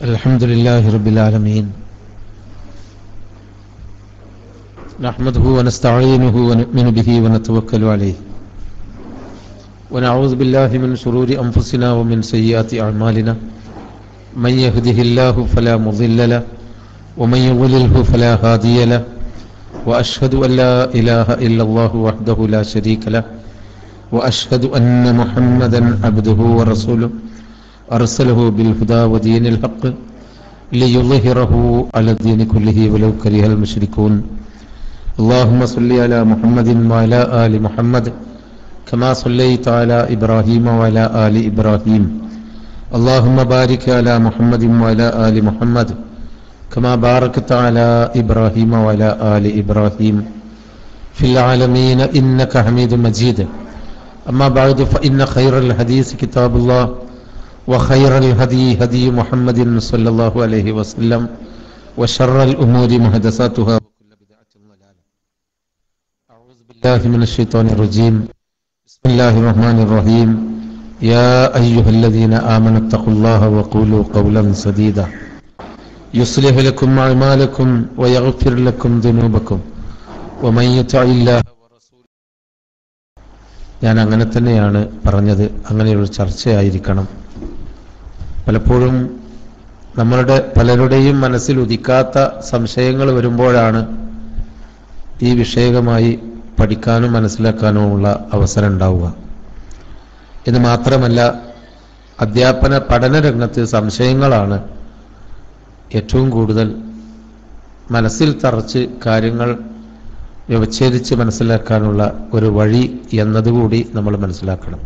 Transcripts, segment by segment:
الحمد لله رب العالمين نحمده ونستعينه ونؤمن به ونتوكل عليه ونعوذ بالله من شرور أنفسنا ومن سيئات أعمالنا من يهده الله فلا مضل له ومن يضلله فلا هادي له وأشهد أن لا إله إلا الله وحده لا شريك له وأشهد أن محمدا عبده ورسوله أرسله بالهدى ودين الحق ليظهره على الدين كله ولو كره المشركون اللهم صل على محمد وعلى آل محمد كما صليت على إبراهيم وعلى آل إبراهيم اللهم بارك على محمد وعلى آل محمد كما باركت على إبراهيم وعلى آل إبراهيم في العالمين إنك حميد مجيد أما بعد فإن خير الحديث كتاب الله وخير الهدي هدي محمد صلى الله عليه وسلم وشر الأمور محدثاتها وكل بدعة ضلالة أعوذ بالله من الشيطان الرجيم بسم الله الرحمن الرحيم يا أيها الذين آمنوا اتقوا الله وقولوا قولا سديدا يصلح لكم أعمالكم ويغفر لكم ذنوبكم ومن يطع الله ورسوله ഞാൻ അങ്ങനെ തന്നെയാണ് പറഞ്ഞത് അങ്ങനെയൊരു ചർച്ചയായിരിക്കണം പലപ്പോഴും നമ്മളുടെ പലരുടെയും മനസ്സിൽ ഉദിക്കാത്ത സംശയങ്ങൾ വരുമ്പോഴാണ് ഈ വിഷയകമായി പഠിക്കാനും മനസ്സിലാക്കാനുമുള്ള അവസരം ഉണ്ടാവുക ഇത് മാത്രമല്ല അധ്യാപന പഠന രംഗത്ത് സംശയങ്ങളാണ് ഏറ്റവും കൂടുതൽ മനസ്സിൽ തറച്ച് കാര്യങ്ങൾ വ്യവച്ഛേദിച്ച് മനസ്സിലാക്കാനുള്ള ഒരു വഴി എന്നതുകൂടി നമ്മൾ മനസ്സിലാക്കണം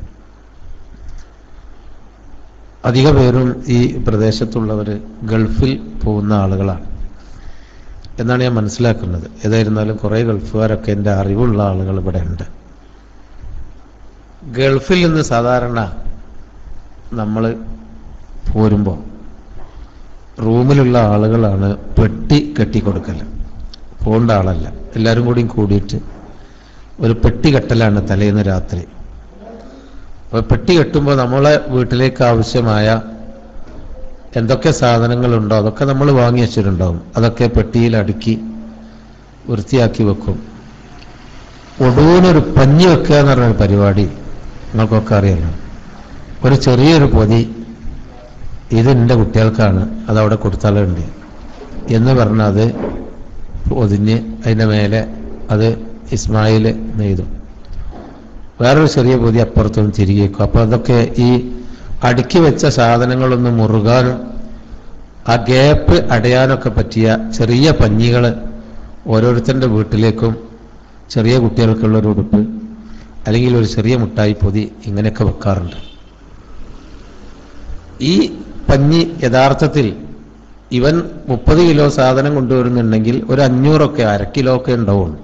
അധിക പേരും ഈ പ്രദേശത്തുള്ളവർ ഗൾഫിൽ പോകുന്ന ആളുകളാണ് എന്നാണ് ഞാൻ മനസ്സിലാക്കുന്നത് ഏതായിരുന്നാലും കുറേ ഗൾഫുകാരൊക്കെ എൻ്റെ അറിവുള്ള ആളുകൾ ഇവിടെ ഉണ്ട് ഗൾഫിൽ നിന്ന് സാധാരണ നമ്മൾ പോരുമ്പോൾ റൂമിലുള്ള ആളുകളാണ് പെട്ടി കെട്ടിക്കൊടുക്കൽ പോകേണ്ട ആളല്ല എല്ലാവരും കൂടിയും കൂടിയിട്ട് ഒരു പെട്ടി കെട്ടലാണ് തലേന്ന് രാത്രി അപ്പോൾ പെട്ടി കെട്ടുമ്പോൾ നമ്മളെ വീട്ടിലേക്ക് ആവശ്യമായ എന്തൊക്കെ സാധനങ്ങളുണ്ടോ അതൊക്കെ നമ്മൾ വാങ്ങി വെച്ചിട്ടുണ്ടാവും അതൊക്കെ പെട്ടിയിൽ അടുക്കി വൃത്തിയാക്കി വെക്കും ഒടുവിനൊരു പഞ്ഞി വെക്കുക എന്ന് പറഞ്ഞൊരു പരിപാടി നിങ്ങൾക്കൊക്കെ അറിയാലോ ഒരു ചെറിയൊരു പൊതി ഇത് എൻ്റെ കുട്ടികൾക്കാണ് അതവിടെ കൊടുത്താലുണ്ട് എന്ന് പറഞ്ഞാൽ അത് പൊതിഞ്ഞ് അതിൻ്റെ മേലെ അത് ഇസ്മായിൽ നെയ്തു വേറൊരു ചെറിയ പൊതി അപ്പുറത്തും തിരികെ വെക്കും അപ്പോൾ അതൊക്കെ ഈ അടുക്കി വെച്ച സാധനങ്ങളൊന്ന് മുറുകാനും ആ ഗ്യാപ്പ് അടയാനൊക്കെ പറ്റിയ ചെറിയ പഞ്ഞികൾ ഓരോരുത്തരുടെ വീട്ടിലേക്കും ചെറിയ കുട്ടികൾക്കുള്ള ഒരു ഉടുപ്പ് അല്ലെങ്കിൽ ഒരു ചെറിയ മുട്ടായി പൊതി ഇങ്ങനെയൊക്കെ വെക്കാറുണ്ട് ഈ പഞ്ഞി യഥാർത്ഥത്തിൽ ഇവൻ മുപ്പത് കിലോ സാധനം കൊണ്ടുവരുന്നുണ്ടെങ്കിൽ ഒരു അഞ്ഞൂറൊക്കെ അര കിലോ ഒക്കെ ഉണ്ടാവുള്ളൂ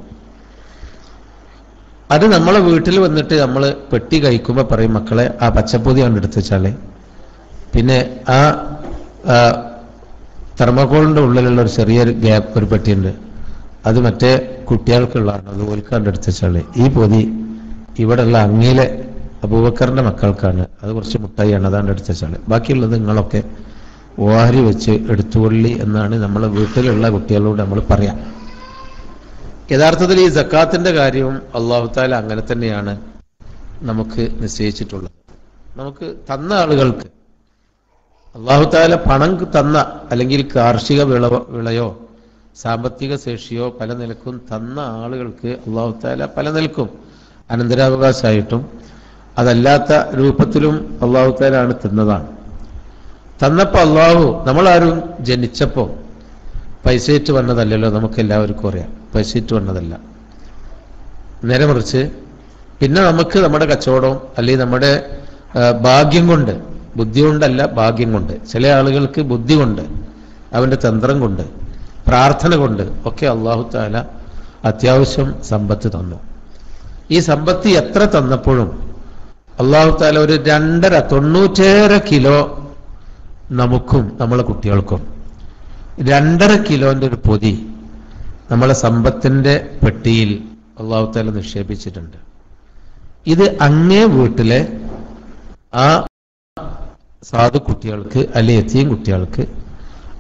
അത് നമ്മളെ വീട്ടിൽ വന്നിട്ട് നമ്മൾ പെട്ടി കഴിക്കുമ്പോൾ പറയും മക്കളെ ആ പച്ചപ്പൊതി കൊണ്ട് എടുത്ത് വെച്ചാലേ പിന്നെ ആ തെർമോക്കോളിൻ്റെ ഉള്ളിലുള്ള ഒരു ചെറിയൊരു ഗ്യാപ്പ് ഒരു പെട്ടിയുണ്ട് അത് മറ്റേ കുട്ടികൾക്കുള്ളതാണ് അത് ഓൽക്കാണ്ട് എടുത്ത് വെച്ചാലേ ഈ പൊതി ഇവിടെയുള്ള അങ്ങിലെ അബൂബക്കറിന്റെ മക്കൾക്കാണ് അത് കുറച്ച് മുട്ടായിയാണ് അതാണ്ട് എടുത്ത് വെച്ചാൽ ബാക്കിയുള്ളത് നിങ്ങളൊക്കെ വാരി വെച്ച് എടുത്തുകൊള്ളി എന്നാണ് നമ്മളെ വീട്ടിലുള്ള കുട്ടികളോട് നമ്മൾ പറയാം യഥാർത്ഥത്തിൽ ഈ ജക്കാത്തിന്റെ കാര്യവും അള്ളാഹു താല അങ്ങനെ തന്നെയാണ് നമുക്ക് നിശ്ചയിച്ചിട്ടുള്ളത് നമുക്ക് തന്ന ആളുകൾക്ക് അള്ളാഹു താല പണം തന്ന അല്ലെങ്കിൽ കാർഷിക വിള വിളയോ സാമ്പത്തിക ശേഷിയോ പല നിലക്കും തന്ന ആളുകൾക്ക് അള്ളാഹു താല പല നിലക്കും അനന്തരാവകാശമായിട്ടും അതല്ലാത്ത രൂപത്തിലും അള്ളാഹു താലാണ് തന്നതാണ് തന്നപ്പോൾ അള്ളാഹു നമ്മളാരും ജനിച്ചപ്പോൾ പൈസയിട്ട് വന്നതല്ലല്ലോ നമുക്ക് എല്ലാവർക്കും അറിയാം പൈസയിട്ട് വന്നതല്ല നേരെ മറിച്ച് പിന്നെ നമുക്ക് നമ്മുടെ കച്ചവടം അല്ലെങ്കിൽ നമ്മുടെ ഭാഗ്യം കൊണ്ട് ബുദ്ധി കൊണ്ടല്ല ഭാഗ്യം കൊണ്ട് ചില ആളുകൾക്ക് ബുദ്ധി കൊണ്ട് അവന്റെ തന്ത്രം കൊണ്ട് പ്രാർത്ഥന കൊണ്ട് ഒക്കെ അള്ളാഹു താല അത്യാവശ്യം സമ്പത്ത് തന്നു ഈ സമ്പത്ത് എത്ര തന്നപ്പോഴും അള്ളാഹു താല ഒരു രണ്ടര തൊണ്ണൂറ്റേറെ കിലോ നമുക്കും നമ്മളെ കുട്ടികൾക്കും രണ്ടര കിലോന്റെ ഒരു പൊതി നമ്മളെ സമ്പത്തിന്റെ പെട്ടിയിൽ അള്ളാഹു താല നിക്ഷേപിച്ചിട്ടുണ്ട് ഇത് അങ്ങേ വീട്ടിലെ ആ സാധു കുട്ടികൾക്ക് അല്ലെ എത്തിയും കുട്ടികൾക്ക്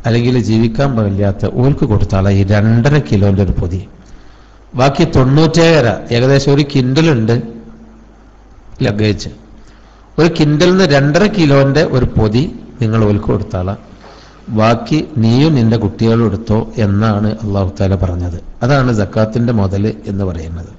അല്ലെങ്കിൽ ജീവിക്കാൻ പാടില്ലാത്ത ഓൽക്ക് കൊടുത്താള ഈ രണ്ടര കിലോന്റെ ഒരു പൊതി ബാക്കി തൊണ്ണൂറ്റേഴര ഏകദേശം ഒരു കിൻഡലുണ്ട് ലഗേജ് ഒരു കിൻഡലിന് രണ്ടര കിലോന്റെ ഒരു പൊതി നിങ്ങൾ ഓൽക്ക് കൊടുത്താള ബാക്കി നീയും നിന്റെ കുട്ടികളും എടുത്തോ എന്നാണ് അള്ളാഹു താല പറഞ്ഞത് അതാണ് ജക്കാത്തിന്റെ മുതൽ എന്ന് പറയുന്നത്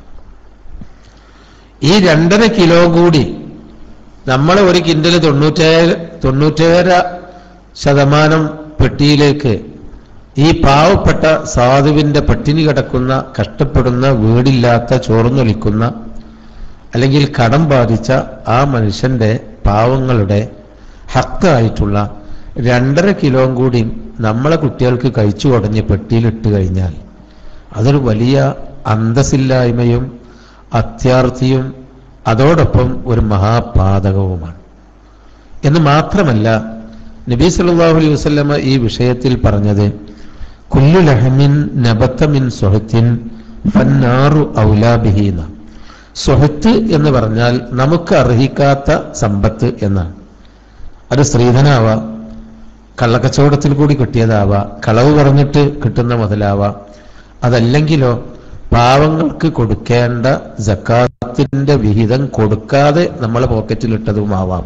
ഈ രണ്ടര കിലോ കൂടി നമ്മൾ ഒരു കിൻഡല് തൊണ്ണൂറ്റേഴ് തൊണ്ണൂറ്റേഴര ശതമാനം പെട്ടിയിലേക്ക് ഈ പാവപ്പെട്ട സാധുവിന്റെ പട്ടിണി കിടക്കുന്ന കഷ്ടപ്പെടുന്ന വീടില്ലാത്ത ചോർന്നൊലിക്കുന്ന അല്ലെങ്കിൽ കടം ബാധിച്ച ആ മനുഷ്യന്റെ പാവങ്ങളുടെ ഹക്കായിട്ടുള്ള രണ്ടര കിലോ കൂടി നമ്മളെ കുട്ടികൾക്ക് കഴിച്ചു കുടഞ്ഞ് പെട്ടിയിലിട്ട് കഴിഞ്ഞാൽ അതൊരു വലിയ അന്തസ്സില്ലായ്മയും അത്യാർത്ഥിയും അതോടൊപ്പം ഒരു മഹാപാതകവുമാണ് എന്ന് മാത്രമല്ല നബി സല്ലല്ലാഹു അലൈഹി വസല്ലമ ഈ വിഷയത്തിൽ പറഞ്ഞത് കുല്ലു ലഹമിൻ നബത്തമിൻ സുഹത്തിൻ ഫന്നാറു ഔലാബിഹീന സുഹത്ത് എന്ന് പറഞ്ഞാൽ നമുക്ക് അർഹിക്കാത്ത സമ്പത്ത് എന്നാണ് അത് സ്ത്രീധനാവാം കള്ളക്കച്ചവടത്തിൽ കൂടി കിട്ടിയതാവാം കളവ് പറഞ്ഞിട്ട് കിട്ടുന്ന മുതലാവാം അതല്ലെങ്കിലോ പാവങ്ങൾക്ക് കൊടുക്കേണ്ട ജക്കാത്തിന്റെ വിഹിതം കൊടുക്കാതെ നമ്മളെ പോക്കറ്റിലിട്ടതുമാവാം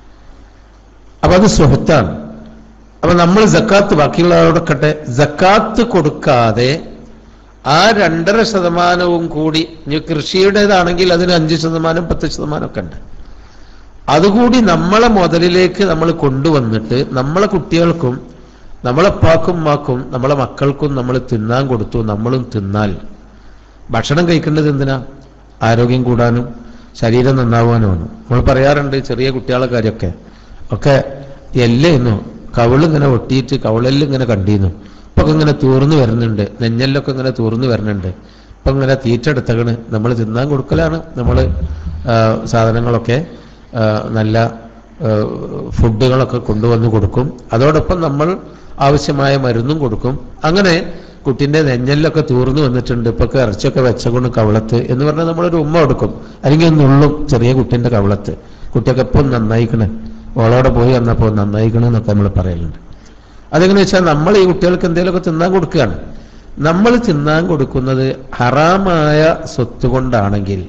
അപ്പൊ അത് സുഹത്താണ് അപ്പൊ നമ്മൾ ജക്കാത്ത് ബാക്കിയുള്ളവരോടൊക്കെ ജക്കാത്ത് കൊടുക്കാതെ ആ രണ്ടര ശതമാനവും കൂടി ഇനി കൃഷിയുടേതാണെങ്കിൽ അതിന് അഞ്ച് ശതമാനം പത്ത് ശതമാനം ഒക്കെ ഉണ്ട് അതുകൂടി നമ്മളെ മുതലിലേക്ക് നമ്മൾ കൊണ്ടുവന്നിട്ട് നമ്മളെ കുട്ടികൾക്കും നമ്മളെ പാക്കും മാക്കും നമ്മളെ മക്കൾക്കും നമ്മൾ തിന്നാൻ കൊടുത്തു നമ്മളും തിന്നാൽ ഭക്ഷണം കഴിക്കേണ്ടത് എന്തിനാ ആരോഗ്യം കൂടാനും ശരീരം നന്നാവാനുമാണ് നമ്മൾ പറയാറുണ്ട് ചെറിയ കുട്ടികളെ കാര്യമൊക്കെ ഒക്കെ എല്ലേന്നു കവിളിങ്ങനെ ഒട്ടിയിട്ട് കവിളെല്ലാം ഇങ്ങനെ കണ്ടിരുന്നു ഇപ്പൊ ഒക്കെ ഇങ്ങനെ തൂർന്നു വരുന്നുണ്ട് നെഞ്ഞല്ലൊക്കെ ഇങ്ങനെ തൂർന്നു വരുന്നുണ്ട് ഇപ്പൊ ഇങ്ങനെ തീറ്റെടുത്തകണ് നമ്മൾ തിന്നാൻ കൊടുക്കലാണ് നമ്മൾ സാധനങ്ങളൊക്കെ ആ, നല്ല ആ, ഫുഡുകളൊക്കെ കൊണ്ടുവന്ന് കൊടുക്കും അതോടൊപ്പം നമ്മൾ ആവശ്യമായ മരുന്നും കൊടുക്കും അങ്ങനെ കുട്ടിന്റെ നെഞ്ഞലിലൊക്കെ തൂർന്നു വന്നിട്ടുണ്ട് ഇപ്പൊ ഇറച്ചിയൊക്കെ വെച്ചകൊണ്ട് കവളത്ത് എന്ന് പറഞ്ഞാൽ നമ്മളൊരു ഉമ്മ കൊടുക്കും അല്ലെങ്കിൽ ഒന്ന് ഉള്ളും ചെറിയ കുട്ടിന്റെ കവളത്ത് കുട്ടിയൊക്കെ ഇപ്പം നന്നായിക്കണേ ഓളോടെ പോയി വന്നപ്പോൾ നന്നായിക്കണേ എന്നൊക്കെ നമ്മൾ പറയലുണ്ട് അതെങ്ങനെ വെച്ചാൽ നമ്മൾ ഈ കുട്ടികൾക്ക് എന്തെങ്കിലുമൊക്കെ തിന്നാൻ കൊടുക്കുകയാണ് നമ്മൾ തിന്നാൻ കൊടുക്കുന്നത് ഹറാമായ സ്വത്ത് കൊണ്ടാണെങ്കിൽ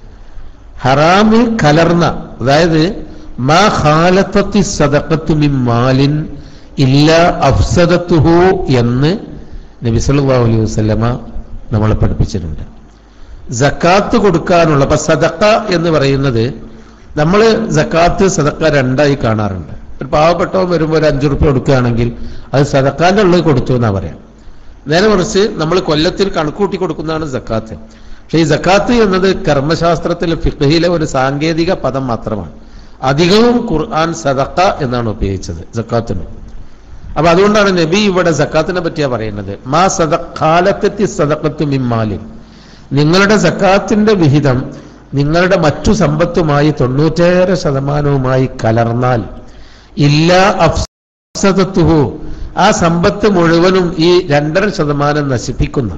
ഹറാമിൽ കലർന്ന അതായത് മാ ഖാലത്തത്തി സദഖത്തു മിൻ മാലിൻ ഇല്ല അഫ്സദത്തുഹു എന്ന് നബി സല്ലല്ലാഹു അലൈഹി വസല്ലമ നമ്മളെ പഠിപ്പിച്ചിട്ടുണ്ട് സക്കാത്ത് കൊടുക്കാനുള്ള അപ്പൊ സദക്ക എന്ന് പറയുന്നത് നമ്മൾ സക്കാത്ത് സദക്ക രണ്ടായി കാണാറുണ്ട് ഒരു പാവപ്പെട്ടവൻ വരുമ്പോൾ ഒരു അഞ്ചു റുപ്യ കൊടുക്കുകയാണെങ്കിൽ അത് സദക്കാന്റെ ഉള്ളത് കൊടുത്തു എന്നാ പറയാം നേരെ മറിച്ച് നമ്മൾ കൊല്ലത്തിൽ കണക്കൂട്ടി കൊടുക്കുന്നതാണ് സക്കാത്ത് പക്ഷെ ഈ സക്കാത്ത് എന്നത് കർമ്മശാസ്ത്രത്തിലെ ഫിഖഹിലെ ഒരു സാങ്കേതിക പദം മാത്രമാണ് അധികവും ഖുർആൻ സദക്ക എന്നാണ് ഉപയോഗിച്ചത് സക്കാത്തിന് അപ്പൊ അതുകൊണ്ടാണ് നബി ഇവിടെ സക്കാത്തിനെ പറ്റിയാ പറയുന്നത് മാ സദക്കാലത്തെത്തി സദക്കത്തു മിമ്മാലിൻ നിങ്ങളുടെ സക്കാത്തിന്റെ വിഹിതം നിങ്ങളുടെ മറ്റു സമ്പത്തുമായി തൊണ്ണൂറ്റേഴ് ശതമാനവുമായി കലർന്നാൽ ഇല്ല അഫ്സദത്തുഹു ആ സമ്പത്ത് മുഴുവനും ഈ രണ്ടര ശതമാനം നശിപ്പിക്കുന്ന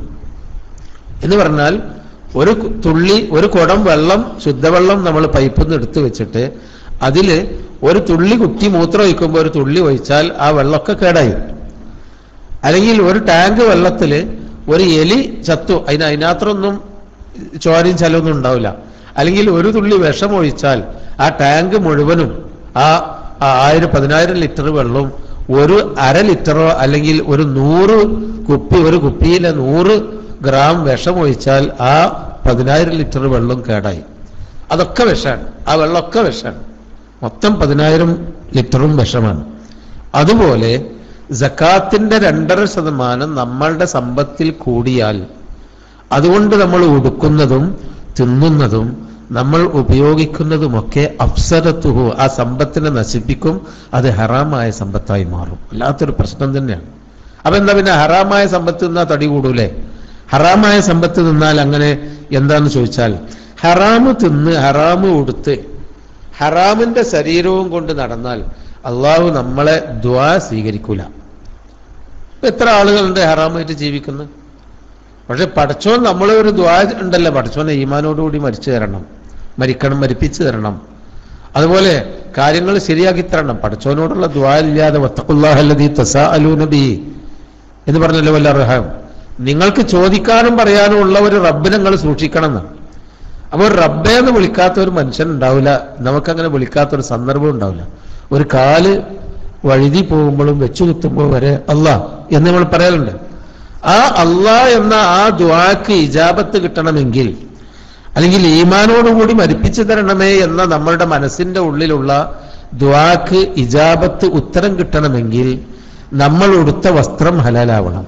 എന്ന് പറഞ്ഞാൽ ഒരു കു- തുള്ളി ഒരു കുടം വെള്ളം ശുദ്ധവെള്ളം നമ്മൾ പൈപ്പിൽ നിന്ന് എടുത്തു വെച്ചിട്ട് അതില് ഒരു തുള്ളി കുട്ടി മൂത്രം ഒഴിക്കുമ്പോൾ ഒരു തുള്ളി ഒഴിച്ചാൽ ആ വെള്ളമൊക്കെ കേടായി അല്ലെങ്കിൽ ഒരു ടാങ്ക് വെള്ളത്തിൽ ഒരു എലി ചത്തു അതിന് അതിനകത്തൊന്നും ചോരയും ചലമൊന്നും ഉണ്ടാവില്ല അല്ലെങ്കിൽ ഒരു തുള്ളി വിഷം ഒഴിച്ചാൽ ആ ടാങ്ക് മുഴുവനും ആ ആ ആയിരം പതിനായിരം ലിറ്റർ വെള്ളവും ഒരു അര ലിറ്ററോ അല്ലെങ്കിൽ ഒരു നൂറ് കുപ്പി ഒരു കുപ്പിയിലെ നൂറ് ഗ്രാം വിഷം ഒഴിച്ചാൽ ആ പതിനായിരം ലിറ്റർ വെള്ളം കേടായി അതൊക്കെ വിഷമാണ് ആ വെള്ളമൊക്കെ വിഷമാണ് മൊത്തം പതിനായിരം ലിറ്ററും വിഷമാണ് അതുപോലെ ജക്കാത്തിന്റെ രണ്ടര ശതമാനം നമ്മളുടെ സമ്പത്തിൽ കൂടിയാൽ അതുകൊണ്ട് നമ്മൾ ഉടുക്കുന്നതും തിന്നുന്നതും നമ്മൾ ഉപയോഗിക്കുന്നതുമൊക്കെ അപ്സരത്തുഹു ആ സമ്പത്തിനെ നശിപ്പിക്കും അത് ഹറാമായ സമ്പത്തായി മാറും വല്ലാത്തൊരു പ്രശ്നം തന്നെയാണ് അപ്പൊ എന്താ പിന്നെ ഹറാമായ സമ്പത്ത് നിന്നാ തടി കൂടൂലേ ഹറാമായ സമ്പത്ത് നിന്നാൽ അങ്ങനെ എന്താന്ന് ചോദിച്ചാൽ ഹറാമ് തിന്ന് ഹറാമ് ഉടുത്ത് ഹറാമിന്റെ ശരീരവും കൊണ്ട് നടന്നാൽ അള്ളാഹു നമ്മളെ ദ്വാ സ്വീകരിക്കൂല ഇപ്പൊ എത്ര ആളുകളുണ്ട് ഹറാമായിട്ട് ജീവിക്കുന്നത് പക്ഷെ പഠിച്ചോൻ നമ്മളെ ഒരു ദ്വാ ഉണ്ടല്ലോ പഠിച്ചോനെ ഈമാനോടുകൂടി മരിച്ചു തരണം മരിക്കണം മരിപ്പിച്ചു തരണം അതുപോലെ കാര്യങ്ങൾ ശരിയാക്കി തരണം പഠിച്ചവനോടുള്ള ദ്വാരില്ലാതെ വത്തക്കുല്ലാഹല്ലദീ തസാ അലൂനബി എന്ന് പറഞ്ഞല്ലോ വല്ല റഹാം നിങ്ങൾക്ക് ചോദിക്കാനും പറയാനും ഉള്ള ഒരു റബ്ബിനെ നിങ്ങൾ സൂക്ഷിക്കണം എന്ന് അപ്പോൾ ഒരു റബ്ബെ എന്ന് വിളിക്കാത്ത ഒരു മനുഷ്യൻ ഉണ്ടാവില്ല നമുക്കങ്ങനെ വിളിക്കാത്ത ഒരു സന്ദർഭം ഉണ്ടാവില്ല ഒരു കാല് വഴുതി പോകുമ്പോഴും വെച്ചു കുത്തുമ്പോൾ വരെ അല്ലാ എന്ന് നമ്മൾ പറയാറുണ്ട് ആ അല്ലാ എന്ന ആ ദ്വാക്ക് ഇജാബത്ത് കിട്ടണമെങ്കിൽ അല്ലെങ്കിൽ ഈമാനോടുകൂടി മരിപ്പിച്ചു തരണമേ എന്ന നമ്മളുടെ മനസ്സിന്റെ ഉള്ളിലുള്ള ദ്വാക്ക് ഇജാബത്ത് ഉത്തരം കിട്ടണമെങ്കിൽ നമ്മൾ ഉടുത്ത വസ്ത്രം ഹലാലാവണം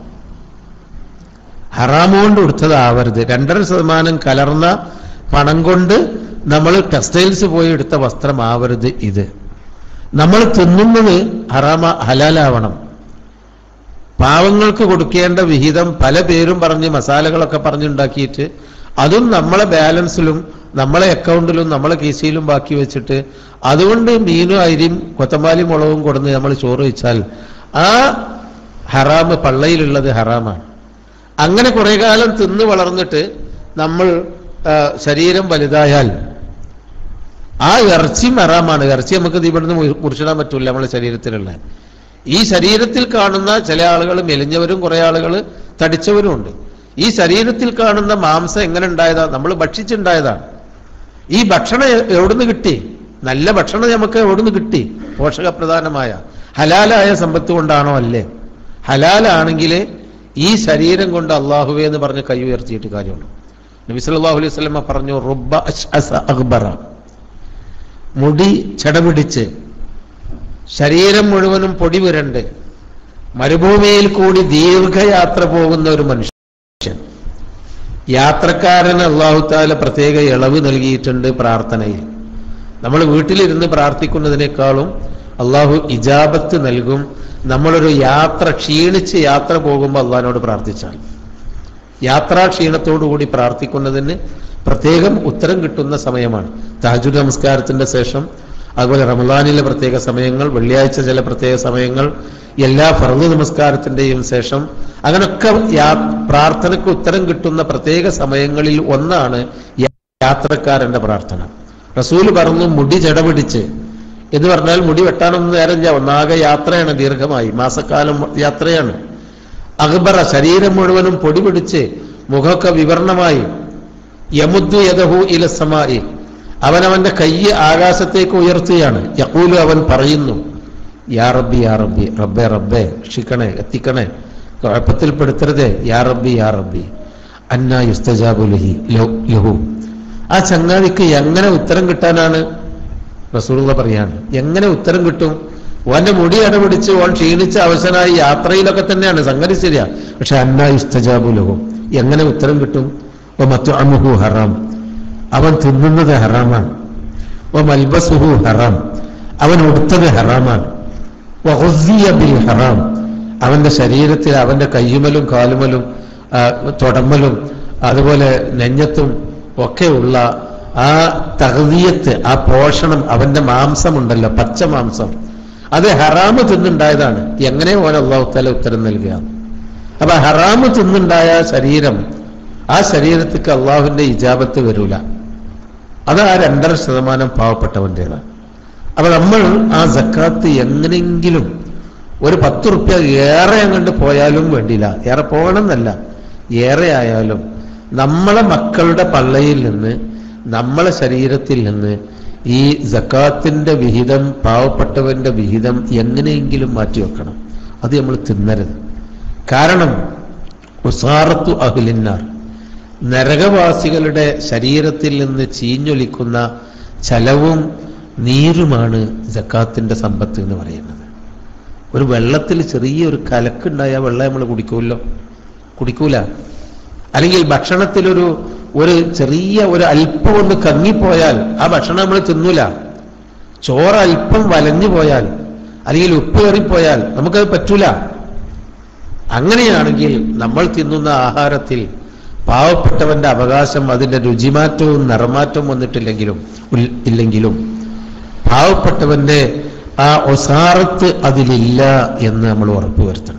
ഹറാമ് കൊണ്ട് ഉടുത്തതാവരുത് രണ്ടര ശതമാനം കലർന്ന പണം കൊണ്ട് നമ്മൾ ടെക്സ്റ്റൈൽസ് പോയി എടുത്ത വസ്ത്രമാവരുത് ഇത് നമ്മൾ തിന്നുന്നത് ഹറാമ ഹലാലാവണം പാവങ്ങൾക്ക് കൊടുക്കേണ്ട വിഹിതം പല പേരും പറഞ്ഞ് മസാലകളൊക്കെ പറഞ്ഞുണ്ടാക്കിയിട്ട് അതും നമ്മളെ ബാലൻസിലും നമ്മളെ അക്കൗണ്ടിലും നമ്മളെ കീശയിലും ബാക്കി വെച്ചിട്ട് അതുകൊണ്ട് മീനും അരിയും കൊത്തമ്പാലി മുളകും കൊടുന്ന് നമ്മൾ ചോറ് വെച്ചാൽ ആ ഹറാമ് പള്ളയിലുള്ളത് ഹറാമാണ് അങ്ങനെ കുറെ കാലം തിന്ന് വളർന്നിട്ട് നമ്മൾ ആ, ശരീരം വലുതായാൽ ആ ഇറച്ചിയും ഹറാമാണ് ഇറച്ചി നമുക്ക് ഇത് ഇവിടുന്ന് മുറി- മുറിച്ചിടാൻ പറ്റൂല നമ്മളെ ശരീരത്തിലുള്ള ഈ ശരീരത്തിൽ കാണുന്ന ചില ആളുകൾ മെലിഞ്ഞവരും കുറെ ആളുകൾ തടിച്ചവരും ഉണ്ട് ഈ ശരീരത്തിൽ കാണുന്ന മാംസം എങ്ങനെ ഉണ്ടായതാ നമ്മൾ ഭക്ഷിച്ചുണ്ടായതാണ് ഈ ഭക്ഷണം എ- എവിടുന്ന് കിട്ടി നല്ല ഭക്ഷണം നമുക്ക് എവിടുന്ന് കിട്ടി പോഷകപ്രധാനമായ ഹലാലായ സമ്പത്ത് കൊണ്ടാണോ അല്ലേ ഹലാലാണെങ്കിൽ ഈ ശരീരം കൊണ്ട് അള്ളാഹുവേ എന്ന് പറഞ്ഞ് കൈ ഉയർത്തിയിട്ട് കാര്യമുള്ളൂ നബി സല്ലല്ലാഹു അലൈഹി വസല്ലമ പറഞ്ഞു റുബ്ബ അശ്അസ അക്ബറ മുടി ചടപിടിച്ച് ശരീരം മുഴുവനും പൊടി പുരണ്ട് മരുഭൂമിയിൽ കൂടി ദീർഘയാത്ര പോകുന്ന ഒരു മനുഷ്യൻ യാത്രക്കാരന് അള്ളാഹുത്താല പ്രത്യേക ഇളവ് നൽകിയിട്ടുണ്ട് പ്രാർത്ഥനയിൽ നമ്മൾ വീട്ടിലിരുന്ന് പ്രാർത്ഥിക്കുന്നതിനേക്കാളും അള്ളാഹു ഇജാബത്ത് നൽകും നമ്മളൊരു യാത്ര ക്ഷീണിച്ച് യാത്ര പോകുമ്പോൾ അള്ളാഹിനോട് പ്രാർത്ഥിച്ചാൽ യാത്രാ ക്ഷീണത്തോടു കൂടി പ്രാർത്ഥിക്കുന്നതിന് പ്രത്യേകം ഉത്തരം കിട്ടുന്ന സമയമാണ് താജുദ് നമസ്കാരത്തിന്റെ ശേഷം അതുപോലെ റമദാനിലെ പ്രത്യേക സമയങ്ങൾ വെള്ളിയാഴ്ച ചില പ്രത്യേക സമയങ്ങൾ എല്ലാ ഫർദ് നമസ്കാരത്തിന്റെയും ശേഷം അങ്ങനൊക്കെ യാ- പ്രാർത്ഥനയ്ക്ക് ഉത്തരം കിട്ടുന്ന പ്രത്യേക സമയങ്ങളിൽ ഒന്നാണ് യാ- യാത്രക്കാരന്റെ പ്രാർത്ഥന റസൂല് പറഞ്ഞു മുടി ജടപിടിച്ച് എന്ന് പറഞ്ഞാൽ മുടി വെട്ടാനൊന്നും നേരമില്ല ഒന്നാകെ യാത്രയാണ് ദീർഘമായി മാസക്കാലം യാത്രയാണ് അക്ബറ ശരീരം മുഴുവനും പൊടി പിടിച്ച് മുഖമൊക്കെ വിവരണമായി യമുദ്ദു യദഹു ഇലസമായി അവൻ അവന്റെ കൈ ആകാശത്തേക്ക് ഉയർത്തുകയാണ് യക്കൂലു അവൻ പറയുന്നു യാ റബ്ബി യാ റബ്ബി റബ്ബേ റബ്ബേ രക്ഷിക്കണേ എത്തിക്കണേ കുഴപ്പത്തിൽപ്പെടുത്തരുതേ യാ റബ്ബി യാ റബ്ബി അന്ന യുസ്തജാബു ലഹി ലഹു- ലഹു ആ ചങ്ങാതിക്ക് എങ്ങനെ ഉത്തരം കിട്ടാനാണ് റസൂലുള്ള പറയാണ് എങ്ങനെ ഉത്തരം കിട്ടും ഓന്റെ മുടി അടപിടിച്ച് ഓൻ ക്ഷീണിച്ച അവശനായി യാത്രയിലൊക്കെ തന്നെയാണ് സംഗതി ശരിയാ പക്ഷെ അന്ന ഇസ്തജാബു ലഹു എങ്ങനെ ഉത്തരം കിട്ടും ഓ മറ്റു അമുഹു ഹറാം അവൻ തിന്നുന്നത് ഹറാമാണ് ഓ മൽബസുഹു ഹറാം അവൻ ഉടുത്തത് ഹറാമാണ് വഹുസിയ ബിൽ ഹറാം അവന്റെ ശരീരത്തിൽ അവന്റെ കയ്യുമലും കാലുമലും ആ, തുടമ്മലും അതുപോലെ നെഞ്ഞത്തും ഒക്കെ ഉള്ള ആ തകതീയത്ത് ആ പോഷണം അവന്റെ മാംസമുണ്ടല്ലോ പച്ച മാംസം അത് ഹറാമ് തിന്നുണ്ടായതാണ് എങ്ങനെ ഓൻ അള്ളാഹുത്താല ഉത്തരം നൽകുക അപ്പൊ ഹറാമ് തിന്നുണ്ടായ ശരീരം ആ ശരീരത്തിക്ക് അള്ളാഹുവിന്റെ ഇജാബത്ത് വരൂല അത് ആ രണ്ടര ശതമാനം പാവപ്പെട്ടവൻ്റെതാണ് അപ്പൊ നമ്മൾ ആ സക്കാത്ത് എങ്ങനെയെങ്കിലും ഒരു പത്ത് റുപ്യ ഏറെ അങ്ങോട്ട് പോയാലും വേണ്ടില്ല ഏറെ പോകണമെന്നല്ല ഏറെ ആയാലും നമ്മളെ മക്കളുടെ പള്ളയിൽ നിന്ന് നമ്മളെ ശരീരത്തിൽ നിന്ന് ഈ സക്കാത്തിന്റെ വിഹിതം പാവപ്പെട്ടവന്റെ വിഹിതം എങ്ങനെയെങ്കിലും മാറ്റിവെക്കണം അത് നമ്മൾ തിന്നരുത് കാരണം ഉസാറത്തു അഹ്ലിന്നാർ നരകവാസികളുടെ ശരീരത്തിൽ നിന്ന് ചീഞ്ഞൊലിക്കുന്ന ചലവും നീരുമാണ് ജക്കാത്തിന്റെ സമ്പത്ത് എന്ന് പറയുന്നത് ഒരു വെള്ളത്തിൽ ചെറിയൊരു കലക്കുണ്ടായ വെള്ളം നമ്മൾ കുടിക്കൂല്ലോ കുടിക്കൂല അല്ലെങ്കിൽ ഭക്ഷണത്തിലൊരു ഒരു ചെറിയ ഒരു അല്പം ഒന്ന് കങ്ങിപ്പോയാൽ ആ ഭക്ഷണം നമ്മൾ തിന്നൂല ചോറ് അല്പം വലഞ്ഞു പോയാൽ അല്ലെങ്കിൽ ഉപ്പ് കയറിപ്പോയാൽ നമുക്കത് പറ്റൂല അങ്ങനെയാണെങ്കിൽ നമ്മൾ തിന്നുന്ന ആഹാരത്തിൽ പാവപ്പെട്ടവന്റെ അവകാശം അതിന്റെ രുചിമാറ്റവും നിറമാറ്റവും വന്നിട്ടില്ലെങ്കിലും ഉൽ- ഇല്ലെങ്കിലും പാവപ്പെട്ടവന്റെ ആ ഒസാറത്ത് അതിലില്ല എന്ന് നമ്മൾ ഉറപ്പുവരുത്തണം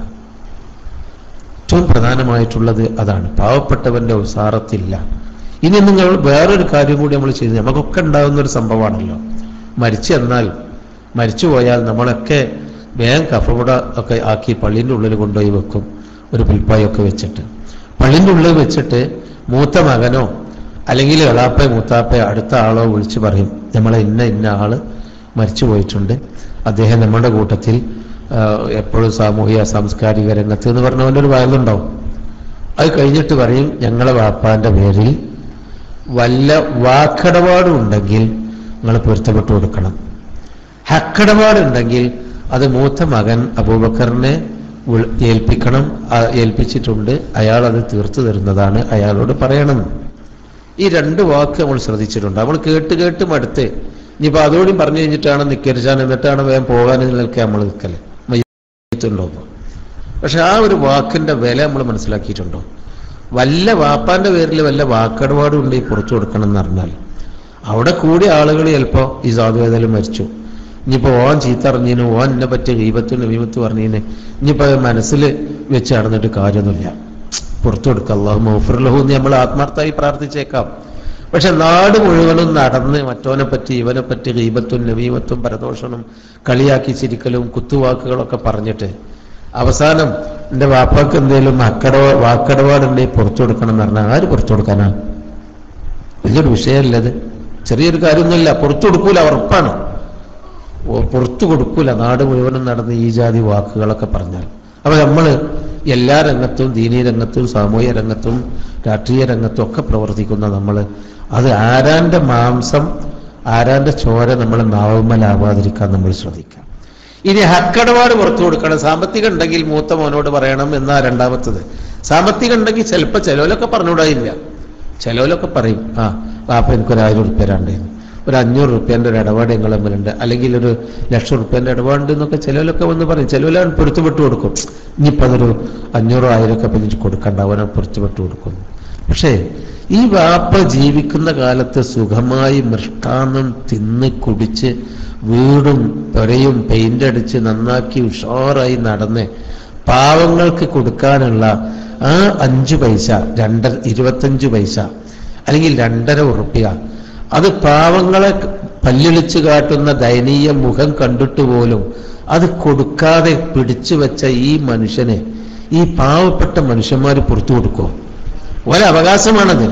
ഏറ്റവും പ്രധാനമായിട്ടുള്ളത് അതാണ് പാവപ്പെട്ടവന്റെ ഉസാറത്തില്ല ഇനി നിങ്ങൾ വേറൊരു കാര്യം കൂടി നമ്മൾ ചെയ്ത് നമുക്കൊക്കെ ഉണ്ടാകുന്ന ഒരു സംഭവമാണല്ലോ മരിച്ചു എന്നാൽ മരിച്ചു പോയാൽ നമ്മളൊക്കെ വേഗം കഫകുട ഒക്കെ ആക്കി പള്ളീൻ്റെ ഉള്ളിൽ കൊണ്ടുപോയി വെക്കും ഒരു പുൽപ്പായൊക്കെ വെച്ചിട്ട് പള്ളിൻ്റെ ഉള്ളിൽ വെച്ചിട്ട് മൂത്ത മകനോ അല്ലെങ്കിൽ എളാപ്പയോ മൂത്താപ്പയോ അടുത്ത ആളോ വിളിച്ചു പറയും നമ്മളെ ഇന്ന ഇന്ന ആള് മരിച്ചു പോയിട്ടുണ്ട് അദ്ദേഹം നമ്മുടെ കൂട്ടത്തിൽ ആ, എപ്പോഴും സാമൂഹിക സാംസ്കാരിക രംഗത്ത് എന്ന് പറഞ്ഞ പോലെ ഒരു വയലുണ്ടാവും അത് കഴിഞ്ഞിട്ട് പറയും ഞങ്ങളെ വാപ്പാന്റെ പേരിൽ വല്ല വാക്കടപാടും ഉണ്ടെങ്കിൽ നിങ്ങൾ പൊരുത്തപ്പെട്ടു കൊടുക്കണം ഹക്കടപാടുണ്ടെങ്കിൽ അത് മൂത്ത മകൻ അബൂബക്കറിനെ വിള- ഏൽപ്പിക്കണം ആ, ഏൽപ്പിച്ചിട്ടുണ്ട് അയാൾ അത് തീർത്തു തരുന്നതാണ് അയാളോട് പറയണം ഈ രണ്ട് വാക്ക് നമ്മൾ ശ്രദ്ധിച്ചിട്ടുണ്ട് നമ്മൾ കേട്ട് കേട്ട് മടുത്ത് ഇനിയിപ്പോ അതോടും പറഞ്ഞു കഴിഞ്ഞിട്ടാണ് നിക്കരിച്ചാൻ എന്നിട്ടാണ് വേഗം പോകാൻ നിൽക്കുക നമ്മൾ നിൽക്കല് മയ്യത്തുണ്ടോ പക്ഷെ ആ ഒരു വാക്കിന്റെ വില നമ്മൾ മനസ്സിലാക്കിയിട്ടുണ്ടോ വല്ല വാപ്പാന്റെ പേരിൽ വല്ല വാക്കടപാടും ഉണ്ട് ഈ പുറത്തു കൊടുക്കണം എന്ന് പറഞ്ഞാൽ അവിടെ കൂടിയ ആളുകൾ ചിലപ്പോ ഈ സാധുവേദലും മരിച്ചു ഇനിയിപ്പോ ഓൻ ചീത്ത അറിഞ്ഞതിന് ഓൻ എന്നെ പറ്റിയ ഗീപത്തും നബീമത്ത് പറഞ്ഞതിന് ഇനിയിപ്പോ അത് മനസ്സിൽ വെച്ച് നടന്നിട്ട് കാര്യമൊന്നുമില്ല പുറത്തു കൊടുക്കുക അള്ളാഹു മൗഫുറലഹു എന്ന് നമ്മൾ ആത്മാർത്ഥമായി പ്രാർത്ഥിച്ചേക്കാം പക്ഷെ നാട് മുഴുവനും നടന്ന് മറ്റോനെ പറ്റി ഇവനെ പറ്റി ഗീപത്തും നവീമത്തും പരദോഷനും കളിയാക്കി ചിരിക്കലും കുത്തുവാക്കുകളൊക്കെ പറഞ്ഞിട്ട് അവസാനം എന്റെ വാപ്പാക്ക് എന്തേലും അക്കടവ വാക്കടപാടുണ്ടെങ്കിൽ പുറത്തു കൊടുക്കണം എന്ന് പറഞ്ഞാൽ ആര് പുറത്തു കൊടുക്കാനാ വലിയൊരു വിഷയമല്ലത് ചെറിയൊരു കാര്യമൊന്നുമില്ല പുറത്തു കൊടുക്കൂല ഉറപ്പാണ് ഓ, പുറത്തു കൊടുക്കൂല നാട് മുഴുവനും നടന്ന് ഈ ജാതി വാക്കുകളൊക്കെ പറഞ്ഞാൽ അപ്പൊ നമ്മള് എല്ലാ രംഗത്തും ദീനീ രംഗത്തും സാമൂഹ്യ രംഗത്തും രാഷ്ട്രീയ രംഗത്തും ഒക്കെ പ്രവർത്തിക്കുന്ന നമ്മൾ അത് ആരാന്റെ മാംസം ആരാന്റെ ചോര നമ്മൾ നാവുമ്മലാവാതിരിക്കാൻ നമ്മൾ ശ്രദ്ധിക്കാം ഇനി ഹക്കടപാട് പുറത്തു കൊടുക്കണം സാമ്പത്തികം ഉണ്ടെങ്കിൽ മൂത്ത മോനോട് പറയണം എന്നാ രണ്ടാമത്തത് സാമ്പത്തികം ഉണ്ടെങ്കിൽ ചിലപ്പോൾ ചിലവിലൊക്കെ പറഞ്ഞുകൂടായില്ല ചിലവിലൊക്കെ പറയും ആ പാപ്പ എനിക്കൊരു ആയിരം ഉറുപ്പ്യ രണ്ടേന്ന് ഒരു അഞ്ഞൂറ് റുപ്യന്റെ ഒരു ഇടപാട് ഞങ്ങൾ തമ്മിലുണ്ട് അല്ലെങ്കിൽ ഒരു ലക്ഷം റുപ്യന്റെ ഇടപാടുണ്ട് എന്നൊക്കെ ചിലവിലൊക്കെ വന്ന് പറയും ചിലവിലാണ് പൊരുത്തപ്പെട്ട് കൊടുക്കും ഇനിയിപ്പോൾ അതൊരു അഞ്ഞൂറോ ആയിരം ഒക്കെ പിന്നെ കൊടുക്കണ്ട അവനെ പൊരുത്തപ്പെട്ട് കൊടുക്കും പക്ഷേ ഈ വാപ്പ ജീവിക്കുന്ന കാലത്ത് സുഖമായി മൃഷ്ടാന്നം തിന്ന് കുടിച്ച് വീടും പെരയും പെയിന്റ് അടിച്ച് നന്നാക്കി ഉഷാറായി നടന്ന് പാവങ്ങൾക്ക് കൊടുക്കാനുള്ള ആ അഞ്ചു പൈസ രണ്ട് ഇരുപത്തഞ്ച് പൈസ അല്ലെങ്കിൽ രണ്ടര ഉറുപ്പ്യ അത് പാവങ്ങളെ പല്ലിളിച്ചു കാട്ടുന്ന ദയനീയ മുഖം കണ്ടിട്ട് പോലും അത് കൊടുക്കാതെ പിടിച്ചു വെച്ച ഈ മനുഷ്യനെ ഈ പാവപ്പെട്ട മനുഷ്യന്മാർ പുറത്തു കൊടുക്കുമോ ഒരവകാശമാണത്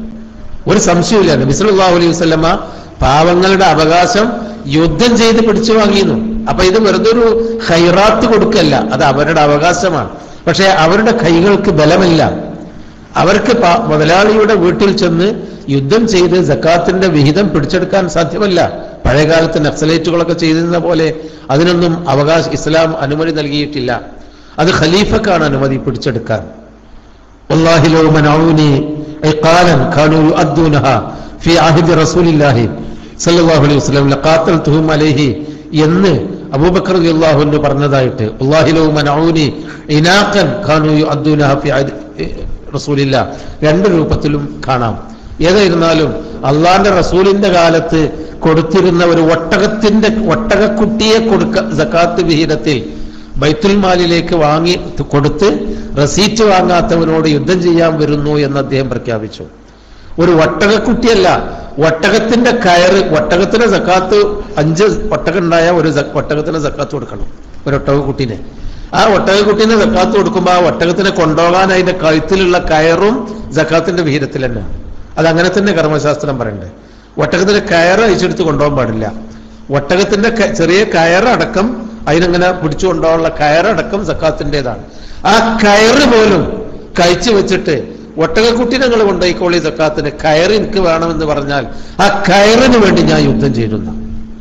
ഒരു സംശയമില്ല നബി സല്ലല്ലാഹു അലൈഹി വസല്ലമ പാവങ്ങളുടെ അവകാശം യുദ്ധം ചെയ്ത് പിടിച്ചു വാങ്ങിയിരുന്നു അപ്പൊ ഇത് വെറുതെ ഒരു ഹൈറാത്ത് കൊടുക്കല്ല അത് അവരുടെ അവകാശമാണ് പക്ഷെ അവരുടെ കൈകൾക്ക് ബലമില്ല അവർക്ക് പ- മുതലാളിയുടെ വീട്ടിൽ ചെന്ന് യുദ്ധം ചെയ്ത് സക്കാത്തിന്റെ വിഹിതം പിടിച്ചെടുക്കാൻ സാധ്യമല്ല പഴയകാലത്ത് നക്സലേറ്റുകളൊക്കെ ചെയ്തിരുന്ന പോലെ അതിനൊന്നും അവകാശ ഇസ്ലാം അനുമതി നൽകിയിട്ടില്ല അത് ഖലീഫക്കാണ് അനുമതി പിടിച്ചെടുക്കാൻ والله لو منعوني عقالا كانوا يؤدونها في عهد رسول الله صلى الله عليه وسلم لقاتلتهم عليه എന്ന് അബൂബക്കർ റളിയല്ലാഹു അൻഹു പറഞ്ഞതായിട്ട് വല്ലാഹി ലൗ മനഊനി ഇനാഖൻ കാനൂ യുഅദ്ദൂനഹ ഫി അഹദി റസൂലില്ല രണ്ട് രൂപത്തിലും കാണാം ഏതായിരുന്നാലും അള്ളാന്റെ റസൂലിന്റെ കാലത്ത് കൊടുത്തിരുന്ന ഒരു ഒട്ടകത്തിന്റെ ഒട്ടകക്കുട്ടിയെ കൊടുക്ക സക്കാത്ത് വിഹിതത്തിൽ ബൈത്തുൽ മാലിലേക്ക് വാങ്ങി കൊടുത്ത് റസീറ്റ് വാങ്ങാത്തവനോട് യുദ്ധം ചെയ്യാൻ വരുന്നു എന്ന് അദ്ദേഹം പ്രഖ്യാപിച്ചു ഒരു ഒട്ടകക്കുട്ടിയല്ല ഒട്ടകത്തിന്റെ കയറ് ഒട്ടകത്തിന് സക്കാത്ത് അഞ്ച് ഒട്ടകം ഉണ്ടായ ഒരു സ- ഒട്ടകത്തിന് സക്കാത്ത് കൊടുക്കണം ഒരു ഒട്ടകക്കുട്ടീനെ ആ ഒട്ടകക്കുട്ടീനെ സക്കാത്ത് കൊടുക്കുമ്പോൾ ആ ഒട്ടകത്തിനെ കൊണ്ടുപോകാൻ അതിന്റെ കഴുത്തിലുള്ള കയറും സക്കാത്തിന്റെ വിഹിതത്തിൽ തന്നെ അത് അങ്ങനെ തന്നെ കർമ്മശാസ്ത്രം പറയണ്ടേ ഒട്ടകത്തിന്റെ കയറ് അയച്ചെടുത്ത് കൊണ്ടുപോകാൻ പാടില്ല ഒട്ടകത്തിന്റെ ക- ചെറിയ കയറടക്കം അതിനങ്ങനെ പിടിച്ചു കൊണ്ടുപോകാനുള്ള കയറടക്കം സക്കാത്തിൻ്റെതാണ് ആ കയറ് പോലും കഴിച്ചു വെച്ചിട്ട് ഒട്ടകക്കുട്ടി ഞങ്ങൾ കൊണ്ടുപോയിക്കോളി സക്കാത്തിന് കയറ് എനിക്ക് വേണമെന്ന് പറഞ്ഞാൽ ആ കയറിന് വേണ്ടി ഞാൻ യുദ്ധം ചെയ്യുന്നു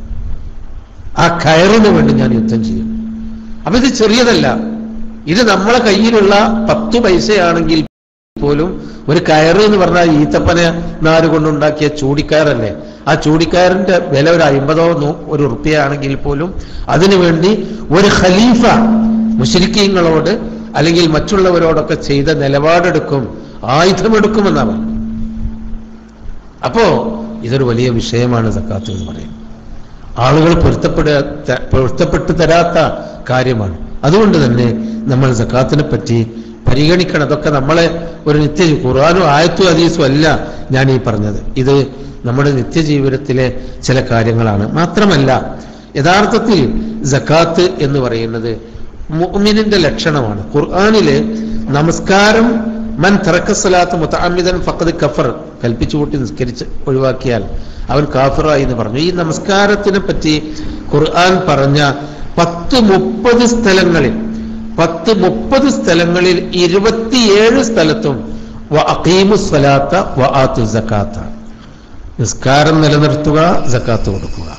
ആ കയറിന് വേണ്ടി ഞാൻ യുദ്ധം ചെയ്യും അപ്പൊ ഇത് ചെറിയതല്ല ഇത് നമ്മളെ കയ്യിലുള്ള പത്ത് പൈസയാണെങ്കിൽ പോലും ഒരു കയറ് എന്ന് പറഞ്ഞാൽ ഈത്തപ്പന നാര് കൊണ്ടുണ്ടാക്കിയ ചൂടിക്കയറല്ലേ ആ ചൂടിക്കയറിന്റെ വില ഒരു അമ്പതോ നൂ- ഒരു റുപ്യയാണെങ്കിൽ പോലും അതിനുവേണ്ടി ഒരു ഖലീഫ മുഷരിക്കീങ്ങളോട് അല്ലെങ്കിൽ മറ്റുള്ളവരോടൊക്കെ ചെയ്ത നിലപാടെടുക്കും ആയുധമെടുക്കുമെന്നാണ് പറഞ്ഞത് അപ്പോ ഇതൊരു വലിയ വിഷയമാണ് സക്കാത്ത് എന്ന് പറയുന്നത് ആളുകൾ പൊരുത്തപ്പെട ത- പൊരുത്തപ്പെട്ടു തരാത്ത കാര്യമാണ് അതുകൊണ്ട് തന്നെ നമ്മൾ സക്കാത്തിനെ പറ്റി പരിഗണിക്കണം അതൊക്കെ നമ്മളെ ഒരു നിത്യ ഖുർആാനും ആയത്തും ഹദീസും അല്ല ഞാൻ ഈ പറഞ്ഞത് ഇത് നമ്മുടെ നിത്യജീവിതത്തിലെ ചില കാര്യങ്ങളാണ് മാത്രമല്ല യഥാർത്ഥത്തിൽ ജക്കാത്ത് എന്ന് പറയുന്നത് മുഅ്മിനിന്റെ ലക്ഷണമാണ് ഖുർആാനില് നമസ്കാരം മൻ തറക്കസലാത്ത് മുത്തഅമ്മിദൻ ഫഖദ് കഫർ കൽപ്പിച്ചു കൂട്ടി നിസ്കരിച്ച് ഒഴിവാക്കിയാൽ അവൻ കാഫിറായി എന്ന് പറഞ്ഞു ഈ നമസ്കാരത്തിനെ പറ്റി ഖുർആൻ പറഞ്ഞ പത്ത് മുപ്പത് സ്ഥലങ്ങളിൽ പത്ത് മുപ്പത് സ്ഥലങ്ങളിൽ ഇരുപത്തിയേഴ് സ്ഥലത്തും വ അഖീമു സ്വലാത്ത വ ആത്തു സക്കാത്ത നിസ്കാരം നിലനിർത്തുക സക്കാത്ത് കൊടുക്കുക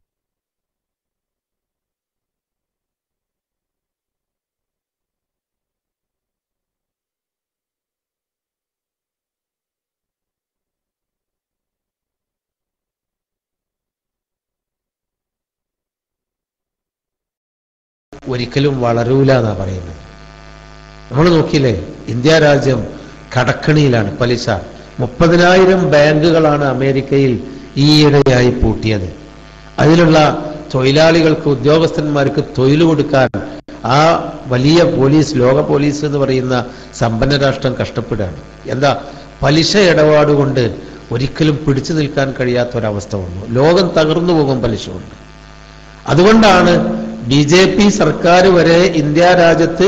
ഒരിക്കലും വളരൂല എന്നാ പറയുന്നത് നമ്മൾ നോക്കിയില്ലേ ഇന്ത്യ രാജ്യം കടക്കണിയിലാണ് പലിശ മുപ്പതിനായിരം ബാങ്കുകളാണ് അമേരിക്കയിൽ ഈയിടെയായി പൂട്ടിയത് അതിലുള്ള തൊഴിലാളികൾക്ക് ഉദ്യോഗസ്ഥന്മാർക്ക് തൊഴിൽ കൊടുക്കാൻ ആ വലിയ പോലീസ് ലോക പോലീസ് എന്ന് പറയുന്ന സമ്പന്ന രാഷ്ട്രം കഷ്ടപ്പെടുകയാണ് എന്താ പലിശ ഇടപാട് കൊണ്ട് ഒരിക്കലും പിടിച്ചു നിൽക്കാൻ കഴിയാത്ത ഒരവസ്ഥ വന്നു ലോകം തകർന്നു പോകും പലിശ കൊണ്ട് അതുകൊണ്ടാണ് ബി ജെ പി സർക്കാർ വരെ ഇന്ത്യ രാജ്യത്ത്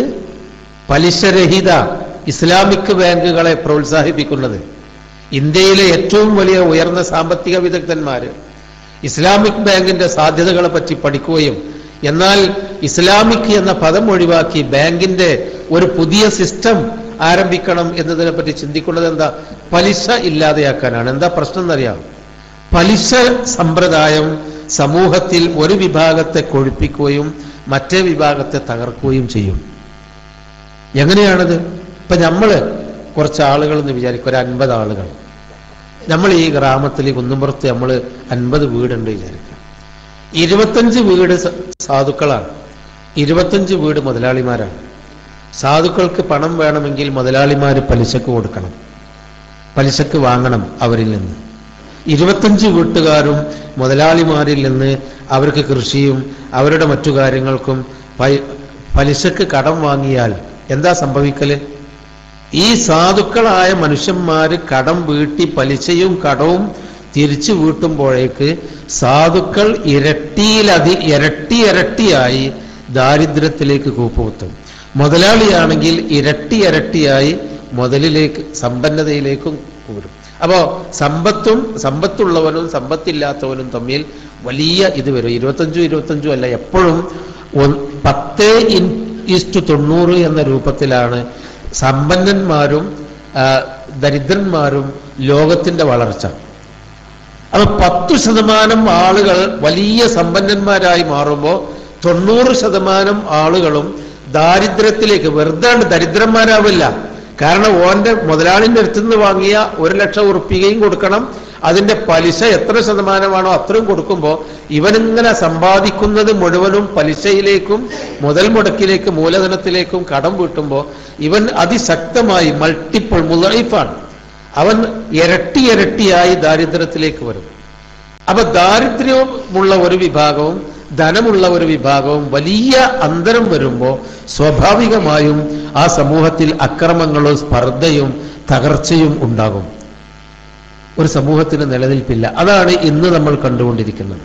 പലിശരഹിത ഇസ്ലാമിക് ബാങ്കുകളെ പ്രോത്സാഹിപ്പിക്കുന്നത് ഇന്ത്യയിലെ ഏറ്റവും വലിയ ഉയർന്ന സാമ്പത്തിക വിദഗ്ധന്മാര് ഇസ്ലാമിക് ബാങ്കിന്റെ സാധ്യതകളെ പറ്റി പഠിക്കുകയും എന്നാൽ ഇസ്ലാമിക് എന്ന പദം ഒഴിവാക്കി ബാങ്കിന്റെ ഒരു പുതിയ സിസ്റ്റം ആരംഭിക്കണം എന്നതിനെ പറ്റി ചിന്തിക്കുന്നത് എന്താ പലിശ ഇല്ലാതെയാക്കാനാണ് എന്താ പ്രശ്നം എന്നറിയാം പലിശ സമ്പ്രദായം സമൂഹത്തിൽ ഒരു വിഭാഗത്തെ കൊഴിപ്പിക്കുകയും മറ്റേ വിഭാഗത്തെ തകർക്കുകയും ചെയ്യും എങ്ങനെയാണത് ഇപ്പൊ നമ്മള് കുറച്ച് ആളുകൾ എന്ന് വിചാരിക്കും ഒരു അൻപത് ആളുകൾ നമ്മൾ ഈ ഗ്രാമത്തിൽ കുന്നുംപുറത്ത് നമ്മൾ അൻപത് വീടുണ്ട് വിചാരിക്കുക ഇരുപത്തഞ്ച് വീട് സ- സാധുക്കളാണ് ഇരുപത്തഞ്ച് വീട് മുതലാളിമാരാണ് സാധുക്കൾക്ക് പണം വേണമെങ്കിൽ മുതലാളിമാര് പലിശക്ക് കൊടുക്കണം പലിശക്ക് വാങ്ങണം അവരിൽ നിന്ന് ഇരുപത്തഞ്ച് വീട്ടുകാരും മുതലാളിമാരിൽ നിന്ന് അവർക്ക് കൃഷിയും അവരുടെ മറ്റു കാര്യങ്ങൾക്കും പൈ- പലിശക്ക് കടം വാങ്ങിയാൽ എന്താ സംഭവിക്കല് ഈ സാധുക്കളായ മനുഷ്യന്മാര് കടം വീട്ടി പലിശയും കടവും തിരിച്ചു വീട്ടുമ്പോഴേക്ക് സാധുക്കൾ ഇരട്ടിയിലധി ഇരട്ടി ഇരട്ടിയായി ദാരിദ്ര്യത്തിലേക്ക് കൂപ്പുകുത്തും മുതലാളിയാണെങ്കിൽ ഇരട്ടി ഇരട്ടിയായി മുതലിലേക്ക് സമ്പന്നതയിലേക്കും കൂരും അപ്പോ സമ്പത്തും സമ്പത്തുള്ളവനും സമ്പത്തില്ലാത്തവനും തമ്മിൽ വലിയ ഇത് വരും ഇരുപത്തഞ്ചും ഇരുപത്തഞ്ചും അല്ല എപ്പോഴും ഒന്ന് പത്തേ ഇൻ ഈസ്റ്റു തൊണ്ണൂറ് എന്ന രൂപത്തിലാണ് സമ്പന്നന്മാരും ആ, ദരിദ്രന്മാരും ലോകത്തിന്റെ വളർച്ച അപ്പൊ പത്തു ശതമാനം ആളുകൾ വലിയ സമ്പന്നന്മാരായി മാറുമ്പോൾ തൊണ്ണൂറ് ശതമാനം ആളുകളും ദാരിദ്ര്യത്തിലേക്ക് വെറുതെ ദരിദ്രന്മാരാവില്ല കാരണം ഓന്റെ മുതലാളിന്റെ അടുത്തുനിന്ന് വാങ്ങിയ ഒരു ലക്ഷം ഉറുപ്പികയും കൊടുക്കണം അതിന്റെ പലിശ എത്ര ശതമാനമാണോ അത്രയും കൊടുക്കുമ്പോൾ ഇവനിങ്ങനെ സമ്പാദിക്കുന്നത് മുഴുവനും പലിശയിലേക്കും മുതൽ മുടക്കിലേക്ക് മൂലധനത്തിലേക്കും കടം വീട്ടുമ്പോൾ ഇവൻ അതിശക്തമായി മൾട്ടിപ്പിൾ മുലൈഫാണ് അവൻ ഇരട്ടി ഇരട്ടിയായി ദാരിദ്ര്യത്തിലേക്ക് വരും അപ്പൊ ദാരിദ്ര്യമുള്ള ഒരു വിഭാഗവും ധനമുള്ള ഒരു വിഭാഗവും വലിയ അന്തരം വരുമ്പോൾ സ്വാഭാവികമായും ആ സമൂഹത്തിൽ അക്രമങ്ങളും സ്പർദ്ധയും തകർച്ചയും ഉണ്ടാകും ഒരു സമൂഹത്തിന് നിലനിൽപ്പില്ല അതാണ് ഇന്ന് നമ്മൾ കണ്ടുകൊണ്ടിരിക്കുന്നത്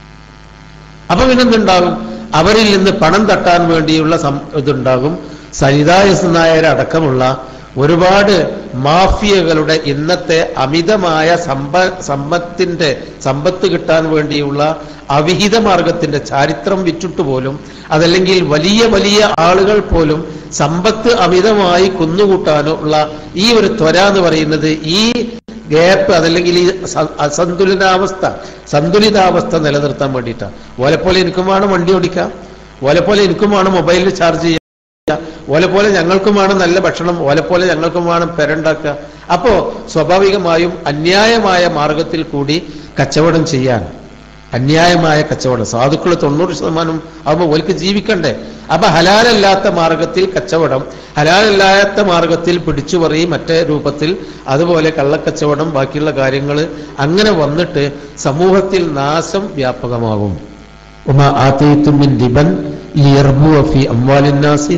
അപ്പൊ പിന്നെന്തുണ്ടാകും അവരിൽ നിന്ന് പണം തട്ടാൻ വേണ്ടിയുള്ള സം- ഇതുണ്ടാകും സരിത എസ് നായർ അടക്കമുള്ള ഒരുപാട് മാഫിയകളുടെ ഇന്നത്തെ അമിതമായ സമ്പ സമ്പത്തിന്റെ സമ്പത്ത് കിട്ടാൻ വേണ്ടിയുള്ള അവിഹിത മാർഗത്തിന്റെ ചരിത്രം വിറ്റിട്ട് പോലും അതല്ലെങ്കിൽ വലിയ വലിയ ആളുകൾ പോലും സമ്പത്ത് അമിതമായി കുന്നുകൂട്ടാനുള്ള ഈ ഒരു ത്വര എന്ന് പറയുന്നത് ഈ ഗ്യാപ്പ് അതല്ലെങ്കിൽ ഈ സ- അസന്തുലിതാവസ്ഥ സന്തുലിതാവസ്ഥ നിലനിർത്താൻ വേണ്ടിയിട്ടാണ് ഓലെപ്പോലെ എനിക്കും വേണം വണ്ടി ഓടിക്കാം ഓലെപ്പോലെ എനിക്കും വേണം മൊബൈലിൽ ചാർജ് ചെയ്യാം ഓലെപ്പോലെ ഞങ്ങൾക്കും വേണം നല്ല ഭക്ഷണം ഓലെപ്പോലെ ഞങ്ങൾക്കും വേണം പെരണ്ടാക്കുക അപ്പോ സ്വാഭാവികമായും അന്യായമായ മാർഗത്തിൽ കൂടി കച്ചവടം ചെയ്യാൻ അന്യായമായ കച്ചവടം സാധുക്കൾ തൊണ്ണൂറ് ശതമാനം ആകുമ്പോൾ ഓൽക്ക് ജീവിക്കണ്ടേ അപ്പൊ ഹലാലല്ലാത്ത മാർഗത്തിൽ കച്ചവടം ഹലാലല്ലാത്ത മാർഗത്തിൽ പിടിച്ചുപറി മറ്റേ രൂപത്തിൽ അതുപോലെ കള്ളക്കച്ചവടം ബാക്കിയുള്ള കാര്യങ്ങൾ അങ്ങനെ വന്നിട്ട് സമൂഹത്തിൽ നാശം വ്യാപകമാകും وما آتيتم من ربا ليربو في أموال الناس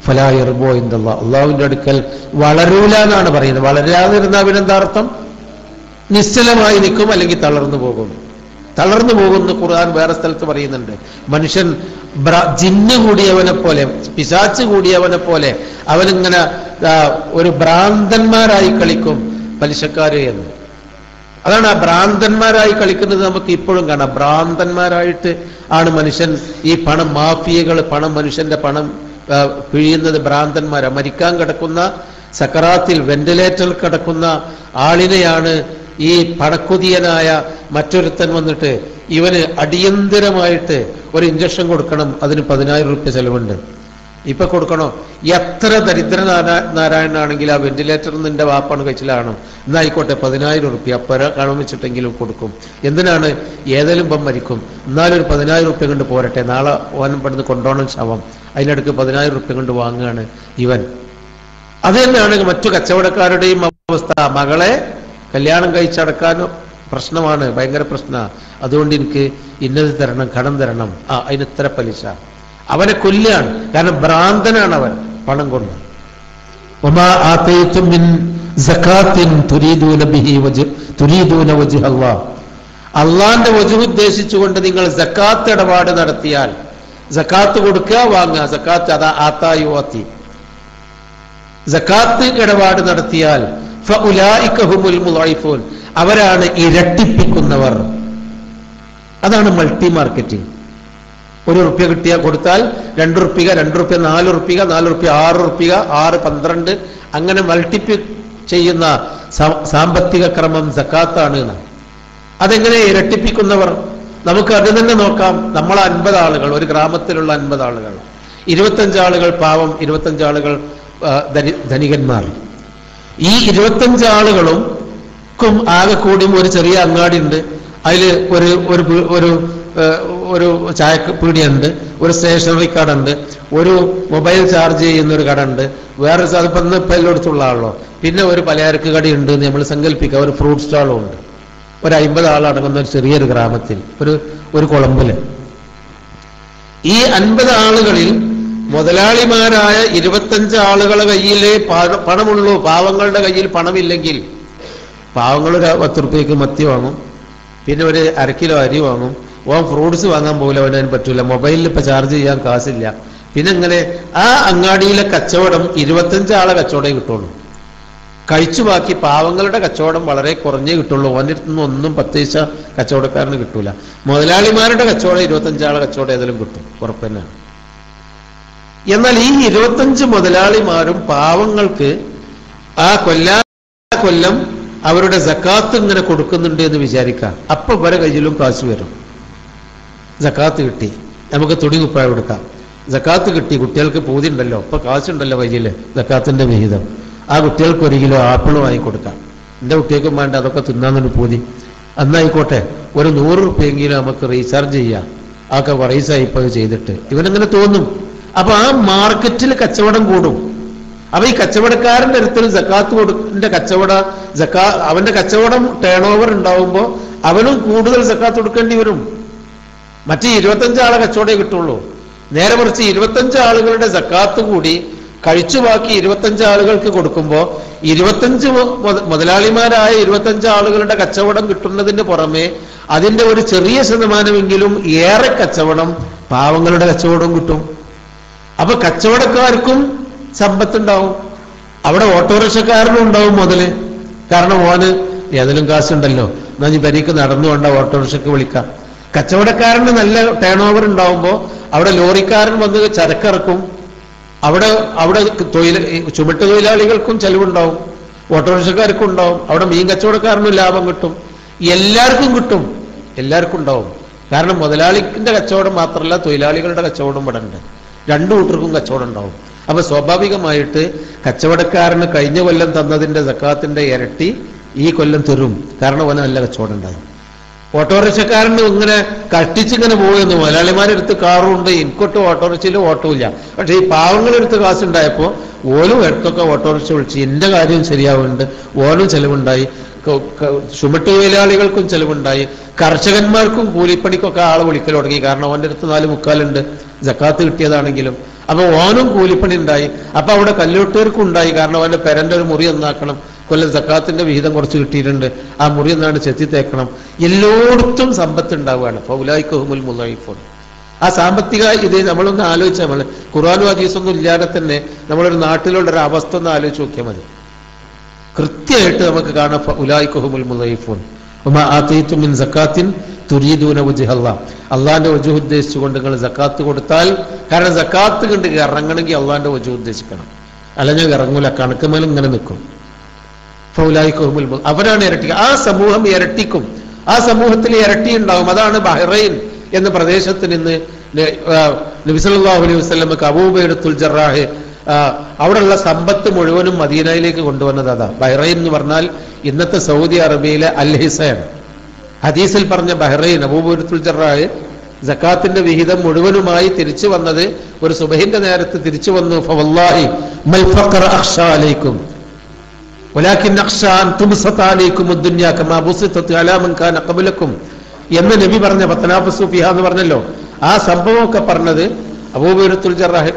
ഫലായർബോ എന്തല്ല അള്ളാഹുവിന്റെ അടുക്കൽ വളരൂല എന്നാണ് പറയുന്നത് വളരാതിരുന്ന അവനെന്താ അർത്ഥം നിശ്ചലമായി നിൽക്കും അല്ലെങ്കിൽ തളർന്നു പോകും തളർന്നു പോകുന്ന ഖുർആൻ വേറെ സ്ഥലത്ത് പറയുന്നുണ്ട് മനുഷ്യൻ ബ്ര- ജിന്ന് കൂടിയവനെ പോലെ പിശാച്ച് കൂടിയവനെ പോലെ അവനിങ്ങനെ ആ, ഒരു ഭ്രാന്തന്മാരായി കളിക്കും പലിശക്കാര് എന്ന് അതാണ് ആ ഭ്രാന്തന്മാരായി കളിക്കുന്നത് നമുക്ക് ഇപ്പോഴും കാണാം ഭ്രാന്തന്മാരായിട്ട് ആണ് മനുഷ്യൻ ഈ പണം മാഫിയകൾ പണം മനുഷ്യന്റെ പണം ആ, പിഴിയുന്നത് ഭ്രാന്തന്മാരാ മരിക്കാൻ കിടക്കുന്ന സക്കറാത്തിൽ വെന്റിലേറ്ററിൽ കിടക്കുന്ന ആളിനെയാണ് ഈ പണക്കുതിയനായ മറ്റൊരുത്തൻ വന്നിട്ട് ഇവന് അടിയന്തരമായിട്ട് ഒരു ഇഞ്ചക്ഷൻ കൊടുക്കണം അതിന് പതിനായിരം റുപ്യ ചെലവുണ്ട് ഇപ്പൊ കൊടുക്കണോ എത്ര ദരിദ്ര നാരാ- നാരായണനാണെങ്കിൽ ആ വെന്റിലേറ്റർ നിന്റെ വാപ്പാണ് കഴിച്ചിലാണ് എന്നായിക്കോട്ടെ പതിനായിരം റുപ്യ അപ്പര കാണാൻ വെച്ചിട്ടെങ്കിലും കൊടുക്കും എന്തിനാണ് ഏതെങ്കിലും ഇപ്പം മരിക്കും എന്നാലും ഒരു പതിനായിരം റുപ്യ കൊണ്ട് പോരട്ടെ നാളെ ഓൻ ഇവിടുന്ന് കൊണ്ടുപോകണം ശവം അതിനടുക്ക് പതിനായിരം റുപ്യ കൊണ്ട് വാങ്ങുകയാണ് ഇവൻ അത് തന്നെയാണ് മറ്റു കച്ചവടക്കാരുടെയും അവസ്ഥ മകളെ കല്യാണം കഴിച്ചടക്കാൻ പ്രശ്നമാണ് ഭയങ്കര പ്രശ്ന അതുകൊണ്ട് എനിക്ക് ഇന്നത് തരണം കടം തരണം ആ അതിന് ഇത്ര പലിശ അവനെ കൊല്ലുകയാണ് കാരണം ഭ്രാന്തനാണ് അവൻ പണം കൊണ്ട് وما آتيتم من زكاة تريدون به وجه تريدون وجه الله അള്ളാന്റെ വജു ഉദ്ദേശിച്ചുകൊണ്ട് നിങ്ങൾ സക്കാത്ത് ഇടപാട് നടത്തിയാൽ സക്കാത്ത് കൊടുക്കുക വാങ്ങുക സക്കാത്ത് അതാ ആത്തായു ആത്തി സക്കാത്ത് ഇടപാട് നടത്തിയാൽ ഫഉലായിക ഹുമുൽ മുളൈഫൂൻ അവരാണ് ഇരട്ടിപ്പിക്കുന്നവർ അതാണ് മൾട്ടി മാർക്കറ്റിംഗ് ഒരു റുപ്യ കിട്ടിയ കൊടുത്താൽ രണ്ട് റുപ്യ രണ്ട് റുപ്യ നാല് റുപ്യ നാല് റുപ്യ ആറ് റുപ്യ ആറ് പന്ത്രണ്ട് അങ്ങനെ മൾട്ടിപ്ലൈ ചെയ്യുന്ന സാ- സാമ്പത്തിക ക്രമം സക്കാത്താണ് എന്ന്. അതെങ്ങനെ ഇരട്ടിപ്പിക്കുന്നവർ നമുക്ക് അത് തന്നെ നോക്കാം നമ്മൾ അൻപത് ആളുകൾ ഒരു ഗ്രാമത്തിലുള്ള അൻപത് ആളുകൾ ഇരുപത്തഞ്ച് ആളുകൾ പാവം ഇരുപത്തഞ്ച് ആളുകൾ ആ, ധനി- ധനികന്മാർ ഈ ഇരുപത്തഞ്ച് ആളുകളും ക്കും ആകെ കൂടിയും ഒരു ചെറിയ അങ്ങാടി ഉണ്ട് അതിൽ ഒരു ഒരു പി- ഒരു ഏഹ്, ഒരു ചായ പീടിയുണ്ട് ഒരു സ്റ്റേഷനറി കട ഉണ്ട് ഒരു മൊബൈൽ ചാർജ് ചെയ്യുന്ന ഒരു കട ഉണ്ട് വേറെ സ്ഥ- അതിപ്പോ ഇന്ന് ഇപ്പൊ എല്ലായിടത്തുള്ള ആളോ പിന്നെ ഒരു പലചരക്ക് കടയുണ്ട് എന്ന് നമ്മൾ സങ്കല്പിക്കുക ഒരു ഫ്രൂട്ട് സ്റ്റാളും ഉണ്ട് ഒരു അമ്പത് ആളടങ്ങുന്ന ഒരു ചെറിയൊരു ഗ്രാമത്തിൽ ഒരു ഒരു കുളമ്പില് ഈ അൻപത് ആളുകളിൽ മുതലാളിമാരായ ഇരുപത്തഞ്ച് ആളുകളെ കയ്യിലേ പണ- പണമുള്ളൂ പാവങ്ങളുടെ കയ്യിൽ പണമില്ലെങ്കിൽ പാവങ്ങൾ ഒരു പത്ത് റുപ്യക്ക് മത്തി വാങ്ങും പിന്നെ ഒരു അര കിലോ അരി വാങ്ങും ഓൻ ഫ്രൂട്ട്സ് വാങ്ങാൻ പോകില്ല അവനതിന് പറ്റൂല മൊബൈലിൽ ഇപ്പൊ ചാർജ് ചെയ്യാൻ കാശില്ല പിന്നെ ഇങ്ങനെ ആ അങ്ങാടിയിലെ കച്ചവടം ഇരുപത്തഞ്ച് ആളെ കച്ചവടമേ കിട്ടുള്ളൂ കഴിച്ചു ബാക്കി പാവങ്ങളുടെ കച്ചവടം വളരെ കുറഞ്ഞേ കിട്ടുള്ളൂ ഓൻ്റെ അടുത്ത് നിന്ന് ഒന്നും പത്ത് പൈസ കച്ചവടക്കാരന് കിട്ടൂല മുതലാളിമാരുടെ കച്ചവടം ഇരുപത്തഞ്ചാളെ കച്ചവടം ഏതെങ്കിലും കിട്ടും ഉറപ്പ് തന്നെയാണ് എന്നാൽ ഈ ഇരുപത്തഞ്ച് മുതലാളിമാരും പാവങ്ങൾക്ക് ആ കൊല്ലാ കൊല്ലം അവരുടെ സക്കാത്ത് ഇങ്ങനെ കൊടുക്കുന്നുണ്ട് എന്ന് വിചാരിക്കാം അപ്പൊ ഇവരെ കയ്യിലും കാശ് വരും സക്കാത്ത് കിട്ടി നമുക്ക് തുണി കുപ്പായം കൊടുക്കാം സക്കാത്ത് കിട്ടി കുട്ടികൾക്ക് പൂതി ഉണ്ടല്ലോ ഇപ്പൊ കാശുണ്ടല്ലോ കയ്യില് സക്കാത്തിന്റെ വിഹിതം ആ കുട്ടികൾക്ക് ഒരു കിലോ ആപ്പിൾ വാങ്ങിക്കൊടുക്കാം എന്റെ കുട്ടികൾക്കും വേണ്ട അതൊക്കെ തിന്നാന്നൊരു പൂതി അന്നായിക്കോട്ടെ ഒരു നൂറ് റുപ്യെങ്കിലും നമുക്ക് റീചാർജ് ചെയ്യാം അതൊക്കെ കുറേസായി ഇപ്പൊ ഇത് ചെയ്തിട്ട് ഇവനങ്ങനെ തോന്നും അപ്പൊ ആ മാർക്കറ്റിൽ കച്ചവടം കൂടും അപ്പൊ ഈ കച്ചവടക്കാരന്റെ അടുത്തിൽ ജക്കാത്ത് കൊടുക്കിന്റെ കച്ചവട ജക്കാ അവന്റെ കച്ചവടം ടേൺ ഓവർ ഉണ്ടാവുമ്പോ അവനും കൂടുതൽ ജക്കാത്ത് കൊടുക്കേണ്ടി വരും മറ്റേ ഇരുപത്തഞ്ച് ആളെ കച്ചവടമേ കിട്ടുള്ളൂ നേരെ മറിച്ച് ഇരുപത്തഞ്ച് ആളുകളുടെ സക്കാത്ത് കൂടി കഴിച്ചു ബാക്കി ഇരുപത്തഞ്ച് ആളുകൾക്ക് കൊടുക്കുമ്പോൾ ഇരുപത്തഞ്ച് മു- മുത- മുതലാളിമാരായ ഇരുപത്തഞ്ച് ആളുകളുടെ കച്ചവടം കിട്ടുന്നതിന് പുറമെ അതിന്റെ ഒരു ചെറിയ ശതമാനമെങ്കിലും ഏറെ കച്ചവടം പാവങ്ങളുടെ കച്ചവടം കിട്ടും അപ്പൊ കച്ചവടക്കാർക്കും സമ്പത്തുണ്ടാവും അവിടെ ഓട്ടോറിക്ഷക്കാരനും ഉണ്ടാവും മുതല് കാരണം ഓന് ഏതെങ്കിലും കാശുണ്ടല്ലോ എന്നാ നീ പരിക്ക് നടന്നുകൊണ്ട ഓട്ടോറിക്ഷക്ക് വിളിക്കാം കച്ചവടക്കാരന് നല്ല ടേൺ ഓവർ ഉണ്ടാവുമ്പോ അവിടെ ലോറിക്കാരൻ വന്ന് ചരക്കിറക്കും അവിടെ അവിടെ തൊഴിൽ ചുമട്ട് തൊഴിലാളികൾക്കും ചെലവുണ്ടാവും ഓട്ടോറിക്ഷക്കാർക്കും ഉണ്ടാവും അവിടെ മീൻ കച്ചവടക്കാരനും ലാഭം കിട്ടും എല്ലാവർക്കും കിട്ടും എല്ലാവർക്കും ഉണ്ടാവും കാരണം മുതലാളിന്റെ കച്ചവടം മാത്രമല്ല തൊഴിലാളികളുടെ കച്ചവടം ഇവിടെ ഉണ്ട് രണ്ടു കൂട്ടർക്കും കച്ചവടം ഉണ്ടാവും അപ്പൊ സ്വാഭാവികമായിട്ട് കച്ചവടക്കാരന് കഴിഞ്ഞ കൊല്ലം തന്നതിന്റെ സക്കാത്തിന്റെ ഇരട്ടി ഈ കൊല്ലം തരും കാരണം അവന് നല്ല കച്ചവടം ഉണ്ടായി ഓട്ടോറിക്ഷക്കാരന് ഇങ്ങനെ കട്ടിച്ചിങ്ങനെ പോകുന്നു മലയാളിമാരെടുത്ത് കാറും ഉണ്ട് എനിക്കൊട്ട് ഓട്ടോറിക്ഷയിൽ ഓട്ടോ ഇല്ല പക്ഷെ ഈ പാവങ്ങളെടുത്ത് കാശുണ്ടായപ്പോ ഓലും എടുത്തൊക്കെ ഓട്ടോറിക്ഷ വിളിച്ച് എന്റെ കാര്യം ശരിയാവുന്നുണ്ട് ഓനും ചെലവുണ്ടായി ക- ക- ചുമട്ട് തൊഴിലാളികൾക്കും ചെലവുണ്ടായി കർഷകന്മാർക്കും കൂലിപ്പണിക്കൊക്കെ ആളെ വിളിക്കൽ തുടങ്ങി കാരണം അവന്റെ അടുത്ത് നാല് മുക്കാലുണ്ട് ജക്കാത്ത് കിട്ടിയതാണെങ്കിലും അപ്പൊ ഓനും കൂലിപ്പണി ഉണ്ടായി അപ്പൊ അവിടെ കല്ലൂട്ടേർക്കും ഉണ്ടായി കാരണം അവന്റെ പെരന്റെ ഒരു മുറി ഒന്നാക്കണം കൊല്ലം സക്കാത്തിന്റെ വിഹിതം കുറച്ച് കിട്ടിയിട്ടുണ്ട് ആ മുറി ഒന്നാണ് ചെത്തി തേക്കണം എല്ലായിടത്തും സമ്പത്ത് ഉണ്ടാവുകയാണ് ഫൗലായിക്കഹുമുൽ മുലൈഫോൺ ആ സാമ്പത്തിക ഇത് നമ്മളൊന്ന് ആലോചിച്ചാൽ മതി ഖുർആാനും ഹദീസൊന്നും ഇല്ലാതെ തന്നെ നമ്മളൊരു നാട്ടിലുള്ള ഒരു അവസ്ഥ ഒന്ന് ആലോചിച്ച് നോക്കിയാൽ മതി കൃത്യമായിട്ട് നമുക്ക് കാണാം ഉലായിക്കുഹുമുൽ മുലൈഫൂൻ ഉമാ ആതീതു മിൻ സക്കാത്തിൻ തുരീദൂന വജ്ഹല്ലാ അള്ളാന്റെ വജു ഉദ്ദേശിച്ചുകൊണ്ട് നിങ്ങൾ സക്കാത്ത് കൊടുത്താൽ കാരണം സക്കാത്ത് കണ്ട് ഇറങ്ങണമെങ്കിൽ അള്ളാന്റെ വജു ഉദ്ദേശിക്കണം അല്ലെങ്കിൽ ഇറങ്ങൂല കണക്കുമേൽ ഇങ്ങനെ നിൽക്കും ഫൗലായിക്കുഹുമുൽ മു- അവരാണ് ഇരട്ടിക്കുക ആ സമൂഹം ഇരട്ടിക്കും ആ സമൂഹത്തിൽ ഇരട്ടി ഉണ്ടാവും അതാണ് ബഹ്റൈൻ എന്ന പ്രദേശത്ത് നിന്ന് ന- ആ, നബി സല്ലല്ലാഹു അലൈഹി വസല്ലമക്ക് അബൂബൈദത്തുൽ ജറാഹ് ആ, അവിടെയുള്ള സമ്പത്ത് മുഴുവനും മദീനയിലേക്ക് കൊണ്ടുവന്നത് അതാ ബഹ്റൈൻ എന്ന് പറഞ്ഞാൽ ഇന്നത്തെ സൗദി അറേബ്യയിലെ അൽ ഹിസയാണ് ഹദീസിൽ പറഞ്ഞ ബഹ്റൈൻ അബൂബൈദത്തുൽ ജറാഹ് സക്കാത്തിന്റെ വിഹിതം മുഴുവനുമായി തിരിച്ചു വന്നത് ഒരു സുബഹിന്റെ നേരത്ത് തിരിച്ചു വന്നു ഫവല്ലാഹി മൽ ഫഖറ അഖ്ഷാ അലൈക്കും ولكن أخشى أن تبسط عليكم الدنيا كما بسطت على من كان قبلكم എന്ന് നബി പറഞ്ഞ പത്തനാഫസു ഫിഹ എന്ന് പറഞ്ഞല്ലോ ആ സംഭവമൊക്കെ പറഞ്ഞത് അബൂബൈറത്തുൽ ജറാഹ്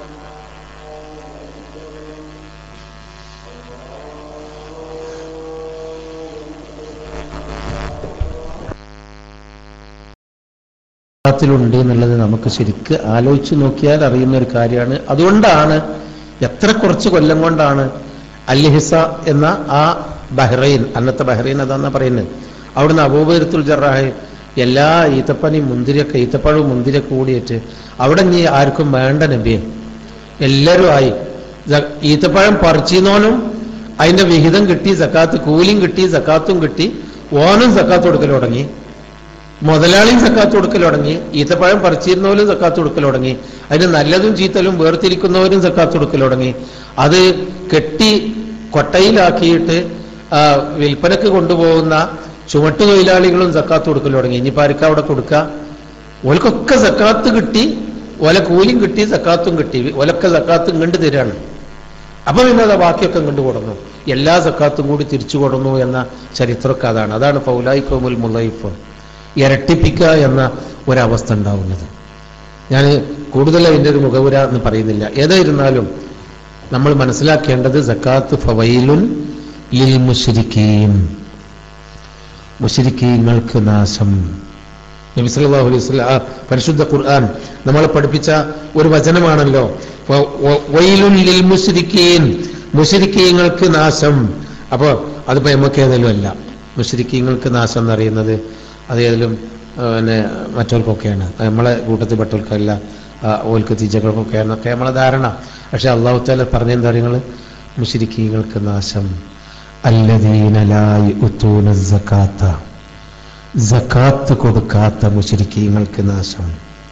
ത്തിലുണ്ട് എന്നുള്ളത് നമുക്ക് ശരിക്ക് ആലോചിച്ച് നോക്കിയാൽ അറിയുന്ന ഒരു കാര്യമാണ് അതുകൊണ്ടാണ് എത്ര കുറച്ച് കൊല്ലം കൊണ്ടാണ് അൽഹിസ എന്ന ആ ബഹ്റൈൻ അന്നത്തെ ബഹ്റൈൻ അതാന്നാ പറയുന്നത് അവിടുന്ന് അബൂബൈരത്തുൽ ജറാഹ് എല്ലാ ഈത്തപ്പനയും മുന്തിരിയൊക്കെ ഈത്തപ്പഴവും മുന്തിരിയൊക്കെ കൂടിയിട്ട് അവിടെ നീ ആർക്കും വേണ്ട നബിയെ എല്ലാവരും ആയി ജ- ഈത്തപ്പഴം പറിച്ചിന്നോനും അതിന്റെ വിഹിതം കിട്ടി സക്കാത്ത് കൂലിയും കിട്ടി സക്കാത്തും കിട്ടി ഓനും സക്കാത്ത് കൊടുക്കൽ തുടങ്ങി മുതലാളിയും സക്കാത്ത് കൊടുക്കൽ തുടങ്ങി ഈത്തപ്പഴം പറിച്ചിരുന്നവരും സക്കാത്ത് കൊടുക്കൽ തുടങ്ങി അതിന് നല്ലതും ചീത്തലും വേർതിരിക്കുന്നവരും സക്കാത്ത് കൊടുക്കൽ തുടങ്ങി അത് കെട്ടി കൊട്ടയിലാക്കിയിട്ട് ആ, വിൽപ്പനക്ക് കൊണ്ടുപോകുന്ന ചുമട്ട് തൊഴിലാളികളും സക്കാത്ത് കൊടുക്കൽ തുടങ്ങി ഇനിയിപ്പോ ആർക്കാ അവിടെ കൊടുക്കുക ഓൽക്കൊക്കെ സക്കാത്ത് കിട്ടി ഓല കൂലിയും കിട്ടി സക്കാത്തും കിട്ടി ഓലൊക്കെ സക്കാത്തും കണ്ടു തരാണ് അപ്പൊ പിന്നെ അത് ബാക്കിയൊക്കെ ഇങ്ങോട്ട് കൊടുന്നു എല്ലാ സക്കാത്തും കൂടി തിരിച്ചു കൊടുന്നു എന്ന ചരിത്രമൊക്കെ അതാണ് അതാണ് ഫൗലായിക്കോമുൽ മുല്ലയിഫ് ഇരട്ടിപ്പിക്കുക എന്ന ഒരവസ്ഥ ഉണ്ടാവുന്നത് ഞാൻ കൂടുതൽ അതിൻ്റെ ഒരു മുഖവുര എന്ന് പറയുന്നില്ല ഏതായിരുന്നാലും നമ്മൾ മനസ്സിലാക്കേണ്ടത് സക്കാത്ത് ഫവൈലുൻ ലിൽ മുശ്രിക്കീൻ മുശ്രിക്കീങ്ങൾക്ക് നാശം നബി സല്ലല്ലാഹു അലൈഹി വസല്ലം ആ പരിശുദ്ധ ഖുർആൻ നമ്മളെ പഠിപ്പിച്ച ഒരു വചനമാണല്ലോ വ- വ- വൈലുൻ ലിൽ മുശ്രിക്കീൻ മുശ്രിക്കീങ്ങൾക്ക് നാശം അപ്പോൾ അതിപ്പോ നമുക്ക് ഏതെങ്കിലും അല്ല മുശ്രിക്കീങ്ങൾക്ക് നാശം എന്നറിയുന്നത് അത് ഏതെങ്കിലും ആ, പിന്നെ മറ്റവർക്കൊക്കെയാണ് അത് നമ്മളെ കൂട്ടത്തിൽപ്പെട്ടവർക്കല്ല ആ, ഓൽക്ക് തീച്ചകൾക്കൊക്കെയാണ് എന്നൊക്കെ നമ്മളെ ധാരണ പക്ഷെ അള്ളാഹു താല പറഞ്ഞ എന്താ നിങ്ങൾ മുശ്രിക്കീങ്ങൾക്ക് നാശം അല്ലദീനലായി ഉത്തൂന സക്കാത്ത സക്കാത്ത് കൊടുക്കാത്ത മുശരിക്കീങ്ങൾക്ക് നാശം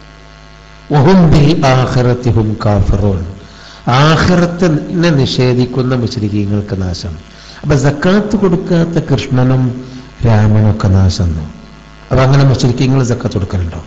വഹും ബിൽ ആഖിറത്തി ഹും കാഫിറൂൻ ആഖിറത്തിനെ നിഷേധിക്കുന്ന മുശരിക്കീങ്ങൾക്ക് നാശം അപ്പൊ സക്കാത്ത് കൊടുക്കാത്ത കൃഷ്ണനും രാമനൊക്കെ നാശം അപ്പൊ അങ്ങനെ മുശരിക്കീങ്ങൾ സക്കാത്ത് കൊടുക്കലുണ്ടോ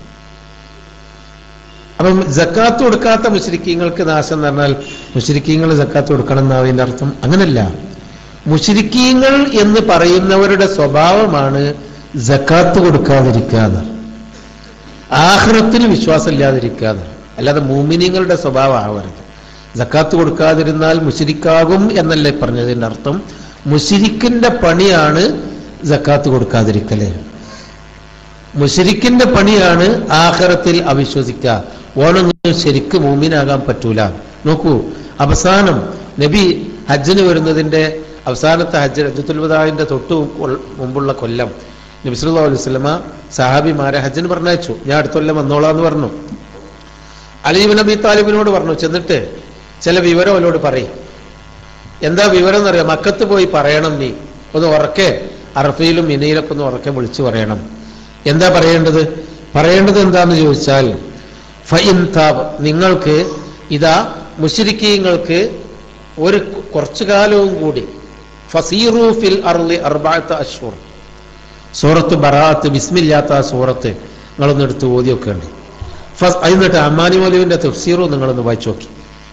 അപ്പം ജക്കാത്ത് കൊടുക്കാത്ത മുശരിക്കീങ്ങൾക്ക് നാശം എന്ന് പറഞ്ഞാൽ മുശരിക്കീങ്ങൾ ജക്കാത്ത് കൊടുക്കണം എന്നാ അതിന്റെ അർത്ഥം അങ്ങനല്ല മുശരിക്കീങ്ങൾ എന്ന് പറയുന്നവരുടെ സ്വഭാവമാണ് ജക്കാത്ത് കൊടുക്കാതിരിക്കുക എന്ന് ആഹ്റത്തിന് വിശ്വാസം ഇല്ലാതിരിക്കുക എന്ന് അല്ലാതെ മൂമിനിങ്ങളുടെ സ്വഭാവം ആവരുത് ജക്കാത്ത് കൊടുക്കാതിരുന്നാൽ മുശരിക്കാകും എന്നല്ലേ പറഞ്ഞതിന്റെ അർത്ഥം മുശരിക്കിന്റെ പണിയാണ് ജക്കാത്ത് കൊടുക്കാതിരിക്കല് മുശരിക്കിന്റെ പണിയാണ് ആഖിറത്തിൽ അവിശ്വസിക്കുക ഓണൊന്നും ശരിക്ക് മൂമിനാകാൻ പറ്റൂല നോക്കൂ അവസാനം നബി ഹജ്ജിന് വരുന്നതിന്റെ അവസാനത്തെ ഹജ്ജ് ഹജ്ജത്തുൽവദാവിന്റെ തൊട്ടു മുമ്പ് മുമ്പുള്ള കൊല്ലം നബി സല്ലല്ലാഹു അലൈഹി വസല്ലമ സഹാബിമാരെ ഹജ്ജിന് പറഞ്ഞയച്ചു ഞാൻ അടുത്ത കൊല്ലം വന്നോളാന്ന് പറഞ്ഞു അലീബ് നബി താലിബിനോട് പറഞ്ഞു ചെന്നിട്ട് ചില വിവരം അവരോട് പറയും എന്താ വിവരം എന്നറിയാം മക്കത്ത് പോയി പറയണം നീ ഒന്ന് ഉറക്കെ അറഫയിലും മിനയിലൊക്കെ ഒന്ന് ഉറക്കെ വിളിച്ചു പറയണം എന്താ പറയേണ്ടത് പറയേണ്ടത് എന്താന്ന് ചോദിച്ചാൽ ഫൈൻ താബ് നിങ്ങൾക്ക് ഇതാ മുഷിരിക്കീങ്ങൾക്ക് ഒരു കുറച്ചു കാലവും കൂടി ഫസീറു ഫിൽ അർളി അർബാത്ത അഷൂർ സൂറത്ത് ബറാത്ത് ബിസ്മില്ലാത്ത ആ സൂറത്ത് നിങ്ങളൊന്ന് എടുത്ത് ഓതിയൊക്കെ ഉണ്ട് ഫസ് എന്നിട്ട് അമ്മാനി മൗലുവിന്റെ തഫ്സീറും നിങ്ങളൊന്ന് വായിച്ചു നോക്കി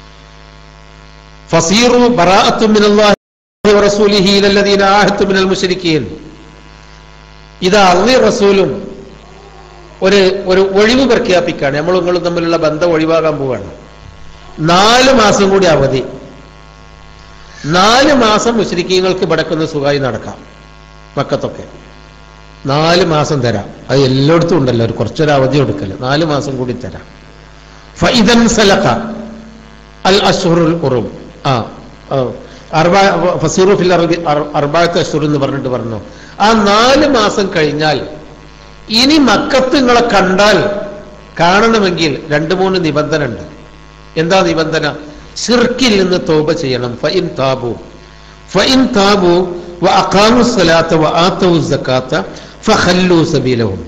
ഫസീറു ബറാഅത്തു മിനല്ലാഹി വറസൂലിഹി ഇലല്ലദീന ആഹദു മിനൽ മുശ്രിക്കീൻ ഇതാ അള്ളി റസൂലും ഒരു ഒരു ഒഴിവ് പ്രഖ്യാപിക്കുകയാണ് നമ്മൾ നിങ്ങളും തമ്മിലുള്ള ബന്ധം ഒഴിവാകാൻ പോവാണ് നാല് മാസം കൂടി അവധി നാല് മാസം മുസ്ലിക്കീങ്ങൾക്ക് ഇവിടക്കുന്ന സുഖമായി നടക്കാം മക്കത്തൊക്കെ നാല് മാസം തരാം അത് എല്ലായിടത്തും ഉണ്ടല്ലോ ഒരു കുറച്ചൊരു അവധി കൊടുക്കല് നാല് മാസം കൂടി തരാം ഫൈദൻ സലഖ അൽ അഷ്ഹുറുൽ ഉറും ആ ആ, അർബാ ഫസീറു ഫിൽ അർബി അർ- അർബാഅത്ത് അഷ്ഹുർ എന്ന് പറഞ്ഞിട്ട് പറഞ്ഞു ആ നാല് മാസം കഴിഞ്ഞാൽ ഇനി മക്കത്ത് നിങ്ങളെ കണ്ടാൽ കാണണമെങ്കിൽ രണ്ട് മൂന്ന് നിബന്ധന ഉണ്ട് എന്താ നിബന്ധന ഷിർക്കിൽ നിന്ന് തോപ ചെയ്യണം ഫൈൻ താബു ഫൈൻ താബു വ അഖാമു സ്വലാത്ത വ ആത്തവു സക്കാത്ത ഫഖല്ലു സബീലഹും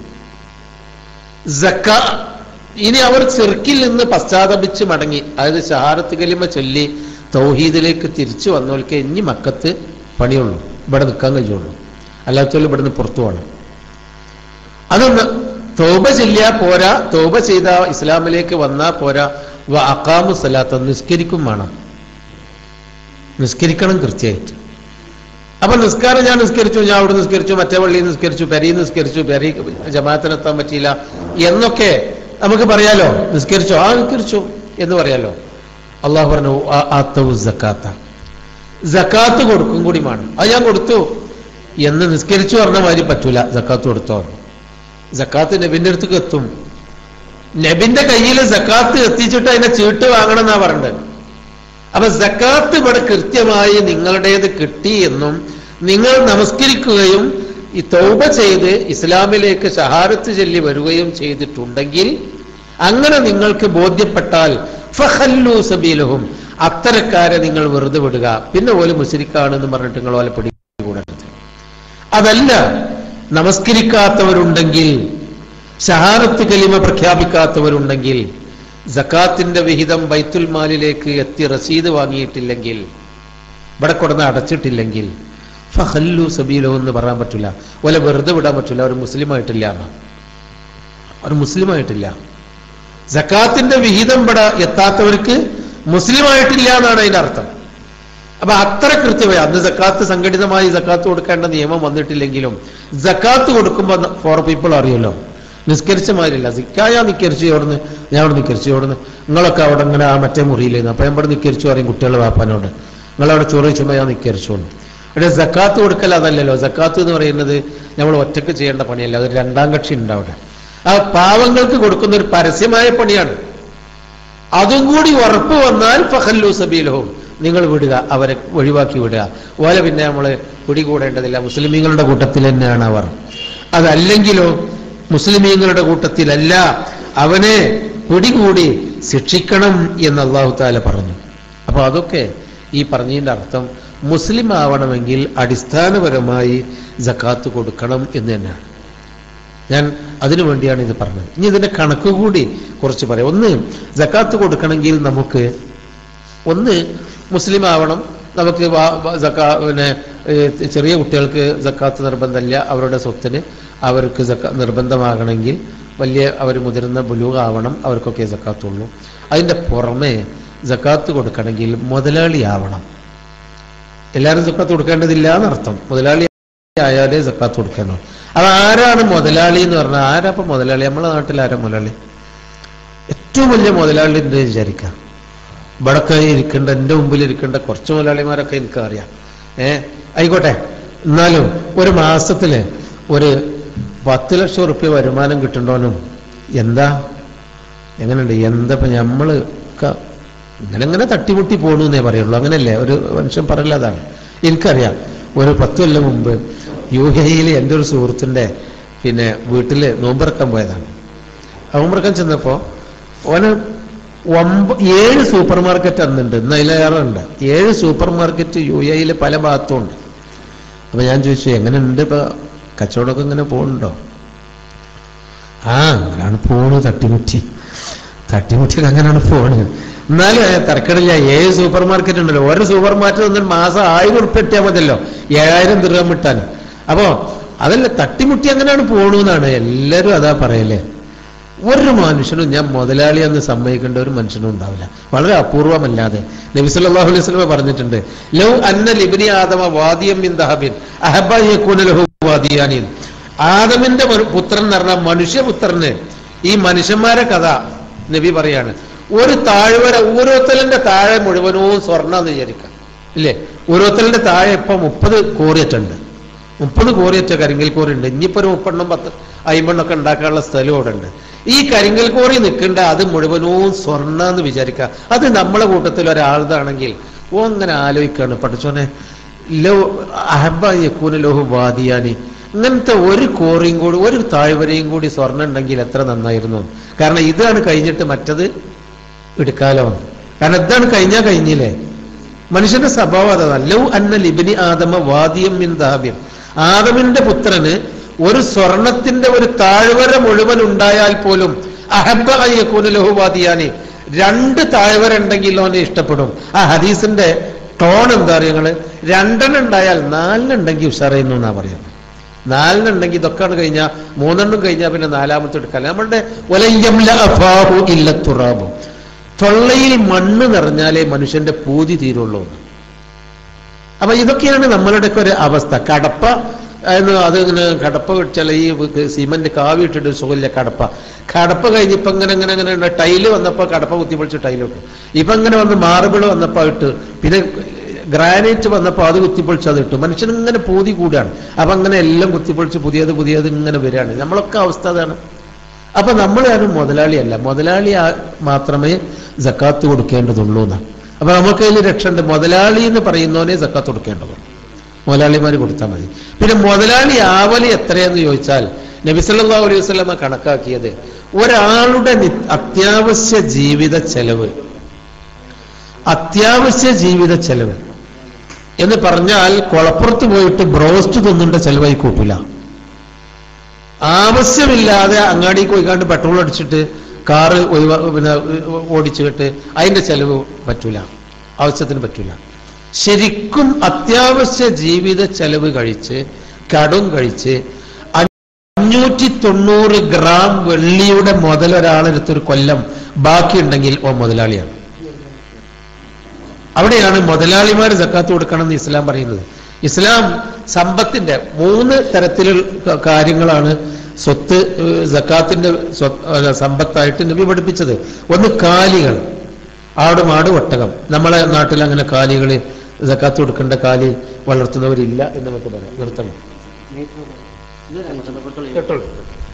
സക്ക ഇനി അവർ ചെറുക്കിൽ നിന്ന് പശ്ചാത്തപിച്ച് മടങ്ങി അതായത് ഷഹാറത്ത് കലിമ ചൊല്ലി തൗഹീദിലേക്ക് തിരിച്ചു വന്നവർക്ക് ഇനി മക്കത്ത് പണിയുള്ളൂ ഇവിടെ നിൽക്കാൻ കഴിയുള്ളൂ അല്ലാത്തവർ ഇവിടുന്ന് പുറത്തു പോകണം അതൊന്ന് തോബ ചെല്ലിയാ പോരാ തോബ ചെയ്ത ഇസ്ലാമിലേക്ക് വന്നാ പോരാ വ അക്കാമു സലാത്ത നിസ്കരിക്കും വേണം നിസ്കരിക്കണം കൃത്യമായിട്ട് അപ്പൊ നിസ്കാരം ഞാൻ നിസ്കരിച്ചു ഞാൻ അവിടെ നിസ്കരിച്ചു മറ്റേ പള്ളിയിൽ നിസ്കരിച്ചു പെരി നിസ്കരിച്ചു പെരി ജമാഅത്തിനെത്താൻ പറ്റിയില്ല എന്നൊക്കെ നമുക്ക് പറയാലോ നിസ്കരിച്ചോ ആ നിസ്കരിച്ചു എന്ന് പറയാലോ അള്ളാഹു പറഞ്ഞു "ആ- ആത്തവു സക്കാത്ത സക്കാത്ത് കൊടുക്കും കൂടി വേണം അത് ഞാൻ കൊടുത്തു എന്ന് നിസ്കരിച്ചു പറഞ്ഞ മാതിരി പറ്റൂല സക്കാത്ത് കൊടുത്തോ സക്കാത്ത് നബിന്റെ അടുത്തേക്ക് എത്തും നബിന്റെ കയ്യിൽ സക്കാത്ത് എത്തിച്ചിട്ട് അതിനെ ചീട്ട് വാങ്ങണം എന്നാ പറഞ്ഞത് അപ്പൊ സക്കാത്ത് ഇവിടെ കൃത്യമായി നിങ്ങളുടേത് കിട്ടി എന്നും നിങ്ങൾ നമസ്കരിക്കുകയും ഈ തൗബ ചെയ്ത് ഇസ്ലാമിലേക്ക് ഷഹാരത്ത് ചൊല്ലി വരികയും ചെയ്തിട്ടുണ്ടെങ്കിൽ അങ്ങനെ നിങ്ങൾക്ക് ബോധ്യപ്പെട്ടാൽ ഫഹല്ലു സബീലഹും അത്തരക്കാരെ നിങ്ങൾ വെറുതെ വിടുക പിന്നെ ഓല് മുസ്ലിക്കാണെന്ന് പറഞ്ഞിട്ട് നിങ്ങൾ ഓലെ പിടികൂടരുത് അതല്ല നമസ്കരിക്കാത്തവരുണ്ടെങ്കിൽ ഷഹാരത്ത് കലിമ പ്രഖ്യാപിക്കാത്തവരുണ്ടെങ്കിൽ സക്കാത്തിന്റെ വിഹിതം ബൈത്തുൽ മാലിലേക്ക് എത്തി റസീദ് വാങ്ങിയിട്ടില്ലെങ്കിൽ ഇവിടെ കൊടുന്ന് അടച്ചിട്ടില്ലെങ്കിൽ ഫഹല്ലു സബീലോ എന്ന് പറയാൻ പറ്റില്ല ഓലെ വെറുതെ വിടാൻ പറ്റില്ല അവർ മുസ്ലിമായിട്ടില്ല എന്ന് അവർ മുസ്ലിമായിട്ടില്ല സക്കാത്തിന്റെ വിഹിതം ഇവിടെ എത്താത്തവർക്ക് മുസ്ലിമായിട്ടില്ല എന്നാണ് അതിന്റെ അർത്ഥം അപ്പൊ അത്ര കൃത്യമായി അന്ന് സക്കാത്ത് സംഘടിതമായി സക്കാത്ത് കൊടുക്കേണ്ട നിയമം വന്നിട്ടില്ലെങ്കിലും സക്കാത്ത് കൊടുക്കുമ്പോൾ ഫോർ പീപ്പിൾ അറിയല്ലോ നിസ്കരിച്ച മാതിരില്ല സിക്കായ നിക്കരിച്ചു അവിടുന്ന് ഞാൻ അവിടെ നിക്കരിച്ചു അവിടുന്ന് നിങ്ങളൊക്കെ അവിടെ ഇങ്ങനെ ആ മറ്റേ മുറിയിലായിരുന്നു അപ്പൊ ഞാൻ ഇവിടെ നിക്കരിച്ചു പറയും കുട്ടികളെ വാപ്പാനോട് നിങ്ങളവിടെ ചോറ് വെച്ചുമ്പോൾ ഞാൻ നിക്കരിച്ചു ഇവിടെ സക്കാത്ത് കൊടുക്കൽ അതല്ലല്ലോ സക്കാത്ത് എന്ന് പറയുന്നത് നമ്മൾ ഒറ്റക്ക് ചെയ്യേണ്ട പണിയല്ല അത് രണ്ടാം കക്ഷി ഉണ്ട് അവിടെ ആ പാവങ്ങൾക്ക് കൊടുക്കുന്ന ഒരു പരസ്യമായ പണിയാണ് അതും കൂടി ഉറപ്പ് വന്നാൽ ഫഹല്ലു സബീലഹും നിങ്ങൾ വിടുക അവരെ ഒഴിവാക്കി വിടുക ഓലെ പിന്നെ നമ്മൾ പിടികൂടേണ്ടതില്ല മുസ്ലിമീങ്ങളുടെ കൂട്ടത്തിൽ തന്നെയാണ് അവർ അതല്ലെങ്കിലോ മുസ്ലിമീങ്ങളുടെ കൂട്ടത്തിലല്ല അവനെ പിടികൂടി ശിക്ഷിക്കണം എന്ന് അള്ളാഹു താല പറഞ്ഞു അപ്പൊ അതൊക്കെ ഈ പറഞ്ഞതിന്റെ അർത്ഥം മുസ്ലിം ആവണമെങ്കിൽ അടിസ്ഥാനപരമായി ജക്കാത്ത് കൊടുക്കണം എന്ന് തന്നെയാണ് ഞാൻ അതിനു വേണ്ടിയാണ് ഇത് പറഞ്ഞത് ഇനി ഇതിന്റെ കണക്ക് കൂടി കുറച്ച് പറയാം ഒന്ന് ജക്കാത്ത് കൊടുക്കണമെങ്കിൽ നമുക്ക് ഒന്ന് മുസ്ലിം ആവണം നമുക്ക് വാ- വാ- സക്കാ പിന്നെ ഏഹ്, ചെറിയ കുട്ടികൾക്ക് ജക്കാത്ത് നിർബന്ധമില്ല അവരുടെ സ്വത്തിന് അവർക്ക് ജക്ക നിർബന്ധമാകണമെങ്കിൽ വലിയ അവർ മുതിർന്ന ബുലൂഗ് ആവണം അവർക്കൊക്കെ ജക്കാത്തുള്ളൂ അതിന്റെ പുറമെ ജക്കാത്ത് കൊടുക്കണമെങ്കിൽ മുതലാളി ആവണം എല്ലാവരും ജക്കാത്ത് കൊടുക്കേണ്ടതില്ല എന്നർത്ഥം മുതലാളി ആയാലേ ജക്കാത്ത് കൊടുക്കണം അത് ആരാണ് മുതലാളി എന്ന് പറഞ്ഞാൽ ആരാ ഇപ്പൊ മുതലാളി നമ്മളെ നാട്ടിൽ ആരാ മുതലാളി ഏറ്റവും വലിയ മുതലാളി ഉണ്ട് വിചാരിക്കാം ഇവിടൊക്കെ ഇരിക്കേണ്ട എൻ്റെ മുമ്പിൽ ഇരിക്കേണ്ട കുറച്ച് മുതലാളിമാരൊക്കെ എനിക്കറിയാം ഏ ആയിക്കോട്ടെ എന്നാലും ഒരു മാസത്തില് ഒരു പത്ത് ലക്ഷം റുപ്യ വരുമാനം കിട്ടണ്ടോനും എന്താ എങ്ങനെയുണ്ട് എന്താ ഇപ്പൊ നമ്മള് ക- ഇങ്ങനെ ഇങ്ങനെ തട്ടിമുട്ടി പോണു എന്നേ പറയുള്ളൂ അങ്ങനല്ലേ ഒരു മനുഷ്യൻ പറയില്ല അതാണ് എനിക്കറിയാം ഒരു പത്ത് കൊല്ലം മുമ്പ് യു എയിൽ എൻ്റെ ഒരു സുഹൃത്തിന്റെ പിന്നെ വീട്ടില് നോമ്പിറക്കാൻ പോയതാണ് നോമ്പിറക്കാൻ ചെന്നപ്പോ ഓന് ഒമ്പ ഏഴ് സൂപ്പർ മാർക്കറ്റ് അന്നുണ്ട് ഇന്ന് അതിലേറെ ഉണ്ട് ഏഴ് സൂപ്പർ മാർക്കറ്റ് യു എയിൽ പല ഭാഗത്തും ഉണ്ട് അപ്പൊ ഞാൻ ചോദിച്ചു എങ്ങനെ ഉണ്ട് ഇപ്പൊ കച്ചവടമൊക്കെ ഇങ്ങനെ പോകുന്നുണ്ടോ ആ അങ്ങനെയാണ് പോണ് തട്ടിമുട്ടി തട്ടിമുട്ടിയൊക്കെ അങ്ങനെയാണ് പോണ് എന്നാലും ഏ, തരക്കേടില്ല ഏഴ് സൂപ്പർ മാർക്കറ്റ് ഉണ്ടല്ലോ ഓരോ സൂപ്പർ മാർക്കറ്റ് വന്നിട്ട് മാസം ആയിരം ഉറുപ്പ് ഇട്ടാൽ മതിയല്ലോ ഏഴായിരം ദൃഹം വിട്ടാൻ അപ്പോ അതല്ല തട്ടിമുട്ടി അങ്ങനെയാണ് പോണെന്നാണ് എല്ലാരും അതാ പറയലേ ഒരു മനുഷ്യനും ഞാൻ മുതലാളി എന്ന് സമ്മതിക്കേണ്ട ഒരു മനുഷ്യനും ഉണ്ടാവില്ല വളരെ അപൂർവമല്ലാതെ നബി സല്ലല്ലാഹു അലൈഹി വസല്ലം പറഞ്ഞിട്ടുണ്ട് ലൗ അന്ന ലിബ്നി ആദമ വാദിയം മിൻ ദഹബിൻ അഹബ്ബ യകൂന ലഹു വാദിയാനിൻ ആദമിന്റെ ഒരു പുത്രൻ എന്ന് പറഞ്ഞാൽ മനുഷ്യപുത്രന് ഈ മനുഷ്യന്മാരെ കഥ നബി പറയാണ് ഒരു താഴ്വര ഊരോത്തലിന്റെ താഴെ മുഴുവനും സ്വർണ്ണ എന്ന് വിചാരിക്കാം ഇല്ലേ ഊരോത്തലിന്റെ താഴെ ഇപ്പൊ മുപ്പത് കോറിയറ്റുണ്ട് മുപ്പത് കോറിയറ്റ കരിങ്കൽ കോറി ഉണ്ട് ഇനിയിപ്പോ ഒരു മുപ്പെണ്ണം പത്ത് അയ്മണ്ണൊക്കെ ഉണ്ടാക്കാനുള്ള സ്ഥലം അവിടെ ഉണ്ട് ഈ കരിങ്കൽ കോറി നിൽക്കേണ്ട അത് മുഴുവനും സ്വർണ്ണ എന്ന് വിചാരിക്കുക അത് നമ്മളെ കൂട്ടത്തിൽ ഒരാളതാണെങ്കിൽ ഓ അങ്ങനെ ആലോചിക്കാണ് പഠിച്ചോനെ ലോ അഹബ യക്കൂന ലോഹു വാദിയാനി ഇങ്ങനത്തെ ഒരു കോറിയും കൂടി ഒരു താഴ്വരയും കൂടി സ്വർണ്ണം ഉണ്ടെങ്കിൽ എത്ര നന്നായിരുന്നു കാരണം ഇതാണ് കഴിഞ്ഞിട്ട് മറ്റത് എടുക്കാലോ കാരണം ഇതാണ് കഴിഞ്ഞാൽ കഴിഞ്ഞില്ലേ മനുഷ്യന്റെ സ്വഭാവം അതാ ലൗ അന്ന ലിബിനി ആദമ വാദിയം മിൻ ദാബ്യം ആദമിന്റെ പുത്രന് ഒരു സ്വർണത്തിന്റെ ഒരു താഴ്വര മുഴുവൻ ഉണ്ടായാൽ പോലും അഹബൂനലഹു വാദിയാനി രണ്ട് താഴ്വര ഉണ്ടെങ്കിൽ ഓനെ ഇഷ്ടപ്പെടും ആ ഹദീസിന്റെ ടോൺ എന്താ പറയുക നിങ്ങള് രണ്ടെണ്ണം ഉണ്ടായാൽ നാലിനുണ്ടെങ്കിൽ ഉഷാറയുന്നു എന്നാ പറയുന്നത് നാലിനുണ്ടെങ്കിൽ ഇതൊക്കെയാണ് കഴിഞ്ഞാൽ മൂന്നെണ്ണം കഴിഞ്ഞാൽ പിന്നെ നാലാമത്തെ എടുക്കാൻ നമ്മളുടെ ഒലയ്യംല അഫാഹു ഇല്ലത്തുറാബു തൊള്ളയിൽ മണ്ണ് നിറഞ്ഞാലേ മനുഷ്യന്റെ പൂതി തീരുള്ളൂ എന്ന്. അപ്പൊ ഇതൊക്കെയാണ് നമ്മളുടെയൊക്കെ ഒരു അവസ്ഥ കടപ്പ എന്ന് അത് ഇങ്ങനെ കടപ്പ ചില ഈ സിമന്റ് കാവി ഇട്ടിട്ട് സുഖമില്ല കടപ്പ കടപ്പ കഴിഞ്ഞ് ഇപ്പൊ ഇങ്ങനെ ഇങ്ങനെ ഇങ്ങനെ ടൈല് വന്നപ്പോ കടപ്പ കുത്തിപ്പൊളിച്ച് ടൈല് ഇട്ടു ഇപ്പൊ ഇങ്ങനെ വന്ന് മാർബിൾ വന്നപ്പോ ഇട്ട് പിന്നെ ഗ്രാനൈറ്റ് വന്നപ്പോ അത് കുത്തിപ്പൊളിച്ച് അത് ഇട്ടു മനുഷ്യൻ ഇങ്ങനെ പൂതി കൂടാണ് അപ്പൊ അങ്ങനെ എല്ലാം കുത്തിപ്പൊളിച്ച് പുതിയത് പുതിയത് ഇങ്ങനെ വരികയാണ് നമ്മളൊക്കെ അവസ്ഥ അതാണ് അപ്പൊ നമ്മൾ ആരും മുതലാളിയല്ല മുതലാളി ആ- മാത്രമേ ജക്കാത്ത് കൊടുക്കേണ്ടതുള്ളൂ എന്നാണ് അപ്പൊ നമുക്ക് അതിൽ രക്ഷയുണ്ട് മുതലാളി എന്ന് പറയുന്നവനെ ജക്കാത്ത് കൊടുക്കേണ്ടതുള്ളൂ മുതലാളിമാർ കൊടുത്താൽ മതി പിന്നെ മുതലാളി ആവല് എത്രയെന്ന് ചോദിച്ചാൽ നബിസല്ലാ അലൈഹി വസ്ലമ കണക്കാക്കിയത് ഒരാളുടെ നി- അത്യാവശ്യ ജീവിത ചെലവ് അത്യാവശ്യ ജീവിത ചെലവ് എന്ന് പറഞ്ഞാൽ കുളപ്പുറത്ത് പോയിട്ട് ബ്രോസ്റ്റ് തിന്നേണ്ട ചെലവായി കൂട്ടില്ല ആവശ്യമില്ലാതെ അങ്ങാടി പോയിക്കാണ്ട് പെട്രോൾ അടിച്ചിട്ട് കാറ് ഒഴിവാ പിന്നെ ഓടിച്ചിട്ട് അതിന്റെ ചെലവ് പറ്റൂല ആവശ്യത്തിന് പറ്റൂല ശരിക്കും അത്യാവശ്യ ജീവിത ചെലവ് കഴിച്ച് കടും കഴിച്ച് അഞ്ഞൂറ്റി തൊണ്ണൂറ് ഗ്രാം വെള്ളിയുടെ മുതൽ ഒരാളെടുത്തൊരു കൊല്ലം ബാക്കിയുണ്ടെങ്കിൽ ഓ മുതലാളിയാണ് അവിടെയാണ് മുതലാളിമാർ സക്കാത്ത് കൊടുക്കണം എന്ന് ഇസ്ലാം പറയുന്നത് ഇസ്ലാം സമ്പത്തിന്റെ മൂന്ന് തരത്തിലുള്ള കാര്യങ്ങളാണ് സ്വത്ത് ഏഹ്, സക്കാത്തിന്റെ സ്വത്ത് അല്ല, സമ്പത്തായിട്ട് നബി പഠിപ്പിച്ചത് ഒന്ന് കാലികൾ ആട് മാട് ഒട്ടകം നമ്മളെ നാട്ടിൽ അങ്ങനെ കാലികൾ സക്കാത്ത് കൊടുക്കേണ്ട കാലി വളർത്തുന്നവരില്ല എന്ന് നമുക്ക് പറയാം നിർത്തണം കേട്ടോളൂ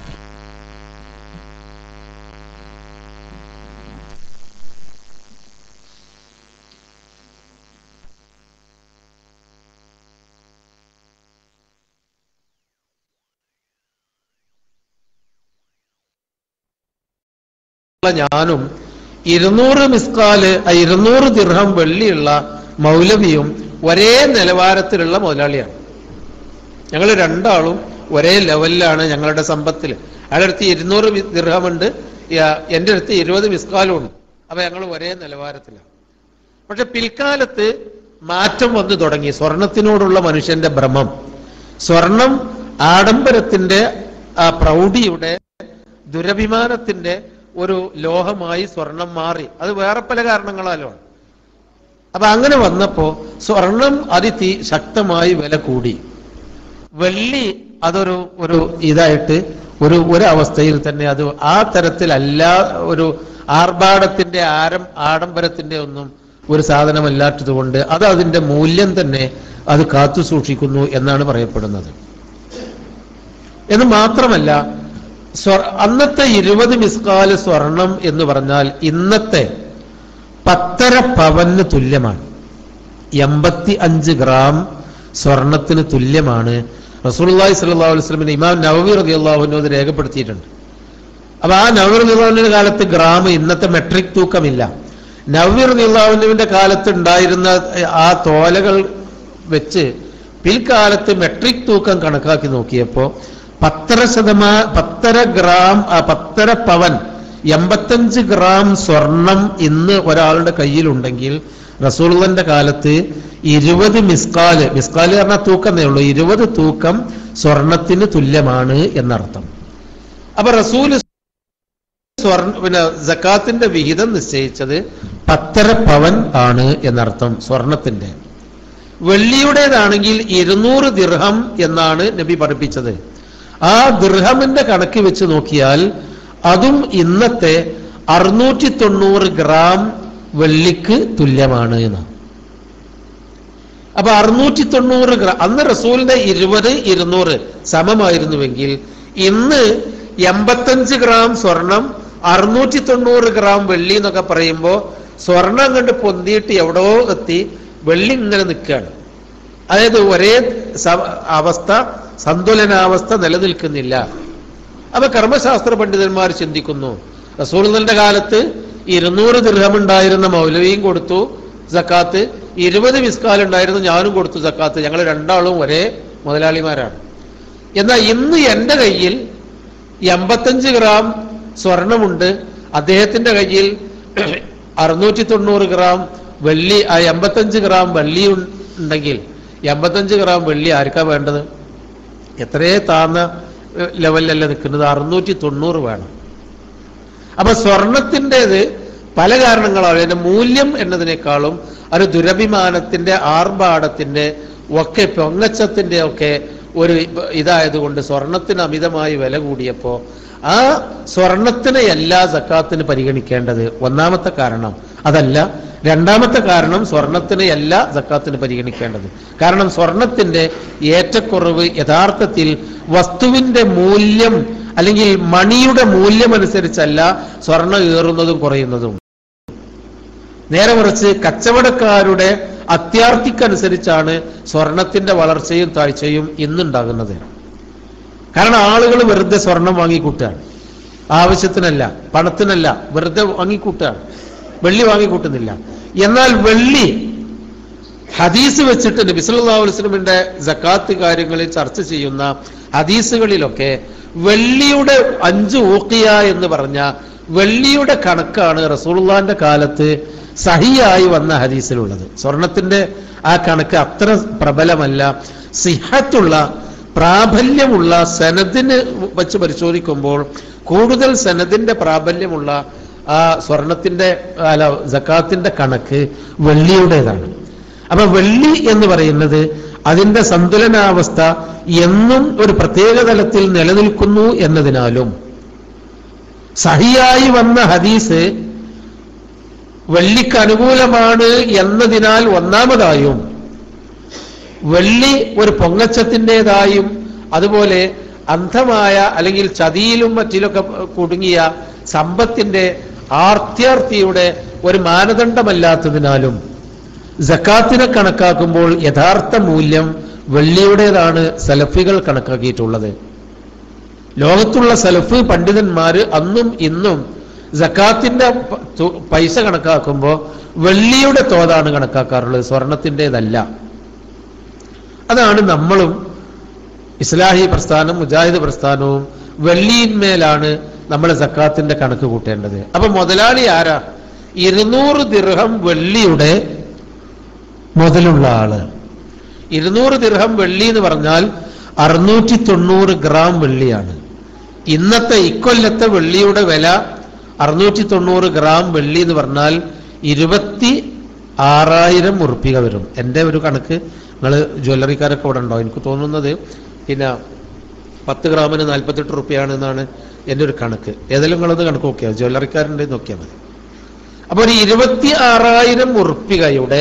ഉള്ള ഞാനും ഇരുന്നൂറ് മിസ്കാല് ആ ഇരുന്നൂറ് ദിർഹം വെള്ളിയുള്ള മൗലവിയും ഒരേ നിലവാരത്തിലുള്ള മുതലാളിയാണ് ഞങ്ങൾ രണ്ടാളും ഒരേ ലെവലിലാണ് ഞങ്ങളുടെ സമ്പത്തിൽ അയാളുടെ അടുത്ത് ഇരുന്നൂറ് വി- ദിർഹമുണ്ട് യ- എൻ്റെ അടുത്ത് ഇരുപത് മിസ്കാലും ഉണ്ട് അപ്പൊ ഞങ്ങൾ ഒരേ നിലവാരത്തിലാണ് പക്ഷെ പിൽക്കാലത്ത് മാറ്റം വന്നു തുടങ്ങി സ്വർണത്തിനോടുള്ള മനുഷ്യന്റെ ഭ്രമം സ്വർണം ആഡംബരത്തിന്റെ ആ പ്രൗഢിയുടെ ദുരഭിമാനത്തിന്റെ ഒരു ലോഹമായി സ്വർണം മാറി അത് വേറെ പല കാരണങ്ങളാലോ അപ്പൊ അങ്ങനെ വന്നപ്പോ സ്വർണം അതി ശക്തമായി വില കൂടി വെള്ളി അതൊരു ഒരു ഇതായിട്ട് ഒരു ഒരവസ്ഥയിൽ തന്നെ അത് ആ തരത്തിലല്ല ഒരു ആർഭാടത്തിന്റെ ആരം ആഡംബരത്തിന്റെ ഒന്നും ഒരു സാധനമല്ലാത്തത് കൊണ്ട് അത് അതിന്റെ മൂല്യം തന്നെ അത് കാത്തു സൂക്ഷിക്കുന്നു എന്നാണ് പറയപ്പെടുന്നത് എന്ന് മാത്രമല്ല സ്വർ അന്നത്തെ ഇരുപത് മിസ്കാല് സ്വർണം എന്ന് പറഞ്ഞാൽ ഇന്നത്തെ പത്തര പവന് തുല്യമാണ് എൺപത്തി അഞ്ച് ഗ്രാം സ്വർണത്തിന് തുല്യമാണ് റസൂലുള്ളാഹി സ്വല്ലല്ലാഹു അലൈഹി വസല്ലമിന്റെ ഇമാം നവവി റളിയല്ലാഹു അൻഹു അത് രേഖപ്പെടുത്തിയിട്ടുണ്ട് അപ്പൊ ആ നവവി റളിയല്ലാഹുവിന്റെ കാലത്ത് ഗ്രാം ഇന്നത്തെ മെട്രിക് തൂക്കമില്ല നവവി റളിയല്ലാഹുവിന്റെ കാലത്ത് ഉണ്ടായിരുന്ന ആ തോലകൾ വെച്ച് പിൽക്കാലത്ത് മെട്രിക് തൂക്കം കണക്കാക്കി നോക്കിയപ്പോ പത്തര ശതമാ പത്തര ഗ്രാം ആ, പത്തര പവൻ എൺപത്തഞ്ച് ഗ്രാം സ്വർണം ഇന്ന് ഒരാളുടെ കയ്യിലുണ്ടെങ്കിൽ റസൂലുള്ളന്റെ കാലത്ത് ഇരുപത് മിസ്കാല് മിസ്കാല് പറഞ്ഞാൽ തൂക്കമേ ഉള്ളൂ ഇരുപത് തൂക്കം സ്വർണത്തിന് തുല്യമാണ് എന്നർത്ഥം അപ്പൊ റസൂല് സ്വർണ്ണ പിന്നെ ജക്കാത്തിന്റെ വിഹിതം നിശ്ചയിച്ചത് പത്തര പവൻ ആണ് എന്നർത്ഥം സ്വർണത്തിന്റെ വെള്ളിയുടേതാണെങ്കിൽ ഇരുന്നൂറ് ദിർഹം എന്നാണ് നബി പഠിപ്പിച്ചത് ആ ദിർഹമിന്റെ കണക്ക് വെച്ച് നോക്കിയാൽ അതും ഇന്നത്തെ അറുന്നൂറ്റി തൊണ്ണൂറ് ഗ്രാം വെള്ളിക്ക് തുല്യമാണ് എന്ന് അപ്പൊ അറുന്നൂറ്റി തൊണ്ണൂറ് ഗ്രാം അന്ന് റസൂലിന്റെ ഇരുപത് ഇരുന്നൂറ് സമമായിരുന്നുവെങ്കിൽ ഇന്ന് എൺപത്തഞ്ച് ഗ്രാം സ്വർണം അറുന്നൂറ്റി തൊണ്ണൂറ് ഗ്രാം വെള്ളി എന്നൊക്കെ പറയുമ്പോ സ്വർണം കണ്ട് പൊന്തിയിട്ട് എവിടോ എത്തി വെള്ളി ഇങ്ങനെ നിൽക്കുകയാണ് അതായത് ഒരേ സ- അവസ്ഥ സന്തുലനാവസ്ഥ നിലനിൽക്കുന്നില്ല അപ്പൊ കർമ്മശാസ്ത്ര പണ്ഡിതന്മാർ ചിന്തിക്കുന്നു റസൂലിന്റെ കാലത്ത് ഇരുന്നൂറ് ദൃഹം ഉണ്ടായിരുന്ന മൗലവിയും കൊടുത്തു സക്കാത്ത് ഇരുപത് മിസ്കാൽ ഉണ്ടായിരുന്നു ഞാനും കൊടുത്തു സക്കാത്ത് ഞങ്ങൾ രണ്ടാളും ഒരേ മുതലാളിമാരാണ് എന്നാൽ ഇന്ന് എൻ്റെ കയ്യിൽ എൺപത്തഞ്ച് ഗ്രാം സ്വർണമുണ്ട് അദ്ദേഹത്തിന്റെ കയ്യിൽ അറുന്നൂറ്റി തൊണ്ണൂറ് ഗ്രാം വെള്ളി ആ എൺപത്തഞ്ച് ഗ്രാം വെള്ളി ഉൺ- ഉണ്ടെങ്കിൽ എൺപത്തഞ്ച് ഗ്രാം വെള്ളി ആർക്കാ വേണ്ടത് എത്രയേ താന്ന ഏഹ്, ലെവലിലല്ല നിൽക്കുന്നത് അറുന്നൂറ്റി തൊണ്ണൂറ് വേണം അപ്പൊ സ്വർണത്തിൻ്റെത് പല കാരണങ്ങളാണ് അതിന്റെ മൂല്യം എന്നതിനേക്കാളും ഒരു ദുരഭിമാനത്തിന്റെ ആർഭാടത്തിന്റെ ഒക്കെ പൊങ്ങച്ചത്തിന്റെ ഒക്കെ ഒരു ഇതായതുകൊണ്ട് സ്വർണത്തിന് അമിതമായി വില കൂടിയപ്പോ ആ സ്വർണത്തിനെ എല്ലാ സക്കാത്തിന് പരിഗണിക്കേണ്ടത് ഒന്നാമത്തെ കാരണം അതല്ല രണ്ടാമത്തെ കാരണം സ്വർണത്തിന് എല്ലാ സക്കാത്തിന് പരിഗണിക്കേണ്ടത് കാരണം സ്വർണത്തിന്റെ ഏറ്റക്കുറവ് യഥാർത്ഥത്തിൽ വസ്തുവിന്റെ മൂല്യം അല്ലെങ്കിൽ മണിയുടെ മൂല്യം അനുസരിച്ചല്ല സ്വർണം ഏറുന്നതും കുറയുന്നതും നേരെ മറിച്ച് കച്ചവടക്കാരുടെ അത്യാർത്ഥിക്കനുസരിച്ചാണ് സ്വർണത്തിന്റെ വളർച്ചയും താഴ്ചയും ഇന്നുണ്ടാകുന്നത് കാരണം ആളുകൾ വെറുതെ സ്വർണം വാങ്ങിക്കൂട്ടുകയാണ് ആവശ്യത്തിനല്ല പണത്തിനല്ല വെറുതെ വാങ്ങിക്കൂട്ടുകയാണ് വെള്ളി വാങ്ങിക്കൂട്ടുന്നില്ല എന്നാൽ വെള്ളി ഹദീസ് വെച്ചിട്ട് നബി സല്ലല്ലാഹു അലൈഹി വസല്ലമിന്റെ സക്കാത്ത് കാര്യങ്ങളിൽ ചർച്ച ചെയ്യുന്ന ഹദീസുകളിലൊക്കെ വെള്ളിയുടെ അഞ്ച് ഊക്കിയ എന്ന് പറഞ്ഞ വെള്ളിയുടെ കണക്കാണ് റസൂലുള്ളാന്റെ കാലത്ത് സഹിയായി വന്ന ഹദീസിലുള്ളത് സ്വർണത്തിന്റെ ആ കണക്ക് അത്ര പ്രബലമല്ല സിഹത്തുള്ള പ്രാബല്യമുള്ള സനദിന് വെച്ച് പരിശോധിക്കുമ്പോൾ കൂടുതൽ സനദിന്റെ പ്രാബല്യമുള്ള ആ സ്വർണത്തിന്റെ അല്ല സക്കാത്തിന്റെ കണക്ക് വെള്ളിയുടേതാണ് അപ്പൊ വെള്ളി എന്ന് പറയുന്നത് അതിന്റെ സന്തുലനാവസ്ഥ എന്നും ഒരു പ്രത്യേക തലത്തിൽ നിലനിൽക്കുന്നു എന്നതിനാലും സഹിയായി വന്ന ഹദീസ് വെള്ളിക്ക് അനുകൂലമാണ് എന്നതിനാൽ ഒന്നാമതായും വെള്ളി ഒരു പൊങ്ങച്ചത്തിൻ്റെതായും അതുപോലെ അന്ധമായ അല്ലെങ്കിൽ ചതിയിലും മറ്റിലൊക്കെ കുടുങ്ങിയ സമ്പത്തിന്റെ ആർത്യാർത്ഥിയുടെ ഒരു മാനദണ്ഡമല്ലാത്തതിനാലും ജക്കാത്തിനെ കണക്കാക്കുമ്പോൾ യഥാർത്ഥ മൂല്യം വെള്ളിയുടേതാണ് സലഫികൾ കണക്കാക്കിയിട്ടുള്ളത് ലോകത്തുള്ള സലഫ് പണ്ഡിതന്മാര് അന്നും ഇന്നും ജക്കാത്തിന്റെ പ- തു- പൈസ കണക്കാക്കുമ്പോൾ വെള്ളിയുടെ തോതാണ് കണക്കാക്കാറുള്ളത് സ്വർണത്തിൻ്റെതല്ല അതാണ് നമ്മളും ഇസ്ലാഹി പ്രസ്ഥാനം മുജാഹിദ് പ്രസ്ഥാനവും വെള്ളിയിന്മേലാണ് നമ്മൾ സക്കാത്തിന്റെ കണക്ക് കൂട്ടേണ്ടത് അപ്പൊ മുതലാളി ആരാ ഇരുന്നൂറ് ദിർഹം വെള്ളിയുടെ മുതലുള്ള ആള് ഇരുന്നൂറ് ദിർഹം വെള്ളി എന്ന് പറഞ്ഞാൽ അറുന്നൂറ്റി തൊണ്ണൂറ് ഗ്രാം വെള്ളിയാണ് ഇന്നത്തെ ഇക്കൊല്ലത്തെ വെള്ളിയുടെ വില അറുന്നൂറ്റി തൊണ്ണൂറ് ഗ്രാം വെള്ളി എന്ന് പറഞ്ഞാൽ ഇരുപത്തി ആറായിരം ഉറുപ്പിക വരും എൻ്റെ ഒരു കണക്ക് നിങ്ങൾ ജ്വല്ലറിക്കാരൊക്കെ ഇവിടെ ഉണ്ടോ എനിക്ക് തോന്നുന്നത് പിന്നെ പത്ത് ഗ്രാമിന് നാൽപ്പത്തെട്ട് റുപ്യാണ് എന്നാണ് എൻ്റെ ഒരു കണക്ക് ഏതെങ്കിലും നിങ്ങളത് കണക്ക് നോക്കിയാൽ ജ്വല്ലറിക്കാരുണ്ട് നോക്കിയാൽ മതി അപ്പൊ ഒരു ഇരുപത്തി ആറായിരം ഉറുപ്പികയുടെ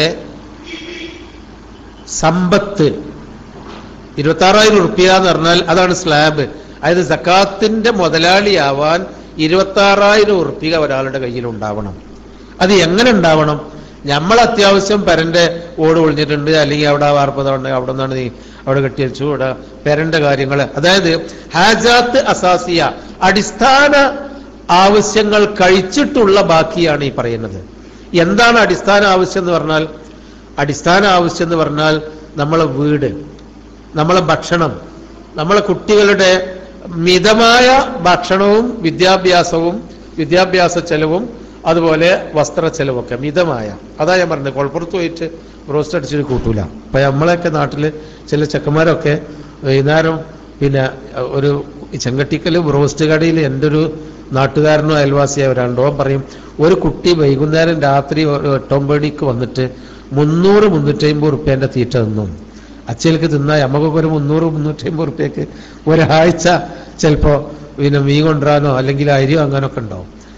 സമ്പത്ത് ഇരുപത്തി ആറായിരം ഉറുപ്പ്യ എന്ന് പറഞ്ഞാൽ അതാണ് സ്ലാബ് അതായത് സക്കാത്തിന്റെ മുതലാളിയാവാൻ ഇരുപത്തി ആറായിരം ഉറുപ്പിക ഒരാളുടെ കയ്യിൽ ഉണ്ടാവണം അത് എങ്ങനെ ഉണ്ടാവണം നമ്മൾ അത്യാവശ്യം പെരന്റെ ഓട് ഒളിഞ്ഞിട്ടുണ്ട് അല്ലെങ്കിൽ അവിടെ വാർപ്പതുണ്ട് അവിടെ നിന്നാണ് നീ അവിടെ കെട്ടിവെച്ചു ഇവിടെ പെരന്റെ കാര്യങ്ങൾ അതായത് ഹാജാത്ത് അസാസിയ അടിസ്ഥാന ആവശ്യങ്ങൾ കഴിച്ചിട്ടുള്ള ബാക്കിയാണ് ഈ പറയുന്നത് എന്താണ് അടിസ്ഥാന ആവശ്യം എന്ന് പറഞ്ഞാൽ അടിസ്ഥാന ആവശ്യം എന്ന് പറഞ്ഞാൽ നമ്മളെ വീട് നമ്മളെ ഭക്ഷണം നമ്മളെ കുട്ടികളുടെ മിതമായ ഭക്ഷണവും വിദ്യാഭ്യാസവും വിദ്യാഭ്യാസ ചെലവും അതുപോലെ വസ്ത്ര ചെലവൊക്കെ മിതമായ അതാ ഞാൻ പറഞ്ഞത് കൊളപ്പുറത്ത് പോയിട്ട് റോസ്റ്റ് അടിച്ചിട്ട് കൂട്ടൂല അപ്പൊ നമ്മളെയൊക്കെ നാട്ടില് ചില ചെക്കന്മാരൊക്കെ വൈകുന്നേരം പിന്നെ ഒരു ചെങ്കട്ടിക്കല് റോസ്റ്റ് കടയിൽ എൻ്റെ ഒരു നാട്ടുകാരനോ അയൽവാസിയോ ഒരാളുണ്ടോ അവൻ പറയും ഒരു കുട്ടി വൈകുന്നേരം രാത്രി ഒരു എട്ടൊമ്പത് മണിക്ക് വന്നിട്ട് മുന്നൂറ് മുന്നൂറ്റമ്പത് റുപ്യേന്റെ തീറ്റ തിന്നും അച്ഛലേക്ക് തിന്നാൽ നമുക്കൊക്കെ ഒരു മുന്നൂറ് മുന്നൂറ്റമ്പത് റുപ്യക്ക് ഒരാഴ്ച ചിലപ്പോ പിന്നെ മീൻ കൊണ്ടുവരാനോ അല്ലെങ്കിൽ അരി വാങ്ങാനൊക്കെ ഉണ്ടാവും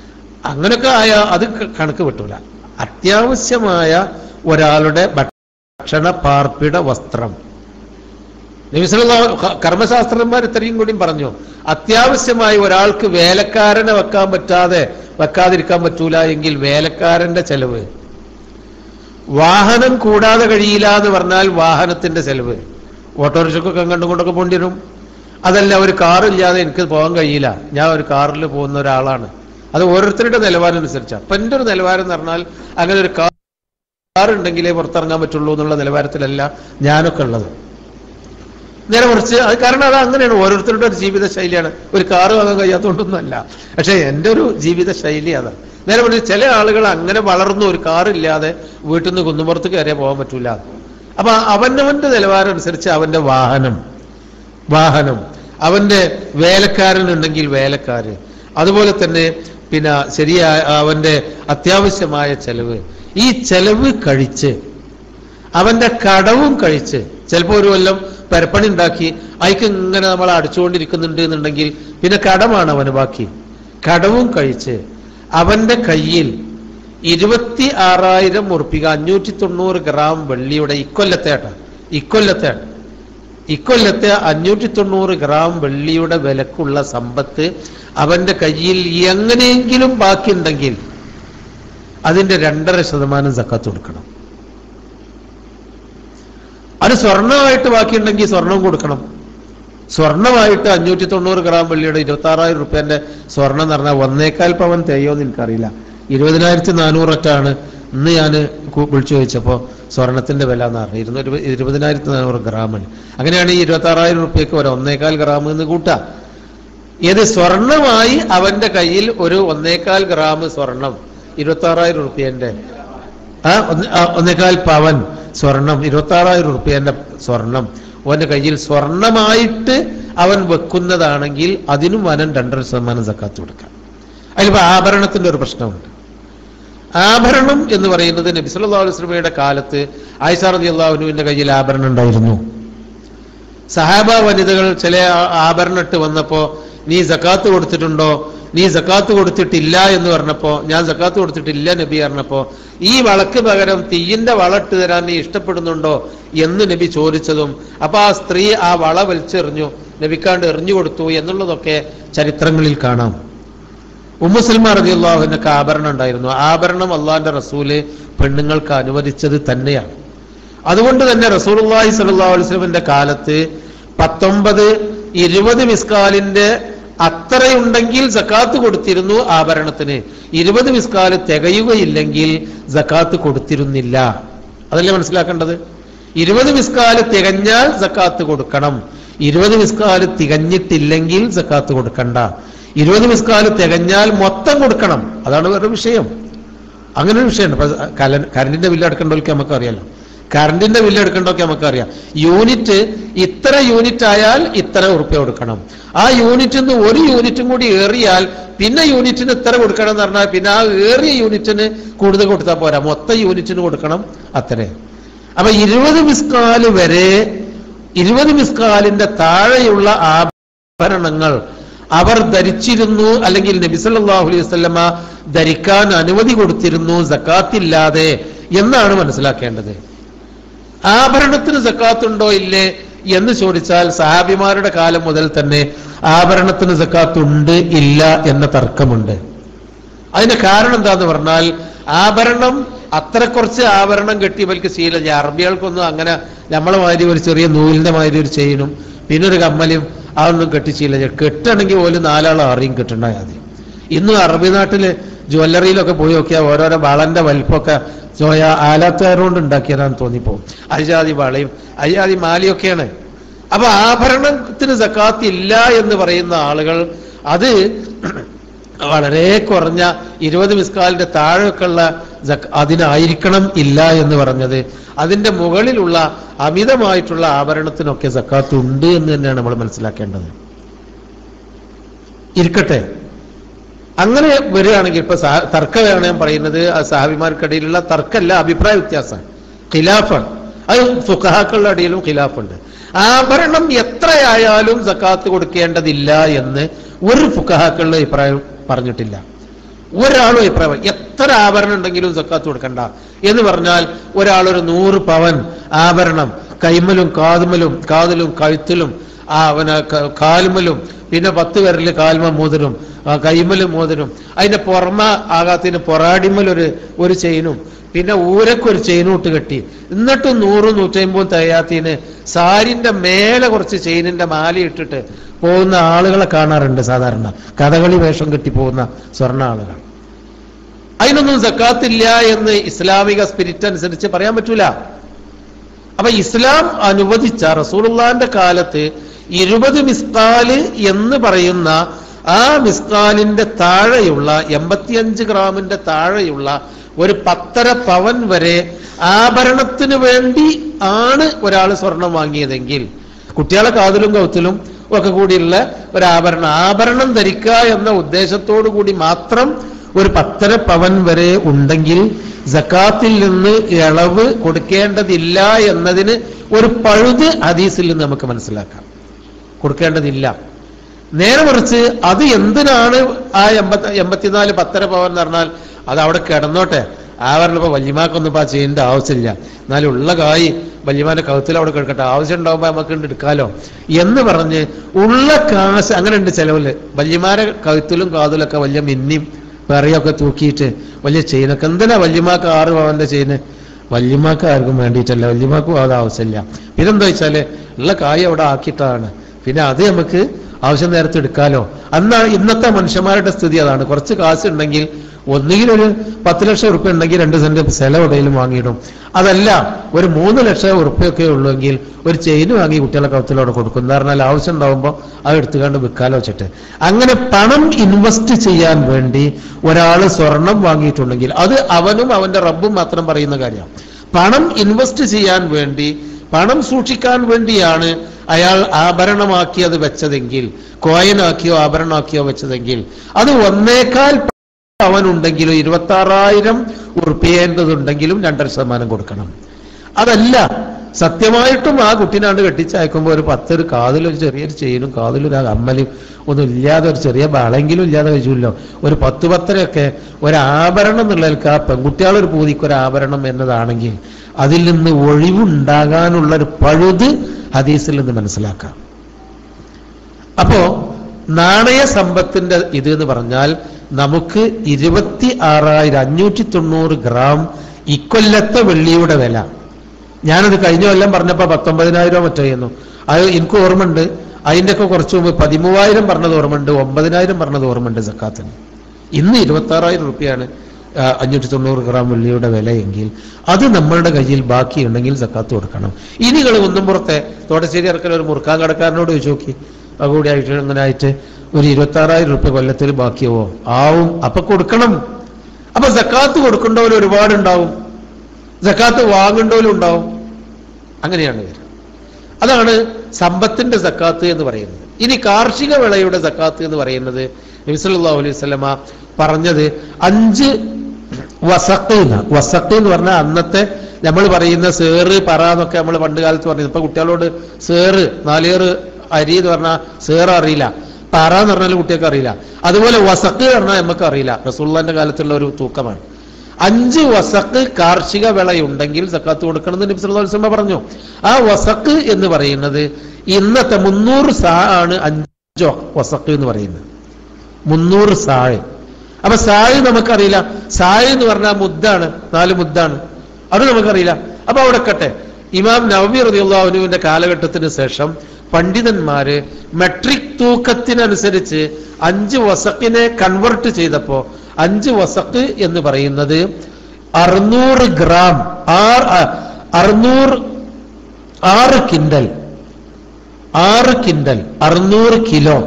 അങ്ങനെയൊക്കെ ആയ അത് ക- കണക്ക് വിട്ടൂല അത്യാവശ്യമായ ഒരാളുടെ ഭക്ഷണ പാർപ്പിട വസ്ത്രം നബിസല കർമ്മശാസ്ത്രന്മാർ ഇത്രയും കൂടിയും പറഞ്ഞു അത്യാവശ്യമായി ഒരാൾക്ക് വേലക്കാരനെ വെക്കാൻ പറ്റാതെ വെക്കാതിരിക്കാൻ പറ്റൂല എങ്കിൽ വേലക്കാരന്റെ ചെലവ് വാഹനം കൂടാതെ കഴിയില്ല എന്ന് പറഞ്ഞാൽ വാഹനത്തിന്റെ ചെലവ് ഓട്ടോറിക്ഷക്കൊക്കെ കണ്ടുകൊണ്ടൊക്കെ പോണ്ടി വരും അതല്ല ഒരു കാറില്ലാതെ എനിക്ക് പോകാൻ കഴിയില്ല ഞാൻ ഒരു കാറിൽ പോകുന്ന ഒരാളാണ് അത് ഓരോരുത്തരുടെ നിലവാരം അനുസരിച്ചാണ് അപ്പൊ എന്റെ ഒരു നിലവാരം എന്ന് പറഞ്ഞാൽ അങ്ങനെ ഒരു കാർ ഉണ്ടെങ്കിലേ പുറത്തിറങ്ങാൻ പറ്റുള്ളൂ എന്നുള്ള നിലവാരത്തിലല്ല ഞാനൊക്കെ ഉള്ളത് നേരെ മറിച്ച് അത് കാരണം അത് അങ്ങനെയാണ് ഓരോരുത്തരുടെ ഒരു ജീവിത ശൈലിയാണ് ഒരു കാറ് വാങ്ങാൻ കഴിയാത്തതുകൊണ്ടൊന്നുമല്ല പക്ഷെ എൻ്റെ ഒരു ജീവിത ശൈലി അതാണ് നേരെ മറിച്ച് ചില ആളുകൾ അങ്ങനെ വളർന്നു ഒരു കാറില്ലാതെ വീട്ടിൽ നിന്ന് കുന്നുപുറത്ത് കയറിയാൽ പോകാൻ പറ്റൂല അപ്പൊ അവനവന്റെ നിലവാരം അനുസരിച്ച് അവന്റെ വാഹനം വാഹനം അവന്റെ വേലക്കാരനുണ്ടെങ്കിൽ വേലക്കാര് അതുപോലെ തന്നെ പിന്നെ ശരിയായ അവന്റെ അത്യാവശ്യമായ ചെലവ് ഈ ചെലവ് കഴിച്ച് അവന്റെ കടവും കഴിച്ച് ചിലപ്പോൾ ഒരു കൊല്ലം പരപ്പണി ഉണ്ടാക്കി അയക്ക് ഇങ്ങനെ നമ്മൾ അടിച്ചുകൊണ്ടിരിക്കുന്നുണ്ട് എന്നുണ്ടെങ്കിൽ പിന്നെ കടമാണ് അവന് ബാക്കി കടവും കഴിച്ച് അവന്റെ കയ്യിൽ ഇരുപത്തി ആറായിരം ഉറുപ്പിക അഞ്ഞൂറ്റി തൊണ്ണൂറ് ഗ്രാം വെള്ളിയുടെ ഇക്കൊല്ലത്തെ ആട്ടാ ഇക്കൊല്ലത്തെ ആട്ടാ. ഇക്കൊല്ലത്തെ അഞ്ഞൂറ്റി തൊണ്ണൂറ് ഗ്രാം വെള്ളിയുടെ വിലക്കുള്ള സമ്പത്ത് അവന്റെ കയ്യിൽ എങ്ങനെയെങ്കിലും ബാക്കിയുണ്ടെങ്കിൽ അതിന്റെ രണ്ടര ശതമാനം സക്കാത്ത് കൊടുക്കണം അത് സ്വർണമായിട്ട് ബാക്കിയുണ്ടെങ്കിൽ സ്വർണം കൊടുക്കണം സ്വർണമായിട്ട് അഞ്ഞൂറ്റി തൊണ്ണൂറ് ഗ്രാം വെള്ളിയുടെ ഇരുപത്തി ആറായിരം റുപ്യന്റെ സ്വർണം എന്ന് പറഞ്ഞാൽ ഒന്നേക്കാൽ പവൻ തെയ്യോന്ന് എനിക്കറിയില്ല ഇരുപതിനായിരത്തി നാനൂററ്റാണ് ഇന്ന് ഞാൻ വിളിച്ചു ചോദിച്ചപ്പോ സ്വർണത്തിന്റെ വില എന്ന് പറഞ്ഞു ഇരുന്നൂറ് ഇരുപതിനായിരത്തി നാനൂറ് ഗ്രാമിന് അങ്ങനെയാണ് ഈ ഇരുപത്തി ആറായിരം റുപ്യക്ക് ഒരു ഒന്നേകാൽ ഗ്രാം എന്ന് കൂട്ടാം ഏത് സ്വർണമായി അവന്റെ കയ്യിൽ ഒരു ഒന്നേകാൽ ഗ്രാം സ്വർണം ഇരുപത്തി ആറായിരം റുപ്യന്റെ ആ ഒന്ന്- ആ, ഒന്നേകാൽ പവൻ സ്വർണം ഇരുപത്തി ആറായിരം റുപ്യന്റെ സ്വർണം അവന്റെ കയ്യിൽ സ്വർണമായിട്ട് അവൻ വെക്കുന്നതാണെങ്കിൽ അതിനും വനം രണ്ടര ശതമാനം സക്കാത്ത് കൊടുക്കാം അതിലിപ്പോ ആഭരണത്തിന്റെ ഒരു പ്രശ്നമുണ്ട് ആഭരണം എന്ന് പറയുന്നത് നബി സല്ലല്ലാഹു അലൈഹി വസല്ലമയുടെ കാലത്ത് ആയിഷ റളിയല്ലാഹുവിന്റെ കയ്യിൽ ആഭരണം ഉണ്ടായിരുന്നു സഹാബ വനിതകൾ ചില ആ- ആഭരണം ഇട്ട് വന്നപ്പോ നീ സക്കാത്ത് കൊടുത്തിട്ടുണ്ടോ നീ സക്കാത്ത് കൊടുത്തിട്ടില്ല എന്ന് പറഞ്ഞപ്പോ ഞാൻ സക്കാത്ത് കൊടുത്തിട്ടില്ല നബി പറഞ്ഞപ്പോ ഈ വളക്ക് പകരം തീയിന്റെ വള ഇട്ട് തരാൻ നീ ഇഷ്ടപ്പെടുന്നുണ്ടോ എന്ന് നബി ചോദിച്ചതും അപ്പൊ ആ സ്ത്രീ ആ വള വലിച്ചെറിഞ്ഞു നബിക്കാണ്ട് എറിഞ്ഞു കൊടുത്തു എന്നുള്ളതൊക്കെ ചരിത്രങ്ങളിൽ കാണാം ഉമ്മുസൽമാർ റളിയല്ലാഹുവിനൊക്കെ ആഭരണം ഉണ്ടായിരുന്നു ആഭരണം അള്ളാഹിന്റെ റസൂല് പെണ്ണുങ്ങൾക്ക് അനുവദിച്ചത് തന്നെയാണ് അതുകൊണ്ട് തന്നെ റസൂലുള്ളാഹി സ്വല്ലല്ലാഹു അലൈഹി വസല്ലമയുടെ കാലത്ത് പത്തൊമ്പത് ഇരുപത് മിസ്കാലിന്റെ അത്രയുണ്ടെങ്കിൽ സക്കാത്ത് കൊടുത്തിരുന്നു ആഭരണത്തിന് ഇരുപത് മിസ്കാല് തികയുകയില്ലെങ്കിൽ സക്കാത്ത് കൊടുത്തിരുന്നില്ല അതല്ലേ മനസ്സിലാക്കേണ്ടത് ഇരുപത് മിസ്കാല് തികഞ്ഞാൽ സക്കാത്ത് കൊടുക്കണം ഇരുപത് മിസ്കാല് തികഞ്ഞിട്ടില്ലെങ്കിൽ സക്കാത്ത് കൊടുക്കണ്ട ഇരുപത് മിസ്കാല് തികഞ്ഞാൽ മൊത്തം കൊടുക്കണം അതാണ് വേറെ വിഷയം അങ്ങനെ ഒരു വിഷയമുണ്ട് ഇപ്പൊ കല- കറണ്ടിന്റെ ബില്ല് അടക്കേണ്ടവർക്ക് നമുക്ക് അറിയാലോ കറണ്ടിന്റെ ബില്ല് എടുക്കേണ്ടതൊക്കെ നമുക്കറിയാം യൂണിറ്റ് ഇത്ര യൂണിറ്റ് ആയാൽ ഇത്ര ഉറുപ്പ്യ കൊടുക്കണം ആ യൂണിറ്റിൽ നിന്ന് ഒരു യൂണിറ്റും കൂടി ഏറിയാൽ പിന്നെ യൂണിറ്റിന് ഇത്ര കൊടുക്കണം എന്ന് പറഞ്ഞാൽ പിന്നെ ആ ഏറിയ യൂണിറ്റിന് കൂടുതൽ കൊടുത്താൽ പോരാ മൊത്തം യൂണിറ്റിന് കൊടുക്കണം അത്രേ അപ്പൊ ഇരുപത് മിസ്കാല് വരെ ഇരുപത് മിസ്കാലിന്റെ താഴെയുള്ള ആഭരണങ്ങൾ അവർ ധരിച്ചിരുന്നു അല്ലെങ്കിൽ നബി സല്ലല്ലാഹു അലൈഹി വസല്ലമ ധരിക്കാൻ അനുമതി കൊടുത്തിരുന്നു സക്കാത്തില്ലാതെ എന്നാണ് മനസ്സിലാക്കേണ്ടത് ആഭരണത്തിന് സക്കാത്തുണ്ടോ ഇല്ലേ എന്ന് ചോദിച്ചാൽ സഹാബിമാരുടെ കാലം മുതൽ തന്നെ ആഭരണത്തിന് സക്കാത്തുണ്ട് ഇല്ല എന്ന തർക്കമുണ്ട് അതിന്റെ കാരണം എന്താന്ന് പറഞ്ഞാൽ ആഭരണം അത്ര കുറച്ച് ആഭരണം കെട്ടി ഇവർക്ക് ശീലം ഈ അറബികൾക്കൊന്നും അങ്ങനെ നമ്മളെ മാതിരി ഒരു ചെറിയ നൂലിന്റെ മാതിരി ഒരു ചെയിനും പിന്നെ ഒരു കമ്മലും അതൊന്നും കെട്ടി ശീലം കെട്ടണമെങ്കിൽ പോലും നാലാൾ അറിയും കെട്ടുണ്ടായാൽ മതി ഇന്ന് അറബി നാട്ടില് ജ്വല്ലറിയിലൊക്കെ പോയി നോക്കിയാൽ ഓരോരോ വളന്റെ വലിപ്പമൊക്കെ ചോയ ആലാത്തുകാർ കൊണ്ട് ഉണ്ടാക്കിയതാന്ന് തോന്നിപ്പോവും അജാതി വളയും അജാതി മാലയൊക്കെയാണ് അപ്പൊ ആഭരണത്തിന് സക്കാത്ത് ഇല്ല എന്ന് പറയുന്ന ആളുകൾ അത് വളരെ കുറഞ്ഞ ഇരുപത് മിസ്കാലിന്റെ താഴെയൊക്കെയുള്ള സക്ക- അതിനായിരിക്കണം ഇല്ല എന്ന് പറഞ്ഞത് അതിന്റെ മുകളിലുള്ള അമിതമായിട്ടുള്ള ആഭരണത്തിനൊക്കെ സക്കാത്ത് ഉണ്ട് എന്ന് തന്നെയാണ് നമ്മൾ മനസ്സിലാക്കേണ്ടത് ഇരിക്കട്ടെ അങ്ങനെ വരികയാണെങ്കിൽ ഇപ്പൊ സഹ- തർക്കമാണ് ഞാൻ പറയുന്നത് ആ സഹാബിമാർക്കിടയിലുള്ള തർക്കമല്ല അഭിപ്രായ വ്യത്യാസമാണ് ഖിലാഫാണ് അത് ഫുഖഹാക്കളുടെ ഇടയിലും ഖിലാഫുണ്ട് ആഭരണം എത്രയായാലും സക്കാത്ത് കൊടുക്കേണ്ടതില്ല എന്ന് ഒരു ഫുഖഹാക്കളുടെ അഭിപ്രായം പറഞ്ഞിട്ടില്ല ഒരാളും അഭിപ്രായം എത്ര ആഭരണം ഉണ്ടെങ്കിലും സക്കാത്ത് കൊടുക്കണ്ട എന്ന് പറഞ്ഞാൽ ഒരാൾ ഒരു നൂറ് പവൻ ആഭരണം കൈമലും കാതുമലും കാതിലും കഴുത്തിലും ആ അവന കാലുമലും പിന്നെ പത്ത് വിരല് കാൽമ മോതിരും ആ കൈമലും മോതിരും അതിന്റെ പുറമ ആകാത്തിന് പൊറാടിമലൊരു ഒരു ചെയിനും പിന്നെ ഊരക്കൊരു ചെയിനും ഇട്ട് കെട്ടി എന്നിട്ടും നൂറും നൂറ്റമ്പതും തികയാത്തിന് സാരിന്റെ മേലെ കുറച്ച് ചെയിനിന്റെ മാല ഇട്ടിട്ട് പോകുന്ന ആളുകളെ കാണാറുണ്ട് സാധാരണ കഥകളി വേഷം കെട്ടി പോകുന്ന സ്വർണ്ണ ആളുകൾ അതിനൊന്നും സക്കാത്തില്ല എന്ന് ഇസ്ലാമിക സ്പിരിറ്റ് അനുസരിച്ച് പറയാൻ പറ്റൂല അപ്പൊ ഇസ്ലാം അനുവദിച്ച റസൂലുള്ളാന്റെ കാലത്ത് ഇരുപത് മിസ്കാല് എന്ന് പറയുന്ന ആ മിസ്കാലിന്റെ താഴെയുള്ള എൺപത്തിയഞ്ച് ഗ്രാമിന്റെ താഴെയുള്ള ഒരു പത്തര പവൻ വരെ ആഭരണത്തിന് വേണ്ടി ആണ് ഒരാൾ സ്വർണം വാങ്ങിയതെങ്കിൽ കുട്ടികളെ കാതിലും കൗത്തിലും ഒക്കെ കൂടിയുള്ള ഒരു ആഭരണം ആഭരണം ധരിക്കുക എന്ന ഉദ്ദേശത്തോടു കൂടി മാത്രം ഒരു പത്തര പവൻ വരെ ഉണ്ടെങ്കിൽ ജക്കാത്തിൽ നിന്ന് ഇളവ് കൊടുക്കേണ്ടതില്ല എന്നതിന് ഒരു പഴുത് ഹദീസിൽ നിന്ന് നമുക്ക് മനസ്സിലാക്കാം കൊടുക്കേണ്ടതില്ല നേരെ മറിച്ച് അത് എന്തിനാണ് ആ എൺപത്തി എൺപത്തിനാല് പത്തര പവൻ എന്ന് പറഞ്ഞാൽ അത് അവിടെ കിടന്നോട്ടെ ആവരണം ഇപ്പൊ വല്യമാക്കൊന്നും ഇപ്പൊ ആ ചെയ്യേണ്ട ആവശ്യമില്ല എന്നാലും ഉള്ള കായ് വല്യമാന്റെ കഴുത്തിൽ അവിടെ കിടക്കട്ടെ ആവശ്യം ഉണ്ടാവുമ്പോ നമുക്ക് ഇങ്ങട് എടുക്കാലോ എന്ന് പറഞ്ഞ് ഉള്ള കാശ് അങ്ങനെ ഉണ്ട് ചെലവില് വല്യമാരെ കഴുത്തിലും കാതിലൊക്കെ വലിയ മിന്നിയും പെറിയൊക്കെ തൂക്കിയിട്ട് വലിയ ചെയിനൊക്കെ എന്തിനാ വല്യമാക്ക് ആറ് പവന്റെ ചെയിന് വല്യമാക്ക് ആർക്കും വേണ്ടിയിട്ടല്ല വല്യമാക്കും അത് ആവശ്യമില്ല പിന്നെന്താ വെച്ചാല് ഉള്ള കായ് അവിടെ ആക്കിയിട്ടാണ് പിന്നെ അത് നമുക്ക് ആവശ്യം നേരത്തെ എടുക്കാലോ അന്നാ ഇന്നത്തെ മനുഷ്യന്മാരുടെ സ്ഥിതി അതാണ് കുറച്ച് കാശ് ഉണ്ടെങ്കിൽ ഒന്നുകിൽ ഒരു പത്ത് ലക്ഷം ഉറുപ്പ്യ ഉണ്ടെങ്കിൽ രണ്ട് സെന്റ് സ്ഥലം എവിടെയെങ്കിലും വാങ്ങിയിടും അതല്ല ഒരു മൂന്ന് ലക്ഷം ഉറുപ്പ്യൊക്കെ ഉള്ളുവെങ്കിൽ ഒരു ചെയിൻ വാങ്ങി കുട്ടികളെ കൗത്തിലവിടെ കൊടുക്കും എന്ന് പറഞ്ഞാൽ ആവശ്യം ഉണ്ടാവുമ്പോൾ അത് എടുത്തുകൊണ്ട് വിൽക്കാലോ വെച്ചിട്ട് അങ്ങനെ പണം ഇൻവെസ്റ്റ് ചെയ്യാൻ വേണ്ടി ഒരാൾ സ്വർണം വാങ്ങിയിട്ടുണ്ടെങ്കിൽ അത് അവനും അവന്റെ റബ്ബും മാത്രം പറയുന്ന കാര്യമാണ് പണം ഇൻവെസ്റ്റ് ചെയ്യാൻ വേണ്ടി പണം സൂക്ഷിക്കാൻ വേണ്ടിയാണ് അയാൾ ആഭരണമാക്കി അത് വെച്ചതെങ്കിൽ കോയനാക്കിയോ ആഭരണമാക്കിയോ വെച്ചതെങ്കിൽ അത് ഒന്നേക്കാൽ അവനുണ്ടെങ്കിലും ഇരുപത്തി ആറായിരം ഉറുപ്പിയേണ്ടതുണ്ടെങ്കിലും രണ്ടര ശതമാനം കൊടുക്കണം അതല്ല സത്യമായിട്ടും ആ കുട്ടീനാണ്ട് കെട്ടിച്ചയക്കുമ്പോൾ ഒരു പത്തൊരു കാതിലൊരു ചെറിയൊരു ചെയിനും കാതിലൊരു അമ്മലും ഒന്നും ഇല്ലാതെ ഒരു ചെറിയ ബാളെങ്കിലും ഇല്ലാതെ കഴിച്ചില്ലോ ഒരു പത്ത് പത്തരയൊക്കെ ഒരു ആഭരണം എന്നുള്ളതിൽക്ക് ആ പെൺകുട്ടികളൊരു പൂതിക്ക് ഒരു ആഭരണം എന്നതാണെങ്കിൽ അതിൽ നിന്ന് ഒഴിവുണ്ടാകാനുള്ള ഒരു പഴുത് ഹദീസിൽ നിന്ന് മനസ്സിലാക്കാം അപ്പോ നാണയ സമ്പത്തിന്റെ ഇത് എന്ന് പറഞ്ഞാൽ നമുക്ക് ഇരുപത്തി ആറായിരം അഞ്ഞൂറ്റി തൊണ്ണൂറ് ഗ്രാം ഇക്കൊല്ലത്തെ വെള്ളിയുടെ വില ഞാനത് കഴിഞ്ഞ കൊല്ലം പറഞ്ഞപ്പോ പത്തൊമ്പതിനായിരം മറ്റോ ചെയ്യുന്നു അത് എനിക്ക് ഓർമ്മയുണ്ട് അതിന്റെ ഒക്കെ കുറച്ച് മുമ്പ് പതിമൂവായിരം പറഞ്ഞത് ഓർമ്മയുണ്ട് ഒമ്പതിനായിരം പറഞ്ഞത് ഓർമ്മയുണ്ട് സക്കാത്തിന് ഇന്ന് ഇരുപത്തി ആറായിരം റുപ്യാണ് അഞ്ഞൂറ്റി തൊണ്ണൂറ് ഗ്രാം വെള്ളിയുടെ വിലയെങ്കിൽ അത് നമ്മളുടെ കയ്യിൽ ബാക്കിയുണ്ടെങ്കിൽ സക്കാത്ത് കൊടുക്കണം ഇനി നിങ്ങൾ ഒന്നും പുറത്തെ തോട്ടശ്ശേരി ഇറക്കൽ ഒരു മുറുക്കാൻ കടക്കാരനോട് ചോദിച്ചു നോക്കി കൂടി ആയിട്ട് അങ്ങനെ ആയിട്ട് ഒരു ഇരുപത്തി ആറായിരം റുപ്യ കൊല്ലത്തിൽ ബാക്കിയാവോ ആവും അപ്പൊ കൊടുക്കണം അപ്പൊ സക്കാത്ത് കൊടുക്കേണ്ടവർ ഒരുപാടുണ്ടാവും സക്കാത്ത് വാങ്ങേണ്ടവരും ഉണ്ടാവും അങ്ങനെയാണ് വരിക അതാണ് സമ്പത്തിന്റെ സക്കാത്ത് എന്ന് പറയുന്നത് ഇനി കാർഷിക വിളയുടെ സക്കാത്ത് എന്ന് പറയുന്നത് നബിസല്ലാഹു അലൈഹി സ്വലമ പറഞ്ഞത് അഞ്ച് വസക്ക് എന്ന് വസക്ക് എന്ന് പറഞ്ഞാൽ അന്നത്തെ നമ്മൾ പറയുന്ന സേറ് പറ എന്നൊക്കെ നമ്മൾ പണ്ട് കാലത്ത് പറഞ്ഞത് ഇപ്പൊ കുട്ടികളോട് സേറ് നാലേറ് അരി എന്ന് പറഞ്ഞാൽ സേറ് അറിയില്ല പറ എന്ന് പറഞ്ഞാൽ കുട്ടികൾക്ക് അറിയില്ല അതുപോലെ വസക്ക് പറഞ്ഞാൽ നമുക്ക് അറിയില്ല റസൂള്ളാന്റെ കാലത്തുള്ള ഒരു തൂക്കമാണ് അഞ്ച് വസക്ക് കാർഷിക വിളയുണ്ടെങ്കിൽ സക്കാത്ത് കൊടുക്കണമെന്ന് നബി സല്ലല്ലാഹു അലൈഹി വസല്ലം പറഞ്ഞു ആ വസക്ക് എന്ന് പറയുന്നത് ഇന്നത്തെ മുന്നൂറ് സാ ആണ് അഞ്ചോ വസക്ക് എന്ന് പറയുന്നത് മുന്നൂറ് സാഴ് അപ്പൊ സാഴ് നമുക്കറിയില്ല സാഴ് എന്ന് പറഞ്ഞാൽ മുദ്ദാണ് നാല് മുദ്ദാണ് അത് നമുക്കറിയില്ല അപ്പൊ അവിടെ കട്ടെ ഇമാം നവമി റതിയുള്ളാഹുനുവിന്റെ കാലഘട്ടത്തിന് ശേഷം പണ്ഡിതന്മാര് മെട്രിക് തൂക്കത്തിനനുസരിച്ച് അഞ്ച് വസക്കിനെ കൺവെർട്ട് ചെയ്തപ്പോ അഞ്ച് വസക്ക് എന്ന് പറയുന്നത് അറുന്നൂറ് ഗ്രാം ആറ് അറുന്നൂറ് ആറ് കിൻഡൽ ആറ് കിൻഡൽ അറുന്നൂറ് കിലോ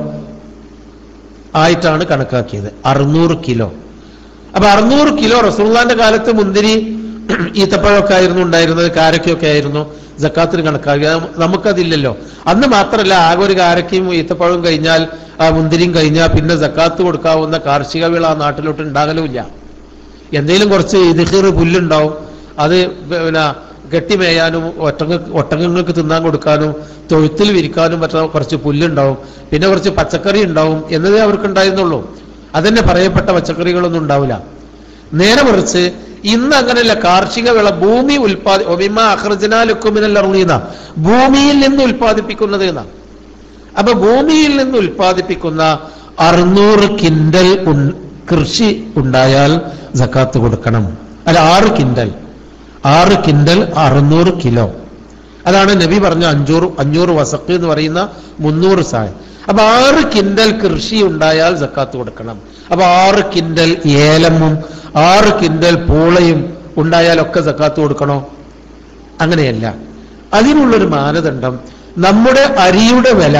ആയിട്ടാണ് കണക്കാക്കിയത് അറുന്നൂറ് കിലോ അപ്പൊ അറുന്നൂറ് കിലോ റസൂള്ളാന്റെ കാലത്ത് മുന്തിരി ഈത്തപ്പഴമൊക്കെ ആയിരുന്നു ഉണ്ടായിരുന്നത് കാരക്കയൊക്കെ ആയിരുന്നു ജക്കാത്തിന് കണക്കാക്കുക നമുക്കതില്ലല്ലോ അന്ന് മാത്രമല്ല ആകെ ഒരു കാരക്കയും ഈത്തപ്പഴവും കഴിഞ്ഞാൽ ആ മുന്തിരിയും കഴിഞ്ഞാൽ പിന്നെ ജക്കാത്ത് കൊടുക്കാവുന്ന കാർഷിക വിള ആ നാട്ടിലോട്ട് ഉണ്ടാകലുമില്ല എന്തെങ്കിലും കുറച്ച് ഇതിഹീർ പുല്ലുണ്ടാവും അത് പിന്നെ കെട്ടിമേയാനും ഒട്ടങ്ങ ഒട്ടകങ്ങൾക്ക് തിന്നാൻ കൊടുക്കാനും തൊഴുത്തിൽ വിരിക്കാനും പറ്റുന്ന കുറച്ച് പുല്ലുണ്ടാവും പിന്നെ കുറച്ച് പച്ചക്കറി ഉണ്ടാവും എന്നതേ അവർക്ക് ഉണ്ടായിരുന്നുള്ളൂ അതന്നെ പറയപ്പെട്ട പച്ചക്കറികളൊന്നും ഉണ്ടാവില്ല നേരെ മറിച്ച് ഇന്ന് അങ്ങനെയല്ല കാർഷിക വിള ഭൂമി ഉൽപാദി ഒമിമ അഹ്റജനാലുക്കുമിനൽ അറുളീന ഭൂമിയിൽ നിന്ന് ഉൽപ്പാദിപ്പിക്കുന്നത് എന്നാ അപ്പൊ ഭൂമിയിൽ നിന്ന് ഉൽപ്പാദിപ്പിക്കുന്ന അറുന്നൂറ് കിൻഡൽ ഉൺ- കൃഷി ഉണ്ടായാൽ സക്കാത്ത് കൊടുക്കണം അല്ല ആറ് കിൻഡൽ ആറ് കിൻഡൽ അറുന്നൂറ് കിലോ അതാണ് നബി പറഞ്ഞ അഞ്ഞൂറ് അഞ്ഞൂറ് വസക്ക് എന്ന് പറയുന്ന മുന്നൂറ് സായ് അപ്പൊ ആറ് കിൻഡൽ കൃഷി ഉണ്ടായാൽ സക്കാത്ത് കൊടുക്കണം അപ്പൊ ആറ് കിൻഡൽ ഏലമും ആറ് കിൻഡൽ പൂളയും ഉണ്ടായാലൊക്കെ സക്കാത്ത് കൊടുക്കണോ അങ്ങനെയല്ല അതിനുള്ളൊരു മാനദണ്ഡം നമ്മുടെ അരിയുടെ വില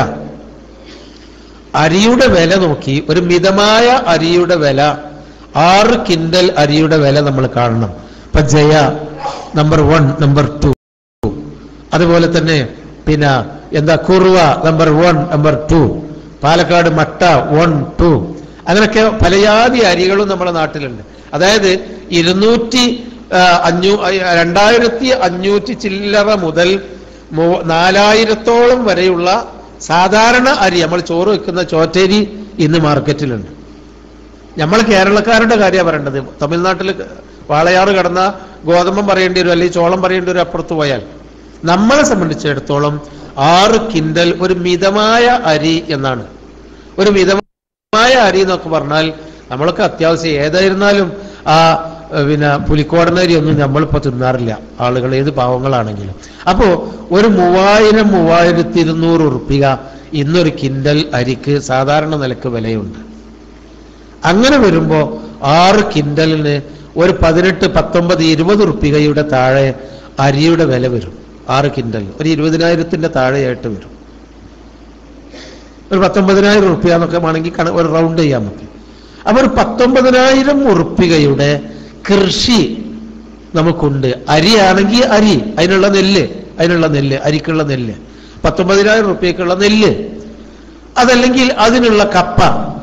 അരിയുടെ വില നോക്കി ഒരു മിതമായ അരിയുടെ വില ആറ് കിൻഡൽ അരിയുടെ വില നമ്മൾ കാണണം ഇപ്പൊ Jaya number one number two അതുപോലെ തന്നെ പിന്നെ എന്താ Kuruva number one number two Palakkad Matta one to അങ്ങനെയൊക്കെ പലയാതി അരികളും നമ്മുടെ നാട്ടിലുണ്ട് അതായത് ഇരുന്നൂറ്റി ആ, അഞ്ഞൂ ആ, രണ്ടായിരത്തി അഞ്ഞൂറ്റി ചില്ലറ മുതൽ മൂ- നാലായിരത്തോളം വരെയുള്ള സാധാരണ അരി നമ്മൾ ചോറ് വെക്കുന്ന ചോറ്റരി ഇന്ന് മാർക്കറ്റിലുണ്ട് നമ്മൾ കേരളക്കാരുടെ കാര്യമാണ് പറയേണ്ടത് തമിഴ്നാട്ടിൽ വാളയാറ് കടന്ന ഗോതമ്പം പറയേണ്ടി വരും അല്ലെങ്കിൽ ചോളം പറയേണ്ടി വരും അപ്പുറത്ത് പോയാൽ നമ്മളെ സംബന്ധിച്ചിടത്തോളം ആറ് കിൻഡൽ ഒരു മിതമായ അരി എന്നാണ് ഒരു മിതമായ അരി എന്നൊക്കെ പറഞ്ഞാൽ നമ്മളൊക്കെ അത്യാവശ്യം ഏതായിരുന്നാലും ആ ഏഹ്, പിന്നെ പുലിക്കോടനരി ഒന്നും നമ്മളിപ്പോ തിന്നാറില്ല ആളുകൾ ഏത് പാവങ്ങളാണെങ്കിലും അപ്പോ ഒരു മൂവായിരം മൂവായിരത്തി ഇരുന്നൂറ് ഉറുപ്പിക ഇന്നൊരു കിൻഡൽ അരിക്ക് സാധാരണ നിലക്ക് വിലയുണ്ട് അങ്ങനെ വരുമ്പോ ആറ് കിൻഡലിന് ഒരു പതിനെട്ട് പത്തൊമ്പത് ഇരുപത് ഉറുപ്പികയുടെ താഴെ അരിയുടെ വില വരും ആറ് കിൻഡൽ ഒരു ഇരുപതിനായിരത്തിന്റെ താഴെയായിട്ട് വരും ഒരു പത്തൊമ്പതിനായിരം ഉറുപ്പിക എന്നൊക്കെ വേണമെങ്കിൽ കണ ഒരു റൗണ്ട് ചെയ്യാൻ നമുക്ക് അപ്പൊ ഒരു പത്തൊമ്പതിനായിരം ഉറുപ്പികയുടെ കൃഷി നമുക്കുണ്ട് അരിയാണെങ്കിൽ അരി അതിനുള്ള നെല്ല് അതിനുള്ള നെല്ല് അരിക്കുള്ള നെല്ല് പത്തൊമ്പതിനായിരം ഉറുപ്പികക്കുള്ള നെല്ല് അതല്ലെങ്കിൽ അതിനുള്ള കപ്പ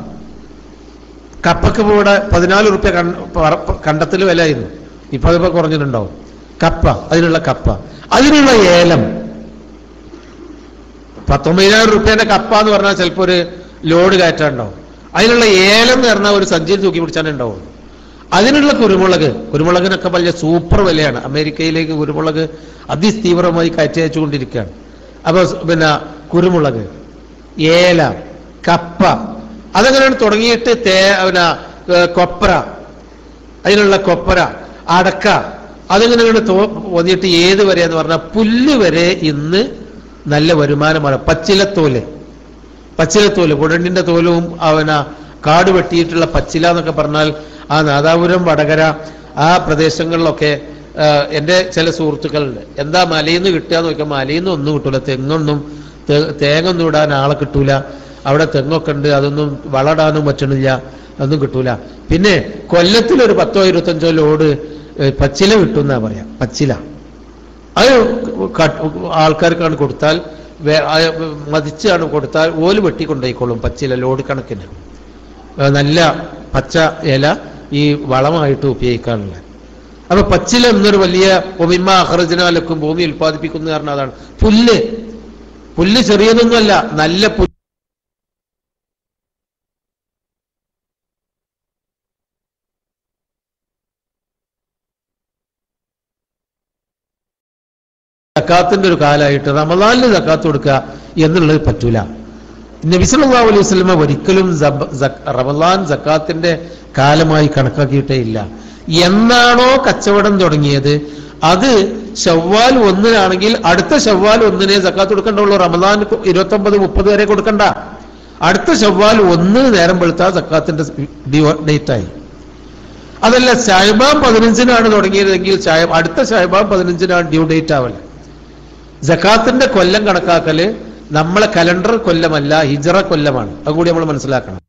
കപ്പക്ക് ഇപ്പൊ ഇവിടെ പതിനാല് ഉറുപ്പ്യ കണ്ടത്തിൽ വിലയായിരുന്നു ഇപ്പൊ അതിപ്പോ കുറഞ്ഞിട്ടുണ്ടാവും കപ്പ അതിനുള്ള കപ്പ അതിനുള്ള ഏലം പത്തൊമ്പതിനായിരം റുപ്യേന്റെ കപ്പ എന്ന് പറഞ്ഞാൽ ചിലപ്പോ ഒരു ലോഡ് കയറ്റാണ്ടാവും അതിനുള്ള ഏലം എന്ന് പറഞ്ഞാൽ ഒരു സഞ്ചിയിൽ തൂക്കി പിടിച്ചാലേ ഉണ്ടാവും അതിനുള്ള കുരുമുളക് കുരുമുളകിനൊക്കെ വലിയ സൂപ്പർ വിലയാണ് അമേരിക്കയിലേക്ക് കുരുമുളക് അതിതീവ്രമായി കയറ്റി അയച്ചുകൊണ്ടിരിക്കുകയാണ് അപ്പൊ സ് പിന്നെ കുരുമുളക് ഏല കപ്പ അതങ്ങനെയാണ് തുടങ്ങിയിട്ട് തേ പിന്നെ ഏഹ് കൊപ്ര അതിനുള്ള കൊപ്പര അടക്ക അതിങ്ങനെ തോ വന്നിട്ട് ഏത് വരെ എന്ന് പറഞ്ഞാൽ പുല്ല് വരെ ഇന്ന് നല്ല വരുമാനമാണ് പച്ചിലത്തോല് പച്ചിലത്തോല് കുഴണ്ടിന്റെ തോലും അവന കാട് വെട്ടിയിട്ടുള്ള പച്ചില എന്നൊക്കെ പറഞ്ഞാൽ ആ നാദാപുരം വടകര ആ പ്രദേശങ്ങളിലൊക്കെ ആ, എൻ്റെ ചില സുഹൃത്തുക്കളുണ്ട് എന്താ മലയിൽ നിന്ന് കിട്ടുക എന്ന് നോക്കിയാൽ മലയിൽ നിന്ന് ഒന്നും കിട്ടൂല തെങ്ങൊന്നും തേ- തേങ്ങൊന്നും ഇടാൻ ആളെ കിട്ടൂല അവിടെ തെങ്ങൊക്കെ ഉണ്ട് അതൊന്നും വളടാനും പറ്റണില്ല അതൊന്നും കിട്ടൂല പിന്നെ കൊല്ലത്തിൽ ഒരു പത്തോ ഇരുപത്തഞ്ചോ ലോഡ് ഏ, പച്ചില കിട്ടും എന്നാ പറയാ പച്ചില അത് കട്ട് ആൾക്കാർക്കാണ് കൊടുത്താൽ വേ- ആ, മതിച്ചാണ് കൊടുത്താൽ ഓല് വെട്ടിക്കൊണ്ടേക്കോളും പച്ചില ലോഡ് കണക്കിന് ആ, നല്ല പച്ച ഇല ഈ വളമായിട്ട് ഉപയോഗിക്കാനുള്ള അപ്പൊ പച്ചില എന്നൊരു വലിയ ഒമിമ അഹ്റജനാലക്കും ഭൂമി ഉൽപ്പാദിപ്പിക്കുന്ന കാരണം അതാണ് പുല്ല് പുല്ല് ചെറിയതൊന്നുമല്ല നല്ല പുല്ല് സക്കാത്തിന്റെ ഒരു കാലമായിട്ട് റമദാനിൽ സക്കാത്ത് കൊടുക്കുക എന്നുള്ളത് പറ്റൂല നബി സല്ലല്ലാഹു അലൈഹി വസല്ലമ ഒരിക്കലും സബ- സ- റമദാൻ സക്കാത്തിന്റെ കാലമായി കണക്കാക്കിയിട്ടേ ഇല്ല എന്നാണോ കച്ചവടം തുടങ്ങിയത് അത് ഷവ്വാൽ ഒന്നിനാണെങ്കിൽ അടുത്ത ഷവ്വാൽ ഒന്നിനെ സക്കാത്ത് കൊടുക്കണ്ടുള്ളൂ റമദാൻ ഇരുപത്തി ഒമ്പത് മുപ്പത് വരെ കൊടുക്കണ്ട അടുത്ത ഷവ്വാൽ ഒന്നിന് നേരം വെളുത്താൽ സക്കാത്തിന്റെ ഡേറ്റ് ആയി അതല്ല ഷായബാൻ പതിനഞ്ചിനാണ് തുടങ്ങിയതെങ്കിൽ ഷായ- അടുത്ത ഷായബാൻ പതിനഞ്ചിനാണ് ഡ്യൂ ഡേറ്റ് ആവല് ജക്കാത്തിന്റെ കൊല്ലം കണക്കാക്കല് നമ്മളെ കലണ്ടർ കൊല്ലമല്ല ഹിജറ കൊല്ലമാണ് അതുകൂടി നമ്മൾ മനസ്സിലാക്കണം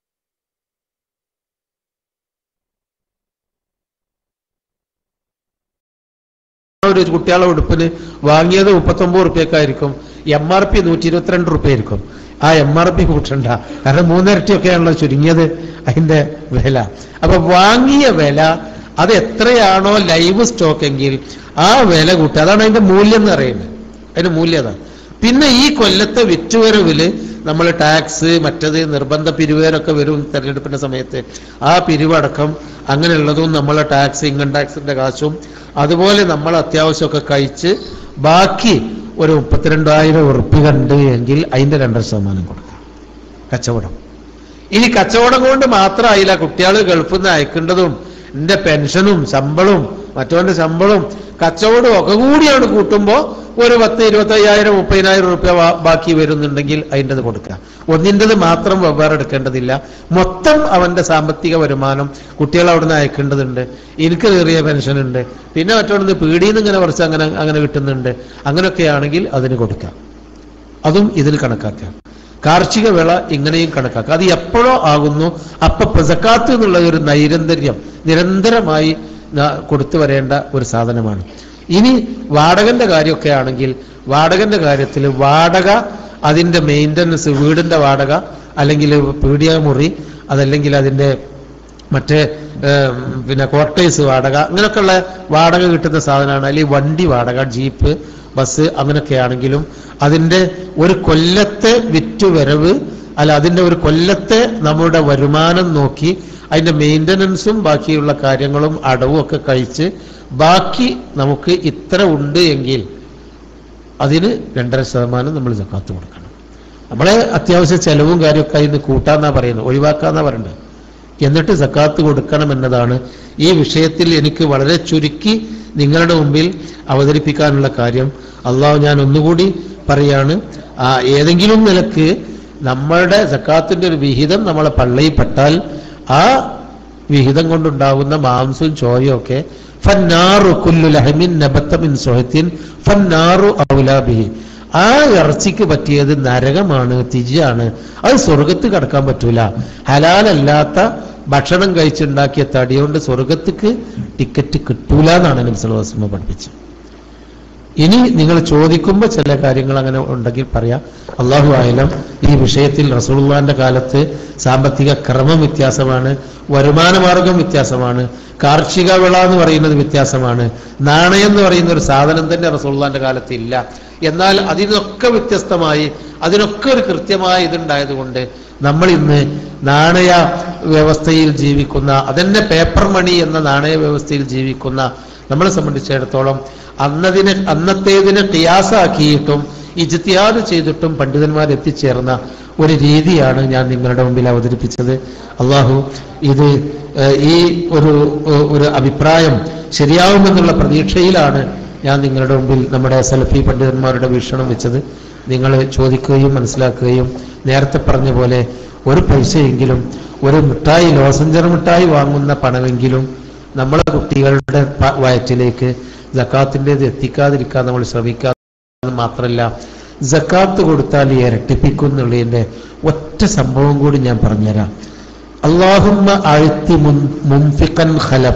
ഒരു കുട്ടികളെ ഉടുപ്പിന് വാങ്ങിയത് മുപ്പത്തൊമ്പത് റുപ്യക്കായിരിക്കും എം ആർ പി നൂറ്റി ഇരുപത്തിരണ്ട് റുപ്യ ആയിരിക്കും ആ എം ആർ പി കൂട്ടണ്ട കാരണം മൂന്നിരട്ടിയൊക്കെയാണല്ലോ ചുരുങ്ങിയത് അതിന്റെ വില അപ്പൊ വാങ്ങിയ വില അത് എത്രയാണോ ലൈവ് സ്റ്റോക്ക് എങ്കിൽ ആ വില കൂട്ടുക അതാണ് അതിന്റെ മൂല്യം എന്ന് പറയുന്നത് അതിന്റെ മൂല്യം അതാണ് പിന്നെ ഈ കൊല്ലത്തെ വിറ്റുവരവില് നമ്മൾ ടാക്സ് മറ്റത് നിർബന്ധ പിരിവേരൊക്കെ വരും തെരഞ്ഞെടുപ്പിന്റെ സമയത്ത് ആ പിരിവടക്കം അങ്ങനെയുള്ളതും നമ്മളെ ടാക്സ് ഇൻകം ടാക്സിന്റെ കാശും അതുപോലെ നമ്മൾ അത്യാവശ്യമൊക്കെ കഴിച്ച് ബാക്കി ഒരു മുപ്പത്തിരണ്ടായിരം ഉറുപ്പി കണ്ട് എങ്കിൽ അതിന്റെ രണ്ടര ശതമാനം കൊടുക്കാം കച്ചവടം ഇനി കച്ചവടം കൊണ്ട് മാത്രമായില്ല കുട്ടികൾ ഗൾഫിൽ നിന്ന് അയക്കേണ്ടതും എന്റെ പെൻഷനും ശമ്പളവും മറ്റവന്റെ ശമ്പളവും കച്ചവടവും ഒക്കെ കൂടിയാണ് കൂട്ടുമ്പോ ഒരു പത്ത് ഇരുപത്തി അയ്യായിരം മുപ്പതിനായിരം റുപ്യ ബാക്കി വരുന്നുണ്ടെങ്കിൽ അതിൻ്റെത് കൊടുക്കുക ഒന്നിൻ്റെത് മാത്രം വെവ്വേറെ എടുക്കേണ്ടതില്ല മൊത്തം അവന്റെ സാമ്പത്തിക വരുമാനം കുട്ടികൾ അവിടുന്ന് അയക്കേണ്ടതുണ്ട് എനിക്ക് കയറിയ പെൻഷൻ ഉണ്ട് പിന്നെ മറ്റോടുന്ന് പീടിയിൽ നിന്ന് ഇങ്ങനെ കുറച്ച് അങ്ങനെ അങ്ങനെ കിട്ടുന്നുണ്ട് അങ്ങനെയൊക്കെ ആണെങ്കിൽ അതിന് കൊടുക്കാം അതും ഇതിൽ കണക്കാക്കാം കാർഷിക വിള ഇങ്ങനെയും കണക്കാക്കാം അത് എപ്പോഴോ ആകുന്നു അപ്പൊ സക്കാത്ത് എന്നുള്ള ഒരു നൈരന്തര്യം നിരന്തരമായി ന- കൊടുത്തു വരേണ്ട ഒരു സാധനമാണ് ഇനി വാടകന്റെ കാര്യമൊക്കെ ആണെങ്കിൽ വാടകന്റെ കാര്യത്തിൽ വാടക അതിന്റെ മെയിൻ്റനൻസ് വീടിന്റെ വാടക അല്ലെങ്കിൽ പീടിക മുറി അതല്ലെങ്കിൽ അതിന്റെ മറ്റേ ഏം, പിന്നെ ക്വാർട്ടേഴ്സ് വാടക അങ്ങനെയൊക്കെയുള്ള വാടക കിട്ടുന്ന സാധനമാണ് അല്ലെങ്കിൽ വണ്ടി വാടക ജീപ്പ് ബസ് അങ്ങനെയൊക്കെ ആണെങ്കിലും അതിന്റെ ഒരു കൊല്ലത്തെ വിറ്റുവരവ് അല്ല അതിന്റെ ഒരു കൊല്ലത്തെ നമ്മുടെ വരുമാനം നോക്കി അതിന്റെ മെയിൻ്റനൻസും ബാക്കിയുള്ള കാര്യങ്ങളും അടവും ഒക്കെ കഴിച്ച് ബാക്കി നമുക്ക് ഇത്ര ഉണ്ട് എങ്കിൽ അതിന് രണ്ടര ശതമാനം നമ്മൾ ജക്കാത്ത് കൊടുക്കണം നമ്മളെ അത്യാവശ്യ ചെലവും കാര്യമൊക്കെ അതിന് കൂട്ടാന്നാ പറയുന്നത് ഒഴിവാക്കാന്നാ പറയുന്നത് എന്നിട്ട് സക്കാത്ത് കൊടുക്കണം എന്നതാണ് ഈ വിഷയത്തിൽ എനിക്ക് വളരെ ചുരുക്കി നിങ്ങളുടെ മുമ്പിൽ അവതരിപ്പിക്കാനുള്ള കാര്യം അള്ളാഹു ഞാൻ ഒന്നുകൂടി പറയാണ് ആ ഏതെങ്കിലും നിലക്ക് നമ്മളുടെ സക്കാത്തിന്റെ ഒരു വിഹിതം നമ്മളെ പള്ളയിൽപ്പെട്ടാൽ ആ വിഹിതം കൊണ്ടുണ്ടാകുന്ന മാംസവും ചോരയും ഒക്കെ ഫന്നാറു കുല്ലു ലഹമിൻ നബത്ത മിൻ സുഹത്തിൻ ഫന്നാറു ഔലാബിഹി ആ ഇറച്ചിക്ക് പറ്റിയത് നരകമാണ് തിജിയാണ് അത് സ്വർഗത്ത് കടക്കാൻ പറ്റൂല ഹലാലല്ലാത്ത ഭക്ഷണം കഴിച്ചുണ്ടാക്കിയ തടിയോണ്ട് സ്വർഗത്തേക്ക് ടിക്കറ്റ് കിട്ടൂല എന്നാണ് നബ്സലവാസ്മ പഠിപ്പിച്ചത് ഇനി നിങ്ങൾ ചോദിക്കുമ്പോൾ ചില കാര്യങ്ങൾ അങ്ങനെ ഉണ്ടെങ്കിൽ പറയാം അള്ളാഹു ആയാലും ഈ വിഷയത്തിൽ റസൂള്ളാന്റെ കാലത്ത് സാമ്പത്തിക ക്രമം വ്യത്യാസമാണ് വരുമാന മാർഗം വ്യത്യാസമാണ് കാർഷിക വിള എന്ന് പറയുന്നത് വ്യത്യാസമാണ് നാണയം എന്ന് പറയുന്ന ഒരു സാധനം തന്നെ റസൂള്ളാന്റെ കാലത്ത് ഇല്ല എന്നാൽ അതിനൊക്കെ വ്യത്യസ്തമായി അതിനൊക്കെ ഒരു കൃത്യമായ ഇതുണ്ടായതുകൊണ്ട് നമ്മൾ ഇന്ന് നാണയ വ്യവസ്ഥയിൽ ജീവിക്കുന്ന അതന്നെ പേപ്പർ മണി എന്ന നാണയ വ്യവസ്ഥയിൽ ജീവിക്കുന്ന നമ്മളെ സംബന്ധിച്ചിടത്തോളം അന്നതിനെ അന്നത്തേതിനെ ടിയാസാക്കിയിട്ടും ഇജ്തിയാദ് ചെയ്തിട്ടും പണ്ഡിതന്മാർ എത്തിച്ചേർന്ന ഒരു രീതിയാണ് ഞാൻ നിങ്ങളുടെ മുമ്പിൽ അവതരിപ്പിച്ചത് അള്ളാഹു ഇത് ഏഹ്, ഈ ഒരു ഏഹ്, ഒരു അഭിപ്രായം ശരിയാവുമെന്നുള്ള പ്രതീക്ഷയിലാണ് ഞാൻ നിങ്ങളുടെ മുമ്പിൽ നമ്മുടെ സലഫി പണ്ഡിതന്മാരുടെ വീക്ഷണം വെച്ചത് നിങ്ങൾ ചോദിക്കുകയും മനസ്സിലാക്കുകയും നേരത്തെ പറഞ്ഞ പോലെ ഒരു പൈസയെങ്കിലും ഒരു മിഠായി ലോസഞ്ചർ മിഠായി വാങ്ങുന്ന പണമെങ്കിലും നമ്മളെ കുട്ടികളുടെ പ- വയറ്റിലേക്ക് ജക്കാത്തിൻ്റെത് എത്തിക്കാതിരിക്കാൻ നമ്മൾ ശ്രമിക്കുക എന്ന് മാത്രമല്ല ജക്കാത്ത് കൊടുത്താൽ ഇരട്ടിപ്പിക്കും എന്നുള്ളതിന്റെ ഒറ്റ സംഭവം കൂടി ഞാൻ പറഞ്ഞുതരാം അള്ളാഹുമ്മ അഴുത്തി മുംഫിക്കൻ ഖലഫ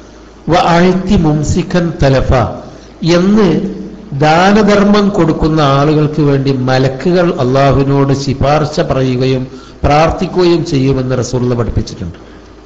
വ അഴുത്തി മുംസിക്കൻ തലഫ എന്ന് ദാനധർമ്മം കൊടുക്കുന്ന ആളുകൾക്ക് വേണ്ടി മലക്കുകൾ അള്ളാഹുവിനോട് ശിപാർശ പറയുകയും പ്രാർത്ഥിക്കുകയും ചെയ്യുമെന്ന് റസൂള്ള പഠിപ്പിച്ചിട്ടുണ്ട്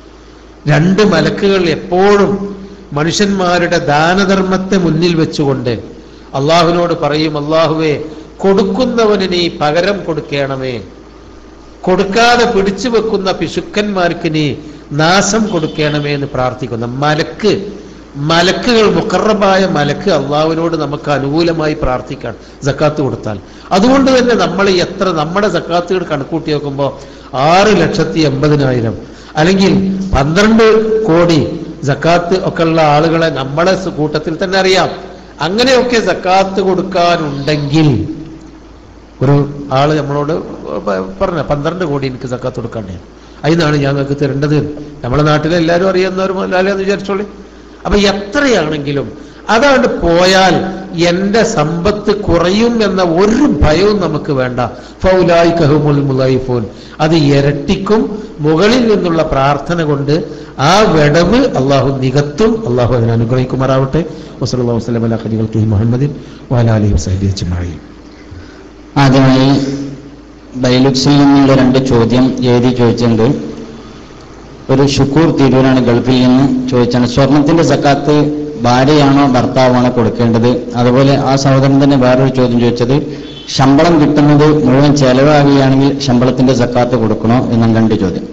രണ്ട് മലക്കുകൾ എപ്പോഴും മനുഷ്യന്മാരുടെ ദാനധർമ്മത്തെ മുന്നിൽ വെച്ചുകൊണ്ട് അള്ളാഹുവിനോട് പറയും അള്ളാഹുവേ കൊടുക്കുന്നവന് നീ പകരം കൊടുക്കണമേ കൊടുക്കാതെ പിടിച്ചു വെക്കുന്ന പിശുക്കന്മാർക്ക് നീ നാശം കൊടുക്കണമേ എന്ന് പ്രാർത്ഥിക്കുന്ന മലക്ക് മലക്കുകൾ മുക്കറബായ മലക്ക് അള്ളാഹുവിനോട് നമുക്ക് അനുകൂലമായി പ്രാർത്ഥിക്കാൻ ജക്കാത്ത് കൊടുത്താൽ അതുകൊണ്ട് തന്നെ നമ്മൾ എത്ര നമ്മുടെ ജക്കാത്തുകൾ കണക്കൂട്ടി നോക്കുമ്പോൾ ആറ് ലക്ഷത്തി എൺപതിനായിരം അല്ലെങ്കിൽ പന്ത്രണ്ട് കോടി ജക്കാത്ത് ഒക്കെ ഉള്ള ആളുകളെ നമ്മളെ സ് കൂട്ടത്തിൽ തന്നെ അറിയാം അങ്ങനെയൊക്കെ ജക്കാത്ത് കൊടുക്കാനുണ്ടെങ്കിൽ ഒരു ആള് നമ്മളോട് പ- പറഞ്ഞ പന്ത്രണ്ട് കോടി എനിക്ക് സക്കാത്ത് കൊടുക്കണ്ടേ അതിനാണ് ഞങ്ങൾക്ക് തരേണ്ടത് നമ്മളെ നാട്ടിലെ എല്ലാവരും അറിയുന്നവർ മുതലാളിയെന്ന് വിചാരിച്ചോളി അപ്പൊ എത്രയാണെങ്കിലും അതാണ്ട് പോയാൽ എന്റെ സമ്പത്ത് കുറയും എന്ന ഒരു ഭയവും നമുക്ക് വേണ്ട ഫൗലായി കഹുമുൽ മുലൈഫോൻ അത് ഇരട്ടിക്കും മുകളിൽ നിന്നുള്ള പ്രാർത്ഥന കൊണ്ട് ആ വിടവ് അള്ളാഹു നികത്തും അള്ളാഹു അതിനെ അനുഗ്രഹിക്കുമാറാവട്ടെ വസല്ലാ വസ്ലം അല ഖലികൾ കെ മുഹമ്മദിൻ വാലാലി വസഹബി അജ്മഈൻ ആദ്യമായി ബൈലുക്സിൽ നിന്നുള്ള രണ്ട് ചോദ്യം എഴുതി ചോദിച്ചിട്ടുണ്ട് ഒരു ഷുക്കൂർ തിരൂരാണ് ഗൾഫിൽ നിന്ന് ചോദിച്ചാണ് സ്വർണത്തിന്റെ സക്കാത്ത് ഭാര്യയാണോ ഭർത്താവാണോ കൊടുക്കേണ്ടത് അതുപോലെ ആ സഹോദരൻ തന്നെ വേറൊരു ചോദ്യം ചോദിച്ചത് ശമ്പളം കിട്ടുന്നത് മുഴുവൻ ചെലവാകുകയാണെങ്കിൽ ശമ്പളത്തിന്റെ സക്കാത്ത് കൊടുക്കണോ എന്നാണ് രണ്ട് ചോദ്യം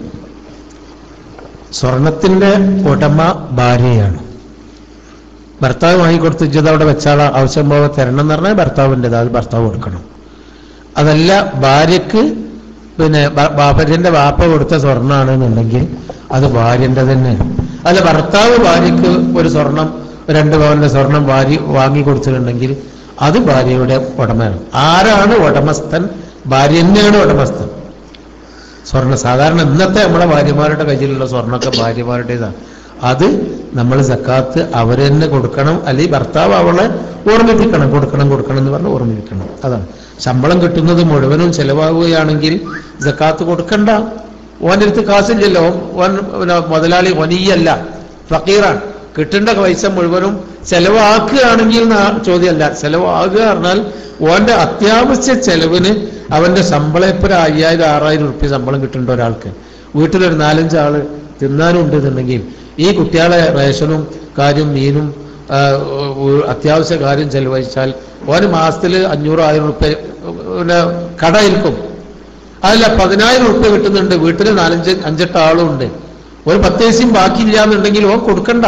സ്വർണത്തിന്റെ ഉടമ ഭാര്യയാണ് ഭർത്താവ് വാങ്ങിക്കൊടുത്ത് ഇജ്ജത് അവിടെ വെച്ചാള ആവശ്യം പോലെ തരണം എന്ന് പറഞ്ഞാൽ ഭർത്താവിൻ്റെത് അത് ഭർത്താവ് കൊടുക്കണം അതല്ല ഭാര്യക്ക് പിന്നെ ഭ- ഭാര്യന്റെ വാപ്പ കൊടുത്ത സ്വർണ്ണമാണ് എന്നുണ്ടെങ്കിൽ അത് ഭാര്യന്റെ തന്നെ അല്ല ഭർത്താവ് ഭാര്യക്ക് ഒരു സ്വർണം രണ്ട് പവന്റെ സ്വർണം ഭാര്യ വാങ്ങി കൊടുത്തിട്ടുണ്ടെങ്കിൽ അത് ഭാര്യയുടെ ഉടമയാണ് ആരാണ് ഉടമസ്ഥൻ ഭാര്യ തന്നെയാണ് ഉടമസ്ഥൻ സ്വർണ്ണ സാധാരണ ഇന്നത്തെ നമ്മളെ ഭാര്യമാരുടെ കയ്യിലുള്ള സ്വർണ്ണമൊക്കെ ഭാര്യമാരുടേതാണ് അത് നമ്മൾ സക്കാത്ത് അവർ തന്നെ കൊടുക്കണം അല്ലെങ്കിൽ ഭർത്താവ് അവളെ ഓർമ്മിപ്പിക്കണം കൊടുക്കണം കൊടുക്കണം എന്ന് പറഞ്ഞ് ഓർമ്മിപ്പിക്കണം അതാണ് ശമ്പളം കിട്ടുന്നത് മുഴുവനും ചെലവാകുകയാണെങ്കിൽ സക്കാത്ത് കൊടുക്കണ്ട ഓൻ്റെ അടുത്ത് കാശില്ലല്ലോ ഓൻ പിന്നെ മുതലാളി ഒനിയല്ല ഫക്കീറാണ് കിട്ടേണ്ട പൈസ മുഴുവനും ചെലവാക്കുകയാണെങ്കിൽ ന- ചോദ്യമല്ല ചെലവാകുക പറഞ്ഞാൽ ഓന്റെ അത്യാവശ്യ ചെലവിന് അവന്റെ ശമ്പളം ഇപ്പൊ ഒരു അയ്യായിരം ആറായിരം റുപ്യ ശമ്പളം കിട്ടേണ്ട ഒരാൾക്ക് വീട്ടിലൊരു നാലഞ്ച് ആള് തിന്നാനും ഉണ്ട് എന്നുണ്ടെങ്കിൽ ഈ കുട്ടികളെ റേഷനും കാര്യം മീനും ആ, ഉ- അത്യാവശ്യ കാര്യം ചെലവഴിച്ചാൽ ഓന് മാസത്തിൽ അഞ്ഞൂറ് ആയിരം റുപ്യ പിന്നെ കട ഏൽക്കും അതല്ല പതിനായിരം റുപ്യ കിട്ടുന്നുണ്ട് വീട്ടിൽ നാലഞ്ച് അഞ്ചെട്ട് ആളും ഉണ്ട് ഒരു പത്ത് പൈസയും ബാക്കിയില്ല എന്നുണ്ടെങ്കിൽ ഓൻ കൊടുക്കണ്ട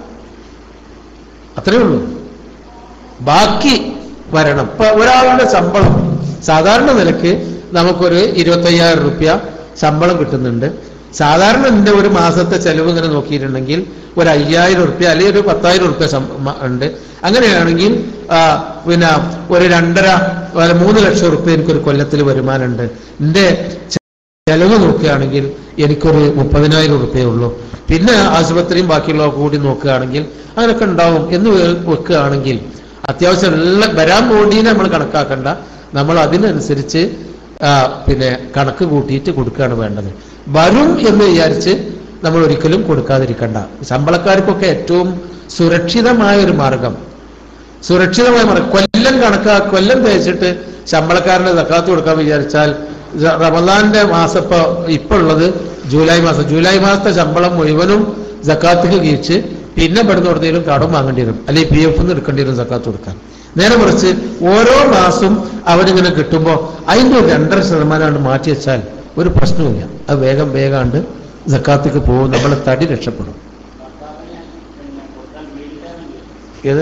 അത്രേ ഉള്ളൂ ബാക്കി വരണം ഇപ്പൊ ഒരാളുടെ ശമ്പളം സാധാരണ നിലക്ക് നമുക്കൊരു ഇരുപത്തയ്യായിരം റുപ്യ ശമ്പളം കിട്ടുന്നുണ്ട് സാധാരണ എന്റെ ഒരു മാസത്തെ ചെലവ് ഇങ്ങനെ നോക്കിയിട്ടുണ്ടെങ്കിൽ ഒരു അയ്യായിരം റുപ്യ അല്ലെങ്കിൽ ഒരു പത്തായിരം റുപ്യ ഉണ്ട് അങ്ങനെയാണെങ്കിൽ ആ, പിന്നെ ഒരു രണ്ടര അല്ല, മൂന്ന് ലക്ഷം റുപ്യ എനിക്കൊരു കൊല്ലത്തിൽ വരുമാനമുണ്ട് എന്റെ ചെലവ് നോക്കുകയാണെങ്കിൽ എനിക്കൊരു മുപ്പതിനായിരം റുപ്യേ ഉള്ളൂ പിന്നെ ആശുപത്രിയും ബാക്കിയുള്ളവ കൂടി നോക്കുകയാണെങ്കിൽ അങ്ങനെയൊക്കെ ഉണ്ടാവും എന്ന് വെ- വെക്കുകയാണെങ്കിൽ അത്യാവശ്യം എല്ലാ വരാൻ പോണ്ടീനെ നമ്മൾ കണക്കാക്കണ്ട നമ്മൾ അതിനനുസരിച്ച് ആ, പിന്നെ കണക്ക് കൂട്ടിയിട്ട് കൊടുക്കുകയാണ് വേണ്ടത് വരും എന്ന് വിചാരിച്ച് നമ്മൾ ഒരിക്കലും കൊടുക്കാതിരിക്കണ്ട ശമ്പളക്കാർക്കൊക്കെ ഏറ്റവും സുരക്ഷിതമായ ഒരു മാർഗം സുരക്ഷിതമായ മാർഗം കൊല്ലം കണക്കാ കൊല്ലം തേച്ചിട്ട് ശമ്പളക്കാരന് സക്കാത്ത് കൊടുക്കാൻ വിചാരിച്ചാൽ റ- റമദാന്റെ മാസം ഇപ്പൊ ഇപ്പൊ ഉള്ളത് ജൂലൈ മാസം ജൂലൈ മാസത്തെ ശമ്പളം മുഴുവനും സക്കാത്തിന് കീഴിച്ച് പിന്നെ ഇവിടുന്ന് കൊടുത്തേലും കടം വാങ്ങേണ്ടി വരും അല്ലെങ്കിൽ പി എഫ് എടുക്കേണ്ടി വരും സക്കാത്ത് കൊടുക്കാൻ നേരെ മറിച്ച് ഓരോ മാസം അവനിങ്ങനെ കിട്ടുമ്പോൾ അതിന്റെ ഒരു രണ്ടര ശതമാനമാണ് മാറ്റി വെച്ചാൽ ഒരു പ്രശ്നവുമില്ല അത് വേഗം വേഗാണ്ട് സക്കാത്തേക്ക് പോകും നമ്മളെ തടി രക്ഷപ്പെടും ഏത്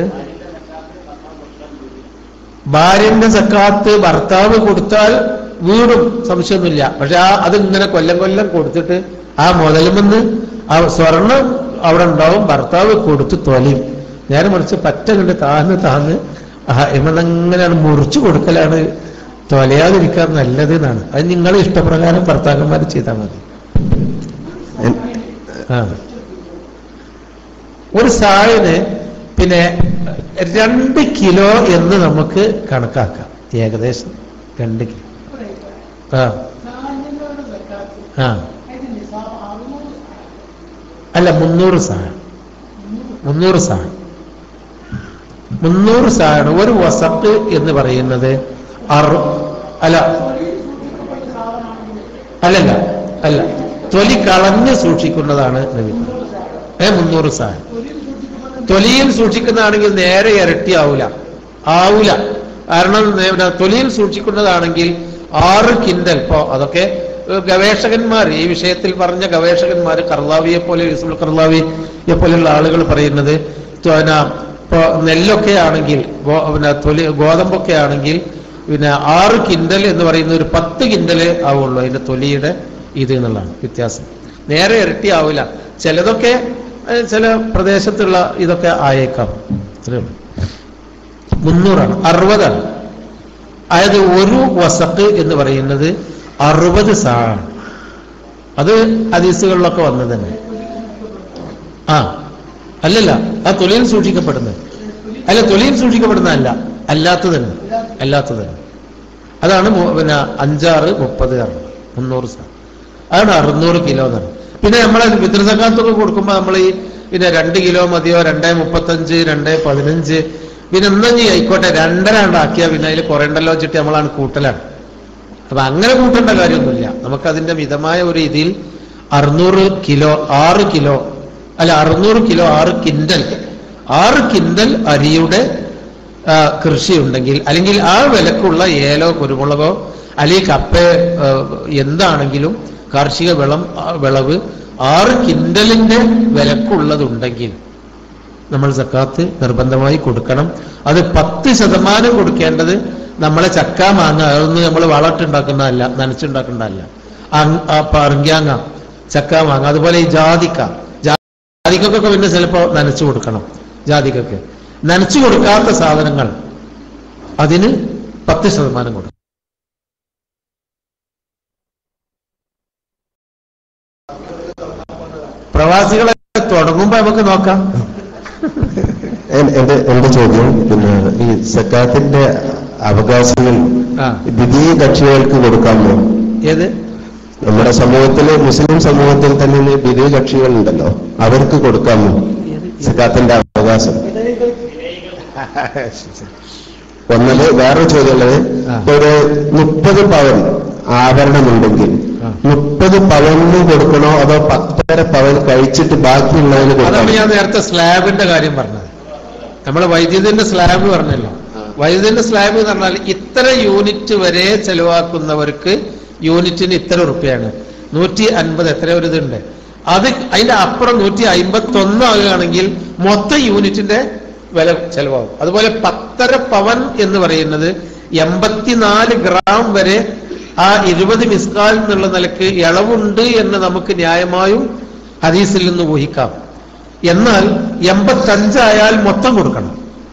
ഭാര്യന്റെ സക്കാത്ത് ഭർത്താവ് കൊടുത്താൽ വീടും സംശയമൊന്നുമില്ല പക്ഷെ ആ അതിങ്ങനെ കൊല്ലം കൊല്ലം കൊടുത്തിട്ട് ആ മുതലുമെന്ന് ആ സ്വർണം അവിടെ ഉണ്ടാവും ഭർത്താവ് കൊടുത്ത് തൊലയും നേരെ മറിച്ച് പറ്റ കണ്ട് താന്ന് താന്ന് ഇവന്നങ്ങനെയാണ് മുറിച്ചു കൊടുക്കലാണ് തൊലയാതിരിക്കാൻ നല്ലത് എന്നാണ് അത് നിങ്ങളെ ഇഷ്ടപ്രകാരം ഭർത്താക്കന്മാർ ചെയ്താൽ മതി ആ ഒരു സാഴിന് പിന്നെ രണ്ട് കിലോ എന്ന് നമുക്ക് കണക്കാക്കാം ഏകദേശം രണ്ട് കിലോ ആ ആ അല്ല മുന്നൂറ് സാധനം മുന്നൂറ് സാധനം മുന്നൂറ് സാധനം ഒരു വസത്ത് എന്ന് പറയുന്നത് അറു അല്ല അല്ലല്ല അല്ല തൊലി കളഞ്ഞ് സൂക്ഷിക്കുന്നതാണ് നബി ഏ മുന്നൂറ് സാധനം തൊലിയിൽ സൂക്ഷിക്കുന്നതാണെങ്കിൽ നേരെ ഇരട്ടി ആവൂല ആവൂല കാരണം നേ- തൊലിയിൽ സൂക്ഷിക്കുന്നതാണെങ്കിൽ ആറ് കിൻഡൽ ഇപ്പോ അതൊക്കെ ഏഹ്, ഗവേഷകന്മാർ ഈ വിഷയത്തിൽ പറഞ്ഞ ഗവേഷകന്മാർ കർലാവിയെ പോലെ യൂസുൽ കർലാവിയെ പോലെയുള്ള ആളുകൾ പറയുന്നത് ത്വ- ന- ഇപ്പോ നെല്ലൊക്കെ ആണെങ്കിൽ ഗോ- പിന്നെ തൊലി ഗോതമ്പൊക്കെ ആണെങ്കിൽ പിന്നെ ആറ് കിൻഡൽ എന്ന് പറയുന്ന ഒരു പത്ത് കിൻഡല് ആവുള്ളൂ അതിന്റെ തൊലിയുടെ ഇത് എന്നുള്ളതാണ് വ്യത്യാസം നേരെ ഇരട്ടി ആവില്ല ചിലതൊക്കെ ഏഹ്, ചില പ്രദേശത്തുള്ള ഇതൊക്കെ ആയേക്കാം അത്രേ ഉള്ളൂ മുന്നൂറാണ് അറുപതാണ് അതായത് ഒരു വസക്ക് എന്ന് പറയുന്നത് അറുപത് സാണ് അത് ഹദീസുകളിലൊക്കെ വന്നത് തന്നെ ആ അല്ലല്ല ആ തൊലിയിൽ സൂക്ഷിക്കപ്പെടുന്നത് അല്ല തൊലിയിൽ സൂക്ഷിക്കപ്പെടുന്നതല്ല അല്ലാത്തതന്നെ അല്ലാത്തതന്നെ അതാണ് മു- പിന്നെ അഞ്ചാറ് മുപ്പത് ആണ് മുന്നൂറ് സാ അതാണ് അറുന്നൂറ് കിലോ എന്നാണ് പിന്നെ നമ്മളെ പിതൃസക്കാത്തൊക്കെ കൊടുക്കുമ്പോൾ നമ്മൾ ഈ പിന്നെ രണ്ട് കിലോ മതിയോ രണ്ടേ മുപ്പത്തഞ്ച് രണ്ടേ പതിനഞ്ച് പിന്നെ ഒന്നഞ്ഞി ആയിക്കോട്ടെ രണ്ടര ഉണ്ടാക്കിയാൽ പിന്നെ അതിൽ കുറയണ്ടല്ലോ വെച്ചിട്ട് നമ്മളാണ് കൂട്ടലാണ് അപ്പൊ അങ്ങനെ കൂട്ടേണ്ട കാര്യമൊന്നുമില്ല നമുക്കതിന്റെ മിതമായ ഒരു ഇതിൽ അറുന്നൂറ് കിലോ ആറ് കിലോ അല്ല അറുന്നൂറ് കിലോ ആറ് കിൻഡൽ ആറ് കിൻഡൽ അരിയുടെ ആ, കൃഷി ഉണ്ടെങ്കിൽ അല്ലെങ്കിൽ ആ വിലക്കുള്ള ഏലോ കുരുമുളകോ അല്ലെങ്കിൽ കപ്പ ആ, എന്താണെങ്കിലും കാർഷിക വിളം ആ, വിളവ് ആറ് കിൻഡലിന്റെ വിലക്കുള്ളതുണ്ടെങ്കിൽ നമ്മൾ സക്കാത്ത് നിർബന്ധമായി കൊടുക്കണം അത് പത്ത് ശതമാനം കൊടുക്കേണ്ടത് നമ്മളെ ചക്ക മാങ്ങ അതൊന്നും നമ്മൾ വളട്ടുണ്ടാക്കുന്നതല്ല നനച്ചുണ്ടാക്കുന്നതല്ല അങ്- ആ പറങ്കാങ്ങ ചക്ക മാങ്ങ അതുപോലെ ഈ ജാതിക്ക ജാതിക്കൊക്കെ പിന്നെ ചിലപ്പോ നനച്ചു കൊടുക്കണം ജാതിക്കൊക്കെ നനച്ചു കൊടുക്കാത്ത സാധനങ്ങൾ അതിന് പത്ത് ശതമാനം കൊടുക്കും പ്രവാസികളെ തുടങ്ങുമ്പോ നമുക്ക് നോക്കാം എൻ- എന്റെ എന്റെ ചോദ്യം പിന്നെ ഈ സക്കാത്തിന്റെ അവകാശങ്ങൾ ആ ദ്വിതീയ കക്ഷികൾക്ക് കൊടുക്കാമോ ഏത് നമ്മുടെ സമൂഹത്തില് മുസ്ലിം സമൂഹത്തിൽ തന്നെ ദ്വിതീയ കക്ഷികളുണ്ടല്ലോ അവർക്ക് കൊടുക്കാമോ സക്കാത്തിന്റെ അവകാശം ഒന്നത് വേറൊരു ചോദ്യമുള്ളത് ആ. ഇപ്പൊ ഒരു മുപ്പത് പവൻ ആഭരണമുണ്ടെങ്കിൽ ആ. മുപ്പത് പവന് കൊടുക്കണോ അതോ പത്തര പവൻ കഴിച്ചിട്ട് ബാക്കിയുള്ളതിന് അതാണ് കൊടുക്കണോ ഞാൻ നേരത്തെ സ്ലാബിന്റെ കാര്യം പറഞ്ഞത് നമ്മൾ വൈദ്യുതിന്റെ സ്ലാബ് പറഞ്ഞല്ലോ വൈദ്യുതിന്റെ സ്ലാബ് എന്ന് പറഞ്ഞാൽ ഇത്ര യൂണിറ്റ് വരെ ചെലവാക്കുന്നവർക്ക് യൂണിറ്റിന് ഇത്ര ഉറുപ്പ്യാണ് നൂറ്റി അൻപത് എത്ര ഒരു ഇതുണ്ട് അത് അതിന്റെ അപ്പുറം നൂറ്റി അമ്പത്തി ഒന്നാകുകയാണെങ്കിൽ മൊത്തം യൂണിറ്റിന്റെ വില ചെലവാകും അതുപോലെ പത്തര പവൻ എന്ന് പറയുന്നത് എൺപത്തിനാല് ഗ്രാം വരെ ആ ഇരുപത് മിസ്കാൽ എന്നുള്ള നിലക്ക് ഇളവുണ്ട് എന്ന് നമുക്ക് ന്യായമായും ഹദീസിൽ നിന്ന് ഊഹിക്കാം എന്നാൽ എൺപത്തഞ്ചായാൽ മൊത്തം കൊടുക്കണം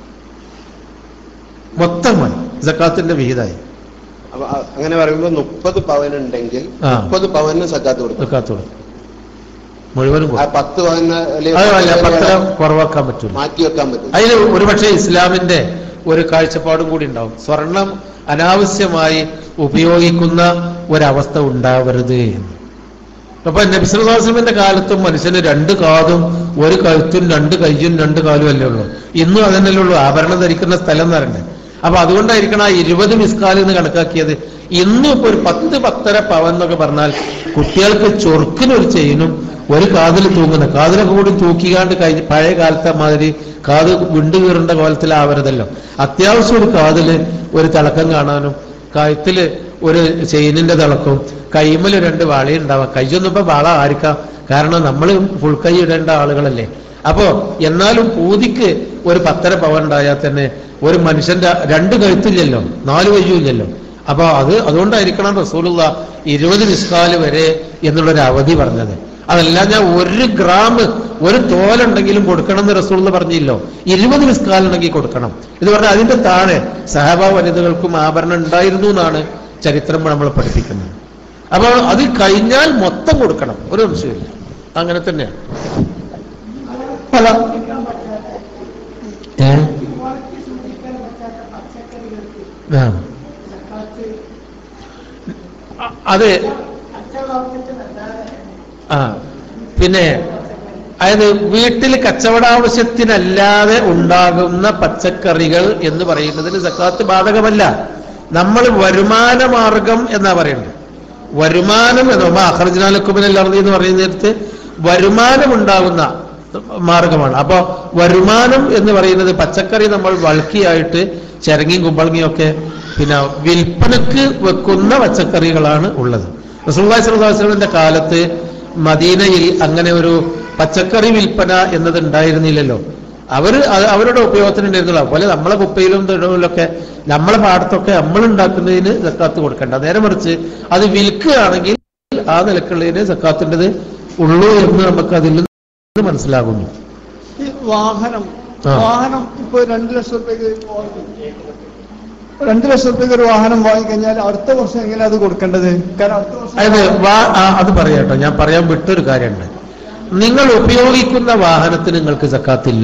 മൊത്തം വേണം ജക്കാത്തിന്റെ വിഹിതമായി അപ്പൊ അ- അങ്ങനെ പറയുമ്പോൾ മുപ്പത് പവൻ ഉണ്ടെങ്കിൽ ആ. മുപ്പത് പവന് സക്കാത്ത് കൊടുക്കും ജക്കാത്ത് കൊടുക്കും മുഴുവനും ആ കൊടുക്കും പത്ത് പവന് അല്ലെങ്കിൽ അതല്ല പത്ത് പത്ര പവന് കുറവാക്കാൻ പറ്റില്ല മാറ്റി വെക്കാൻ പറ്റും അതിന് ഒരുപക്ഷെ ഇസ്ലാമിന്റെ ഒരു കാഴ്ചപ്പാടും കൂടി ഉണ്ടാവും സ്വർണം അനാവശ്യമായി ഉപയോഗിക്കുന്ന ഒരവസ്ഥ ഉണ്ടാവരുത് എന്ന് അപ്പൊ നബിസ്വലാസ്ലമിന്റെ കാലത്തും മനുഷ്യന് രണ്ട് കാതും ഒരു കഴുത്തും രണ്ട് കയ്യും രണ്ട് കാലും അല്ലേ ഉള്ളൂ ഇന്നും അതന്നെയല്ലേ ഉള്ളൂ ആഭരണം ധരിക്കുന്ന സ്ഥലം എന്ന് പറയണ്ടേ അപ്പൊ അതുകൊണ്ടായിരിക്കണം ആ ഇരുപത് മിസ്കാൽ എന്ന് കണക്കാക്കിയത് ഇന്നും ഇപ്പൊ ഒരു പത്ത് പത്തര പവൻ എന്നൊക്കെ പറഞ്ഞാൽ കുട്ടികൾക്ക് ചൊറുക്കിനൊരു ചെയിനും ഒരു കാതിൽ തൂങ്ങുന്ന കാതിലൊക്കെ കൂടി തൂക്കിക്കാണ്ട് കഴിഞ്ഞ് പഴയ കാലത്തെ മാതിരി കാത് വിണ്ടു കീറേണ്ട കോലത്തിലാവരുതല്ലോ അത്യാവശ്യം ഒരു കാതില് ഒരു തിളക്കം കാണാനും കഴുത്തില് ഒരു ചെയിനിന്റെ തിളക്കും കൈമല് രണ്ട് വളയും ഉണ്ടാവാം കയ്യൊന്നും ഇപ്പൊ വള ആയിരിക്കാം കാരണം നമ്മൾ ഫുൾ കൈ ഇടേണ്ട ആളുകളല്ലേ അപ്പോ എന്നാലും പൂതിക്ക് ഒരു പത്തര പവൻ ഉണ്ടായാൽ തന്നെ ഒരു മനുഷ്യന്റെ രണ്ട് കഴുത്തില്ലല്ലോ നാല് കയ്യുമില്ലല്ലോ അപ്പൊ അത് അതുകൊണ്ടായിരിക്കണം റസൂലുള്ള ഇരുപത് നിസ്കാല് വരെ എന്നുള്ളൊരു അവധി പറഞ്ഞത് അതല്ല ഞാൻ ഒരു ഗ്രാം ഒരു തോലുണ്ടെങ്കിലും കൊടുക്കണം എന്ന് റസൂൾ പറഞ്ഞില്ലോ ഇരുപത് നിസ്കാലുണ്ടെങ്കിൽ കൊടുക്കണം ഇത് പറഞ്ഞാൽ അതിന്റെ താഴെ സഹബ വനിതകൾക്കും ആഭരണം ഉണ്ടായിരുന്നു എന്നാണ് ചരിത്രം നമ്മൾ പഠിപ്പിക്കുന്നത് അപ്പോൾ അത് കഴിഞ്ഞാൽ മൊത്തം കൊടുക്കണം ഒരു സംശയമില്ല അങ്ങനെ തന്നെയാണ് അല്ല ഏ? ആ. അ- അത് ആ പിന്നെ അതായത് വീട്ടിൽ കച്ചവടാവശ്യത്തിനല്ലാതെ ഉണ്ടാകുന്ന പച്ചക്കറികൾ എന്ന് പറയുന്നതിന് സക്കാത്ത് ബാധകമല്ല നമ്മൾ വരുമാന മാർഗം എന്നാ പറയുന്നത് വരുമാനം എന്ന് അഹർജനാലക്കുബിനല്ലർദി എന്ന് പറയുന്നിടത്ത് വരുമാനമുണ്ടാകുന്ന മാർഗമാണ് അപ്പൊ വരുമാനം എന്ന് പറയുന്നത് പച്ചക്കറി നമ്മൾ വൾക്കിയായിട്ട് ചിരങ്ങിയും കുമ്പളങ്ങിയും ഒക്കെ പിന്നെ വിൽപ്പനക്ക് വെക്കുന്ന പച്ചക്കറികളാണ് ഉള്ളത് റസൂല്ലായി സ്വലാസ്ലമിന്റെ കാലത്ത് മദീനയിൽ അങ്ങനെ ഒരു പച്ചക്കറി വിൽപ്പന എന്നത് ഉണ്ടായിരുന്നില്ലല്ലോ അവര് അത് അവരുടെ ഉപയോഗത്തിനുണ്ടായിരുന്നുള്ളൂ അതുപോലെ നമ്മളെ കുപ്പയിലും തൊഴിലൊക്കെ നമ്മളെ പാടത്തൊക്കെ നമ്മൾ ഉണ്ടാക്കുന്നതിന് സക്കാത്ത് കൊടുക്കണ്ട നേരെ മറിച്ച് അത് വിൽക്കുകയാണെങ്കിൽ ആ നിലക്കുള്ളതിന് സക്കാത്തിൻ്റെത് ഉള്ളൂ എന്ന് നമുക്ക് അതിൽ നിന്ന് മനസ്സിലാകുന്നു ഈ വാഹനം ആ. വാഹനം ഇപ്പൊ രണ്ട് ലക്ഷം റുപ്യക്ക് രണ്ട് ലക്ഷം റുപ്യക്ക് ഒരു വാഹനം വാങ്ങിക്കഴിഞ്ഞാൽ അടുത്ത വർഷം എങ്ങനെ അത് കൊടുക്കേണ്ടത് കാരണം അടുത്ത വർഷം അതായത് വാ ആ, അത് പറയാട്ടോ ഞാൻ പറയാൻ വിട്ടൊരു കാര്യമുണ്ട് നിങ്ങൾ ഉപയോഗിക്കുന്ന വാഹനത്തിന് നിങ്ങൾക്ക് സക്കാത്തില്ല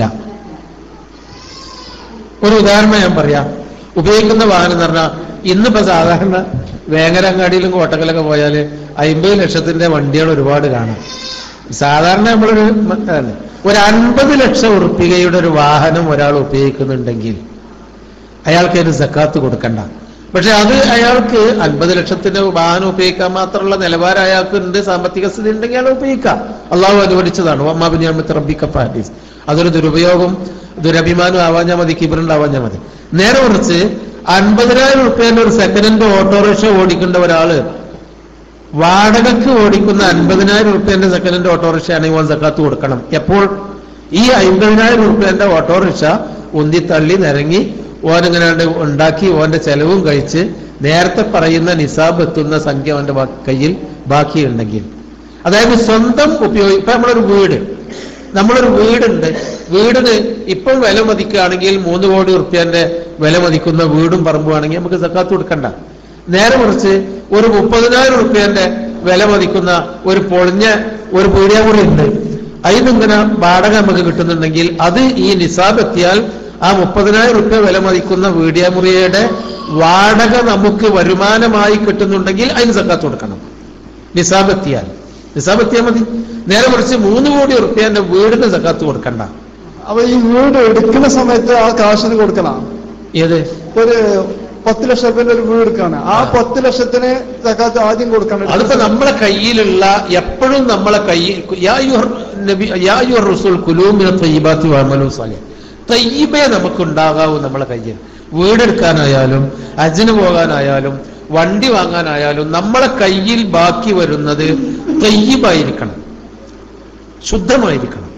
ഒരു ഉദാഹരണം ഞാൻ പറയാം ഉപയോഗിക്കുന്ന വാഹനം എന്ന് പറഞ്ഞാൽ ഇന്നിപ്പോ സാധാരണ വേങ്ങരങ്ങാടിയിലും കോട്ടക്കലൊക്കെ പോയാല് അമ്പത് ലക്ഷത്തിന്റെ വണ്ടികൾ ഒരുപാട് കാണാം സാധാരണ നമ്മളൊരു മ- അതാണ്. ഒരു അൻപത് ലക്ഷം ഉറുപ്പികയുടെ ഒരു വാഹനം ഒരാൾ ഉപയോഗിക്കുന്നുണ്ടെങ്കിൽ അയാൾക്ക് അതിന് സക്കാത്ത് കൊടുക്കണ്ട പക്ഷെ അത് അയാൾക്ക് അൻപത് ലക്ഷത്തിന്റെ വാഹനം ഉപയോഗിക്കാൻ മാത്രമുള്ള നിലവാരം അയാൾക്ക് ഉണ്ട് സാമ്പത്തിക സ്ഥിതി ഉണ്ടെങ്കിൽ അയാൾ ഉപയോഗിക്കാം അള്ളാഹു അനുവദിച്ചതാണ് അമ്മാബിനിയാമത്ത് റബ്ബിക്ക ഹാദീസ് അതൊരു ദുരുപയോഗം ദുരഭിമാനം ആവാഞ്ഞാൽ മതി കിബറുണ്ടാവാഞ്ഞാൽ മതി നേരെ കുറിച്ച് അൻപതിനായിരം റുപ്യേന്റെ ഒരു സെക്കൻഡ് ഹാൻഡ് ഓട്ടോറിക്ഷ ഓടിക്കേണ്ട ഒരാള് വാടകയ്ക്ക് ഓടിക്കുന്ന അൻപതിനായിരം റുപ്യന്റെ സെക്കൻഡ് ഹാൻഡ് ഓട്ടോറിക്ഷ ആണെങ്കിൽ ഓൻ സക്കാത്ത് കൊടുക്കണം എപ്പോൾ ഈ അൻപതിനായിരം റുപ്യന്റെ ഓട്ടോറിക്ഷ ഉന്തിത്തള്ളി നിരങ്ങി ഓനിങ്ങനെ ഉണ്ടാക്കി ഓന്റെ ചെലവും കഴിച്ച് നേരത്തെ പറയുന്ന നിസാബ് എത്തുന്ന സംഖ്യ അവന്റെ ബാ- കയ്യിൽ ബാക്കിയുണ്ടെങ്കിൽ അതായത് സ്വന്തം ഉപയോഗി ഇപ്പൊ നമ്മളൊരു വീട് നമ്മളൊരു വീടുണ്ട് വീടിന് ഇപ്പം വില മതിക്കുകയാണെങ്കിൽ മൂന്ന് കോടി റുപ്യന്റെ വില മതിക്കുന്ന വീടും പറമ്പുമാണെങ്കിൽ നമുക്ക് സക്കാത്ത് കൊടുക്കണ്ട നേരെ മറിച്ച് ഒരു മുപ്പതിനായിരം റുപ്യന്റെ വില മതിക്കുന്ന ഒരു പൊളിഞ്ഞ ഒരു പീടിയാമുറി ഉണ്ട് അതിനിങ്ങനെ വാടക നമുക്ക് കിട്ടുന്നുണ്ടെങ്കിൽ അത് ഈ നിസാബ് എത്തിയാൽ ആ മുപ്പതിനായിരം റുപ്യ വില മതിക്കുന്ന വീടിയാമുറിയുടെ വാടക നമുക്ക് വരുമാനമായി കിട്ടുന്നുണ്ടെങ്കിൽ അതിന് സക്കാത്ത് കൊടുക്കണം നിസാബ് എത്തിയാൽ നിസാബ് എത്തിയാൽ മതി നേരെ മറിച്ച് മൂന്ന് കോടി റുപ്യന്റെ വീടിന് സക്കാത്ത് കൊടുക്കണ്ട അപ്പൊ ഈ വീട് എടുക്കുന്ന സമയത്ത് ആ കാശിന് കൊടുക്കണം ഏത് ഒരു പത്ത് ലക്ഷം രൂപന്റെ ഒരു വീട് എടുക്കാണ് ആ പത്ത് ലക്ഷത്തിന് സക്കാത്ത് ആദ്യം കൊടുക്കണം അതിപ്പോ നമ്മളെ കയ്യിലുള്ള എപ്പോഴും നമ്മളെ കയ്യിൽ യാ യുഹർ നബി യാ യുഹർ റസൂൽ കുലൂമിന തയ്യിബാത്തി വഅമലു സാലിഹ് തയ്യിബേ നമുക്ക് ഉണ്ടാകാവൂ നമ്മളെ കയ്യിൽ വീടെടുക്കാനായാലും അജിന് പോകാനായാലും വണ്ടി വാങ്ങാനായാലും നമ്മളെ കയ്യിൽ ബാക്കി വരുന്നത് തയ്യിബായിരിക്കണം ശുദ്ധമായിരിക്കണം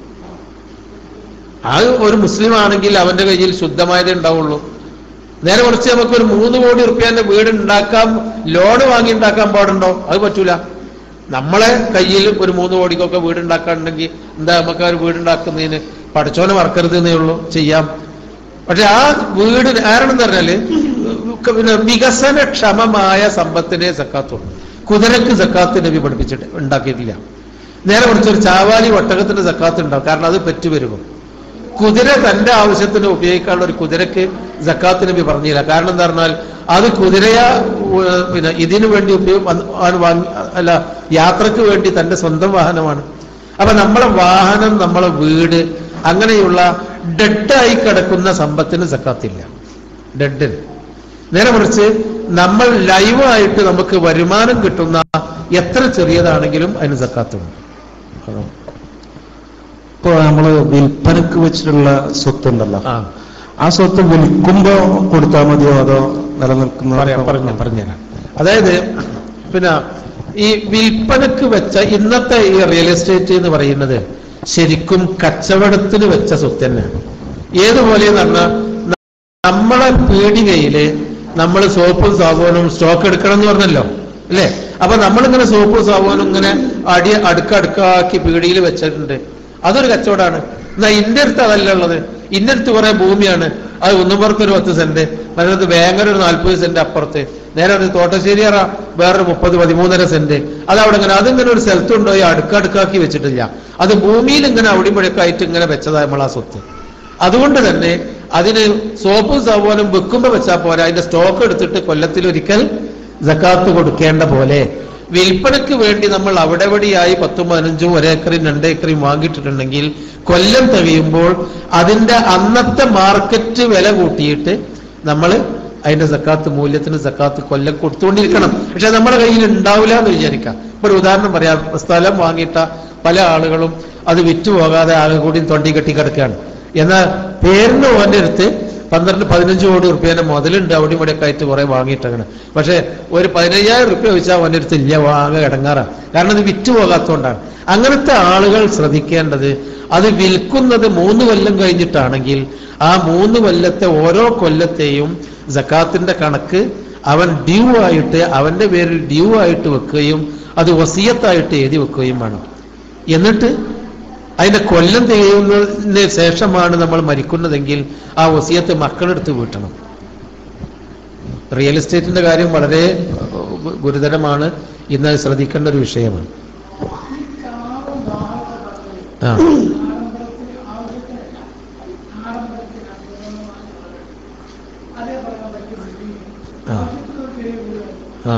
ആ ഒരു മുസ്ലിം ആണെങ്കിൽ അവന്റെ കയ്യിൽ ശുദ്ധമായതേ ഉണ്ടാവുള്ളൂ നേരെ മറിച്ച് നമുക്ക് ഒരു മൂന്ന് കോടി റുപ്യന്റെ വീട് ഉണ്ടാക്കാൻ ലോൺ വാങ്ങി ഉണ്ടാക്കാൻ പാടുണ്ടോ അത് പറ്റൂല നമ്മളെ കയ്യിൽ ഒരു മൂന്ന് കോടിക്കൊക്കെ വീട് ഉണ്ടാക്കാനുണ്ടെങ്കിൽ എന്താ നമുക്ക് ആ ഒരു വീട് ഉണ്ടാക്കുന്നതിന് പഠിച്ചോനെ മറക്കരുത് എന്നേ ഉള്ളൂ ചെയ്യാം പക്ഷെ ആ വീട് ആരാണെന്ന് പറഞ്ഞാല് പിന്നെ വികസനക്ഷമമായ സമ്പത്തിനെ സക്കാത്തുള്ളൂ കുതിരക്ക് സക്കാത്ത് നബി പഠിപ്പിച്ചിട്ട് ഉണ്ടാക്കിയിട്ടില്ല നേരെ മറിച്ച് ഒരു ചാവാലി ഒട്ടകത്തിന്റെ സക്കാത്ത് ഉണ്ടാവും കാരണം അത് പെറ്റുവരുമോ കുതിര തന്റെ ആവശ്യത്തിന് ഉപയോഗിക്കാനുള്ള ഒരു കുതിരക്ക് ജക്കാത്ത് നബി പറഞ്ഞില്ല കാരണം എന്താ പറഞ്ഞാൽ അത് കുതിരയ ഉ- പിന്നെ ഇതിനു വേണ്ടി ഉപയോഗ അവൻ വാങ്ങി അല്ല യാത്രക്ക് വേണ്ടി തന്റെ സ്വന്തം വാഹനമാണ് അപ്പൊ നമ്മളെ വാഹനം നമ്മളെ വീട് അങ്ങനെയുള്ള ഡെഡായി കിടക്കുന്ന സമ്പത്തിന് സക്കാത്തില്ല ഡെഡിന് നേരെ മറിച്ച് നമ്മൾ ലൈവായിട്ട് നമുക്ക് വരുമാനം കിട്ടുന്ന എത്ര ചെറിയതാണെങ്കിലും അതിന് സക്കാത്തുണ്ട് ഇപ്പൊ നമ്മള് വിൽപ്പനക്ക് വെച്ചിട്ടുള്ള സ്വത്തുണ്ടല്ലോ ആ ആ സ്വത്ത് വിൽക്കുമ്പോ കൊടുത്താൽ മതിയോ അതോ നിലനിൽക്കുന്ന പറയാം പറഞ്ഞു പറഞ്ഞുതരാം അതായത് പിന്നെ ഈ വിൽപ്പനക്ക് വെച്ച ഇന്നത്തെ ഈ റിയൽ എസ്റ്റേറ്റ് എന്ന് പറയുന്നത് ശരിക്കും കച്ചവടത്തിന് വെച്ച സ്വത്ത് തന്നെയാണ് ഏതുപോലെ എന്ന് പറഞ്ഞാൽ നമ്മളെ പീടികയില് നമ്മൾ സോപ്പും സാബൂനും സ്റ്റോക്ക് എടുക്കണം എന്ന് പറഞ്ഞല്ലോ അല്ലേ അപ്പൊ നമ്മളിങ്ങനെ സോപ്പും സാബൂനും ഇങ്ങനെ അടി അടുക്കടുക്കാക്കി പീടിയിൽ വെച്ചിട്ടുണ്ട് അതൊരു കച്ചവടമാണ് എന്നാ ഇന്റെ അടുത്ത് അതല്ല ഉള്ളത് ഇന്റെ അടുത്ത് കുറെ ഭൂമിയാണ് അത് ഒന്നുപുറത്ത് ഒരു പത്ത് സെന്റ് മറ്റത് വേങ്ങര ഒരു നാൽപ്പത് സെന്റ് അപ്പുറത്ത് നേരെ ഒരു തോട്ടശ്ശേരിയറ വേറൊരു മുപ്പത് പതിമൂന്നര സെന്റ് അത് അവിടെ ഇങ്ങനെ അതിങ്ങനെ ഒരു സ്ഥലത്തുണ്ടോ ഈ അടുക്കടുക്കാക്കി വെച്ചിട്ടില്ല അത് ഭൂമിയിൽ ഇങ്ങനെ അവിടെ ഇവിടെയൊക്കെ ഇങ്ങനെ വെച്ചതാ നമ്മളാ സ്വത്ത് അതുകൊണ്ട് തന്നെ അതിന് സോപ്പും സാബൂനും വെക്കുമ്പോ വെച്ചാൽ പോരാ അതിന്റെ സ്റ്റോക്ക് എടുത്തിട്ട് കൊല്ലത്തിൽ ഒരിക്കൽ ജക്കാത്ത് കൊടുക്കേണ്ട പോലെ വിൽപ്പനയ്ക്ക് വേണ്ടി നമ്മൾ അവിടെ എവിടെയായി പത്തും പതിനഞ്ചും ഒരേക്കറിയും രണ്ടേക്കറിയും വാങ്ങിയിട്ടുണ്ടെങ്കിൽ കൊല്ലം തികയുമ്പോൾ അതിന്റെ അന്നത്തെ മാർക്കറ്റ് വില കൂട്ടിയിട്ട് നമ്മൾ അതിന്റെ സക്കാത്ത് മൂല്യത്തിന് സക്കാത്ത് കൊല്ലം കൊടുത്തുകൊണ്ടിരിക്കണം പക്ഷെ നമ്മുടെ കയ്യിൽ ഉണ്ടാവില്ല എന്ന് വിചാരിക്കാം ഇപ്പൊ ഒരു ഉദാഹരണം പറയാം സ്ഥലം വാങ്ങിയിട്ട പല ആളുകളും അത് വിറ്റുപോകാതെ ആകെ കൂടി തൊണ്ടി കെട്ടി കിടക്കുകയാണ് എന്നാൽ പേരിന് ഓന്റെ അടുത്ത് പന്ത്രണ്ട് പതിനഞ്ച് കോടി റുപ്യേന്റെ മുതലുണ്ട് അവിടെ ഇവിടെ ഒക്കെ ആയിട്ട് കുറെ വാങ്ങിയിട്ടങ്ങനെ പക്ഷെ ഒരു പതിനയ്യായിരം റുപ്യ വെച്ചാൽ അവന്റെ അടുത്ത് ഇല്ല വാങ്ങ ഇടങ്ങാറാ കാരണം അത് വിറ്റ് പോകാത്തതുകൊണ്ടാണ് അങ്ങനത്തെ ആളുകൾ ശ്രദ്ധിക്കേണ്ടത് അത് വിൽക്കുന്നത് മൂന്ന് കൊല്ലം കഴിഞ്ഞിട്ടാണെങ്കിൽ ആ മൂന്ന് കൊല്ലത്തെ ഓരോ കൊല്ലത്തെയും ജക്കാത്തിന്റെ കണക്ക് അവൻ ഡ്യൂ ആയിട്ട് അവന്റെ പേരിൽ ഡ്യൂ ആയിട്ട് വെക്കുകയും അത് വസീയത്തായിട്ട് എഴുതി വെക്കുകയും വേണം എന്നിട്ട് അതിന്റെ കൊല്ലം തികയുന്നതിന് ശേഷമാണ് നമ്മൾ മരിക്കുന്നതെങ്കിൽ ആ വസിയത്ത് മക്കളെടുത്ത് വീട്ടണം റിയൽ എസ്റ്റേറ്റിന്റെ കാര്യം വളരെ ഗു- ഗുരുതരമാണ് ഇന്ന് അത് ശ്രദ്ധിക്കേണ്ട ഒരു വിഷയമാണ് ആ ആ ആ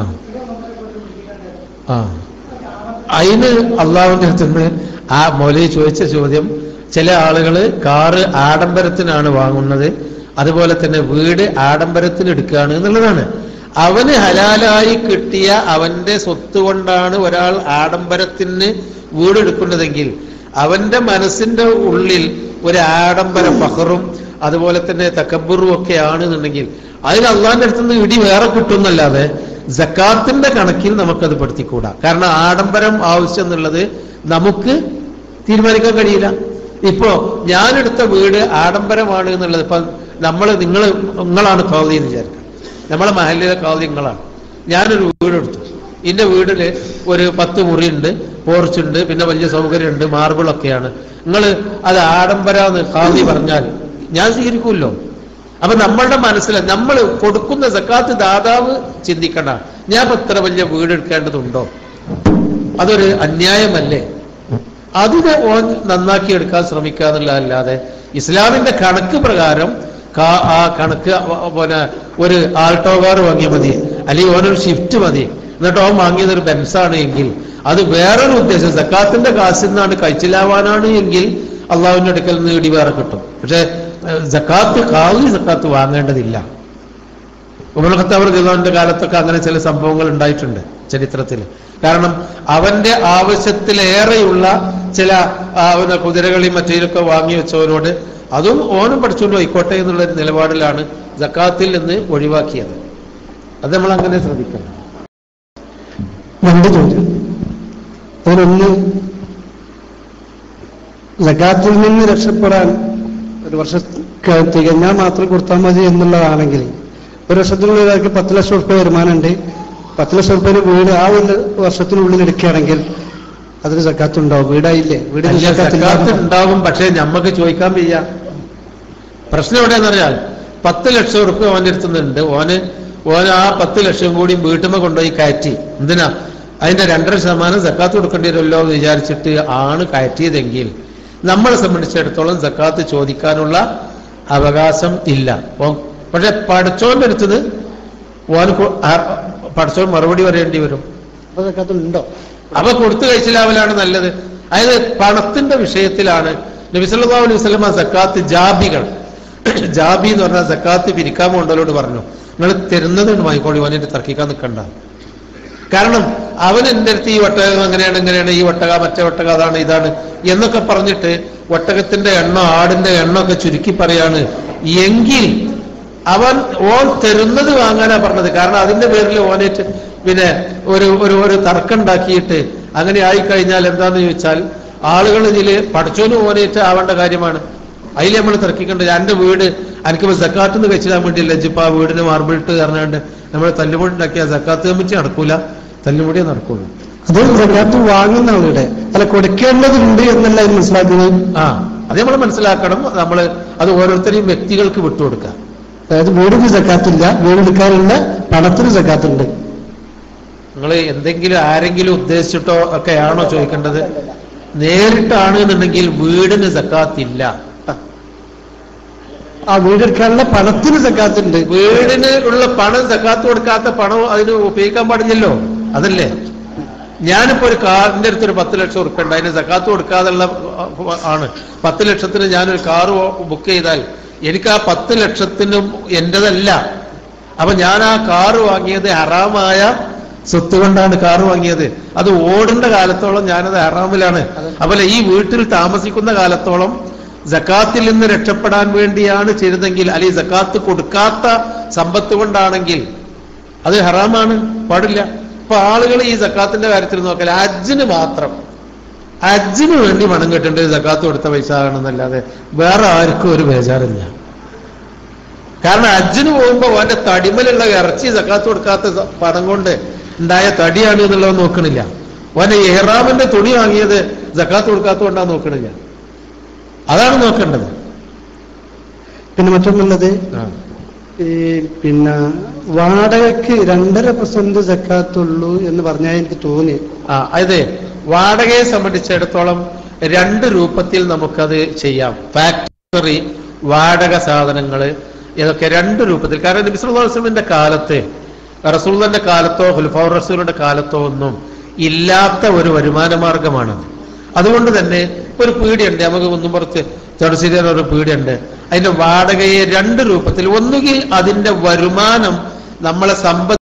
ആ അതിന് അള്ളാഹുവിന്റെ അടുത്തുനിന്ന് ആ മൗലവി ചോദിച്ച ചോദ്യം ചില ആളുകള് കാറ് ആഡംബരത്തിനാണ് വാങ്ങുന്നത് അതുപോലെ തന്നെ വീട് ആഡംബരത്തിന് എടുക്കുകയാണ് എന്നുള്ളതാണ് അവന് ഹലാലായി കിട്ടിയ അവന്റെ സ്വത്ത് കൊണ്ടാണ് ഒരാൾ ആഡംബരത്തിന് വീടെടുക്കുന്നതെങ്കിൽ അവന്റെ മനസ്സിന്റെ ഉള്ളിൽ ഒരു ആഡംബര ഫഹറും അതുപോലെ തന്നെ തക്കബറും ഒക്കെ ആണെന്നുണ്ടെങ്കിൽ അതിന് അള്ളാന്റെ അടുത്ത് നിന്ന് ഇടി വേറെ കിട്ടുന്നല്ലാതെ ജക്കാത്തിന്റെ കണക്കിൽ നമുക്കത് പെടുത്തിക്കൂടാ കാരണം ആഡംബരം ആവശ്യം എന്നുള്ളത് നമുക്ക് തീരുമാനിക്കാൻ കഴിയില്ല ഇപ്പോ ഞാനെടുത്ത വീട് ആഡംബരമാണ് എന്നുള്ളത് ഇപ്പൊ നമ്മൾ നിങ്ങൾ നിങ്ങളാണ് കോളി എന്ന് വിചാരിക്കുക നമ്മളെ മഹലിലെ കോളി നിങ്ങളാണ് ഞാനൊരു വീടെടുത്തു എന്റെ വീടില് ഒരു പത്ത് മുറിയുണ്ട് പോർച്ചുണ്ട് പിന്നെ വലിയ സൗകര്യമുണ്ട് മാർബിളൊക്കെയാണ് നിങ്ങൾ അത് ആഡംബരാന്ന് കാളി പറഞ്ഞാൽ ഞാൻ സ്വീകരിക്കുമല്ലോ അപ്പൊ നമ്മളുടെ മനസ്സിൽ നമ്മൾ കൊടുക്കുന്ന സക്കാത്ത് ദാതാവ് ചിന്തിക്കണ്ട ഞാൻ ഇപ്പൊ ഇത്ര വലിയ വീട് എടുക്കേണ്ടതുണ്ടോ അതൊരു അന്യായമല്ലേ അതിനെ ഓൻ നന്നാക്കി എടുക്കാൻ ശ്രമിക്കുക എന്നുള്ളതല്ലാതെ ഇസ്ലാമിന്റെ കണക്ക് പ്രകാരം കാ- ആ കണക്ക് വ- പിന്നെ ഒരു ആൾട്ടോ കാർ വാങ്ങിയാൽ മതി അല്ലെങ്കിൽ ഓനൊരു ഷിഫ്റ്റ് മതി എന്നിട്ട് ഓൻ വാങ്ങിയത് ഒരു ബെൻസാണ് എങ്കിൽ അത് വേറൊരു ഉദ്ദേശം സക്കാത്തിന്റെ കാശിൽ നിന്നാണ് കഴിച്ചിലാവാനാണ് എങ്കിൽ അള്ളാഹുവിന്റെ അടുക്കൽ നിന്ന് ഇടി വേറെ കിട്ടും പക്ഷെ ജക്കാത്ത് കാവി സക്കാത്ത് വാങ്ങേണ്ടതില്ല ഉമർഖത്താബ് ഗിദാന്റെ കാലത്തൊക്കെ അങ്ങനെ ചില സംഭവങ്ങൾ ഉണ്ടായിട്ടുണ്ട് ചരിത്രത്തിൽ കാരണം അവന്റെ ആവശ്യത്തിലേറെയുള്ള ചില ആ, പിന്നെ കുതിരകളെയും മറ്റേലൊക്കെ വാങ്ങി വെച്ചവരോട് അതും ഓനും പഠിച്ചുകൊണ്ട് പോയിക്കോട്ടെ എന്നുള്ള ഒരു നിലപാടിലാണ് ജക്കാത്തിൽ നിന്ന് ഒഴിവാക്കിയത് അത് നമ്മൾ അങ്ങനെ ശ്രദ്ധിക്കണം രണ്ട് ചോദ്യം അതിലൊന്ന് ലഗാത്തിൽ നിന്ന് രക്ഷപ്പെടാൻ ഒരു വർഷം ക- തികഞ്ഞാൽ മാത്രം കൊടുത്താൽ മതി എന്നുള്ളതാണെങ്കിൽ ഒരു വർഷത്തിനുള്ളിൽ ഒരാൾക്ക് പത്ത് ലക്ഷം റുപ്യ വരുമാനമുണ്ട് പത്ത് ലക്ഷം റുപ്യ വീട് ആ ഒരു വർഷത്തിനുള്ളിൽ എടുക്കുകയാണെങ്കിൽ അതിന് സക്കാത്ത് ഉണ്ടാവും വീടായില്ലേ വീടിന് അല്ല, സക്കാത്തില്ല സക്കാത്ത് ഉണ്ടാകും പക്ഷെ ഞമ്മക്ക് ചോദിക്കാൻ വയ്യ പ്രശ്നം എവിടെയെന്ന് പറഞ്ഞാൽ പത്ത് ലക്ഷം ഉറുപ്പ്യ ഓൻ്റെ അടുത്തുന്നുണ്ട് ഓന് ഓന് ആ പത്ത് ലക്ഷം കൂടി വീട്ടുമ്പോ കൊണ്ടുപോയി കയറ്റി എന്തിനാ അതിന്റെ രണ്ടര ശതമാനം സക്കാത്ത് കൊടുക്കേണ്ടി വരുമല്ലോ എന്ന് വിചാരിച്ചിട്ട് ആണ് കയറ്റിയതെങ്കിൽ നമ്മളെ സംബന്ധിച്ചിടത്തോളം സക്കാത്ത് ചോദിക്കാനുള്ള അവകാശം ഇല്ല ഓ- പക്ഷെ പഠിച്ചോന്റെ അടുത്തത് ഓന് കൊ- ആ- പഠിച്ചോൻ മറുപടി പറയേണ്ടി വരും അപ്പൊ സക്കാത്ത് ഉണ്ടോ അപ്പൊ കൊടുത്തു കഴിച്ചിലാവലാണ് നല്ലത് അതായത് പണത്തിന്റെ വിഷയത്തിലാണ് നബിസല്ലാ അലൈഹി വസല്ലമ സക്കാത്ത് ജാബികൾ ജാബി എന്ന് പറഞ്ഞാൽ സക്കാത്ത് പിരിക്കാൻ പോണ്ടവരോട് പറഞ്ഞു നിങ്ങൾ തരുന്നത് വാങ്ങിക്കോളി ഓനെ തർക്കിക്കാൻ നിൽക്കണ്ട കാരണം അവൻ എൻ്റെ അടുത്ത് ഈ ഒട്ടകം അങ്ങനെയാണ് ഇങ്ങനെയാണ് ഈ ഒട്ടക മറ്റേ ഒട്ടക അതാണ് ഇതാണ് എന്നൊക്കെ പറഞ്ഞിട്ട് ഒട്ടകത്തിന്റെ എണ്ണം ആടിന്റെ എണ്ണം ഒക്കെ ചുരുക്കി പറയാണ് എങ്കിൽ അവൻ ഓൻ തരുന്നത് വാങ്ങാനാ പറഞ്ഞത് കാരണം അതിന്റെ പേരിൽ ഓനേറ്റ് പിന്നെ ഒരു ഒരു ഒരു തർക്കം ഉണ്ടാക്കിയിട്ട് അങ്ങനെ ആയിക്കഴിഞ്ഞാൽ എന്താന്ന് ചോദിച്ചാൽ ആളുകൾ ഇതില് പഠിച്ചോന് ഓനേറ്റ് ആവേണ്ട കാര്യമാണ് അതിൽ നമ്മൾ തർക്കിക്കേണ്ടത് എന്റെ വീട് എനിക്ക് സക്കാത്ത് നിന്ന് വെച്ചിടാൻ വേണ്ടിയില്ല ഇപ്പൊ ആ വീടിന് മാർബിളിട്ട് പറഞ്ഞാണ്ട് നമ്മൾ തല്ലുമുടി ഉണ്ടാക്കിയ സക്കാത്ത് കമ്മിറ്റി നടക്കൂല തല്ലുമുടിയേ നടക്കുള്ളൂ അത് സക്കാത്ത് വാങ്ങുന്ന ആളുടെ അല്ല കൊടുക്കേണ്ടതുണ്ട് എന്നല്ല ഇത് മനസ്സിലാക്കുന്നത് ആ അത് നമ്മൾ മനസ്സിലാക്കണം നമ്മൾ അത് ഓരോരുത്തരെയും വ്യക്തികൾക്ക് വിട്ടുകൊടുക്കുക അതായത് വീടിന് സക്കാത്തില്ല വീടെടുക്കാനുള്ള പണത്തിന് സക്കാത്തുണ്ട് നിങ്ങൾ എന്തെങ്കിലും ആരെങ്കിലും ഉദ്ദേശിച്ചിട്ടോ ഒക്കെയാണോ ചോദിക്കേണ്ടത് നേരിട്ടാണ് എന്നുണ്ടെങ്കിൽ വീടിന് സക്കാത്തില്ല ആ വീടെടുക്കാനുള്ള പണത്തിന് സക്കാത്തുണ്ട് വീടിന് ഉള്ള പണം സക്കാത്ത് കൊടുക്കാത്ത പണം അതിന് ഉപയോഗിക്കാൻ പാടില്ലല്ലോ അതല്ലേ ഞാനിപ്പോ ഒരു കാറിന്റെ അടുത്ത് ഒരു പത്ത് ലക്ഷം ഉറുപ്പ ഉണ്ട് അതിന് സക്കാത്ത് കൊടുക്കാതുള്ള അഹ് ആണ് പത്ത് ലക്ഷത്തിന് ഞാനൊരു കാറ് ബുക്ക് ചെയ്താൽ എനിക്ക് ആ പത്ത് ലക്ഷത്തിനും എന്റേതല്ല അപ്പൊ ഞാൻ ആ കാറ് വാങ്ങിയത് ഹറാമായ സ്വത്ത് കൊണ്ടാണ് കാറ് വാങ്ങിയത് അത് ഓടേണ്ട കാലത്തോളം ഞാനത് ഹറാമിലാണ് അതുപോലെ ഈ വീട്ടിൽ താമസിക്കുന്ന കാലത്തോളം ജക്കാത്തിൽ നിന്ന് രക്ഷപ്പെടാൻ വേണ്ടിയാണ് ചെയ്തതെങ്കിൽ അല്ലെങ്കിൽ ജക്കാത്ത് കൊടുക്കാത്ത സമ്പത്ത് കൊണ്ടാണെങ്കിൽ അത് ഹറാമാണ് പാടില്ല ഇപ്പൊ ആളുകൾ ഈ സക്കാത്തിന്റെ കാര്യത്തിൽ നോക്കൽ ഹജ്ജിന് മാത്രം ഹജ്ജിന് വേണ്ടി പണം കെട്ടേണ്ടത് സക്കാത്ത് കൊടുത്ത പൈസ ആണെന്നല്ലാതെ വേറെ ആർക്കും ഒരു ബേജാറില്ല കാരണം ഹജ്ജിന് പോകുമ്പോ ഓന്റെ തടിമലുള്ള ഇറച്ചി സക്കാത്ത് കൊടുക്കാത്ത സ- പണം കൊണ്ട് ഉണ്ടായ തടിയാണ് എന്നുള്ളത് നോക്കണില്ല ഓന്റെ എഹ്റാമിന്റെ തുണി വാങ്ങിയത് സക്കാത്ത് കൊടുക്കാത്ത കൊണ്ടാ നോക്കണില്ല അതാണ് നോക്കേണ്ടത് പിന്നെ മറ്റൊന്നുള്ളത് ആ. ഈ പിന്നെ വാടകയ്ക്ക് രണ്ടര പെർസെന്റ് സക്കാത്തുള്ളൂ എന്ന് പറഞ്ഞാൽ എനിക്ക് തോന്നി ആ അതെ വാടകയെ സംബന്ധിച്ചിടത്തോളം രണ്ട് രൂപത്തിൽ നമുക്കത് ചെയ്യാം ഫാക്ടറി വാടക സാധനങ്ങൾ ഇതൊക്കെ രണ്ട് രൂപത്തിൽ കാരണം നബി സല്ലല്ലാഹു അലൈഹി വസല്ലമയുടെ കാലത്ത് റസൂലിന്റെ കാലത്തോ ഹുൽഫാ റസൂലിന്റെ കാലത്തോ ഒന്നും ഇല്ലാത്ത ഒരു വരുമാന മാർഗമാണത് അതുകൊണ്ട് തന്നെ ഒരു പീടിയുണ്ട് നമുക്ക് ഒന്നും പുറത്ത് ചെറുശ്ശേരി ഒരു പീടിയുണ്ട് അതിന്റെ വാടകയെ രണ്ട് രൂപത്തിൽ ഒന്നുകിൽ അതിന്റെ വരുമാനം നമ്മളെ സമ്പത്ത്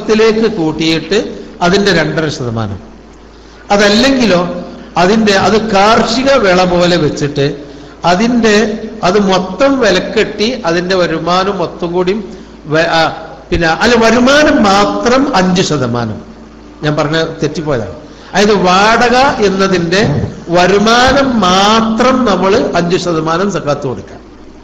മൊത്തത്തിലേക്ക് കൂട്ടിയിട്ട് അതിന്റെ രണ്ടര ശതമാനം അതല്ലെങ്കിലോ അതിന്റെ അത് കാർഷിക വിള പോലെ വെച്ചിട്ട് അതിന്റെ അത് മൊത്തം വിലക്കെട്ടി അതിന്റെ വരുമാനം മൊത്തം കൂടി വ- ആ, പിന്നെ അല്ല വരുമാനം മാത്രം അഞ്ച് ശതമാനം ഞാൻ പറഞ്ഞ തെറ്റിപ്പോയതാണ് അതായത് വാടക എന്നതിന്റെ വരുമാനം മാത്രം നമ്മൾ അഞ്ച് ശതമാനം സക്കാത്ത് കൊടുക്കാം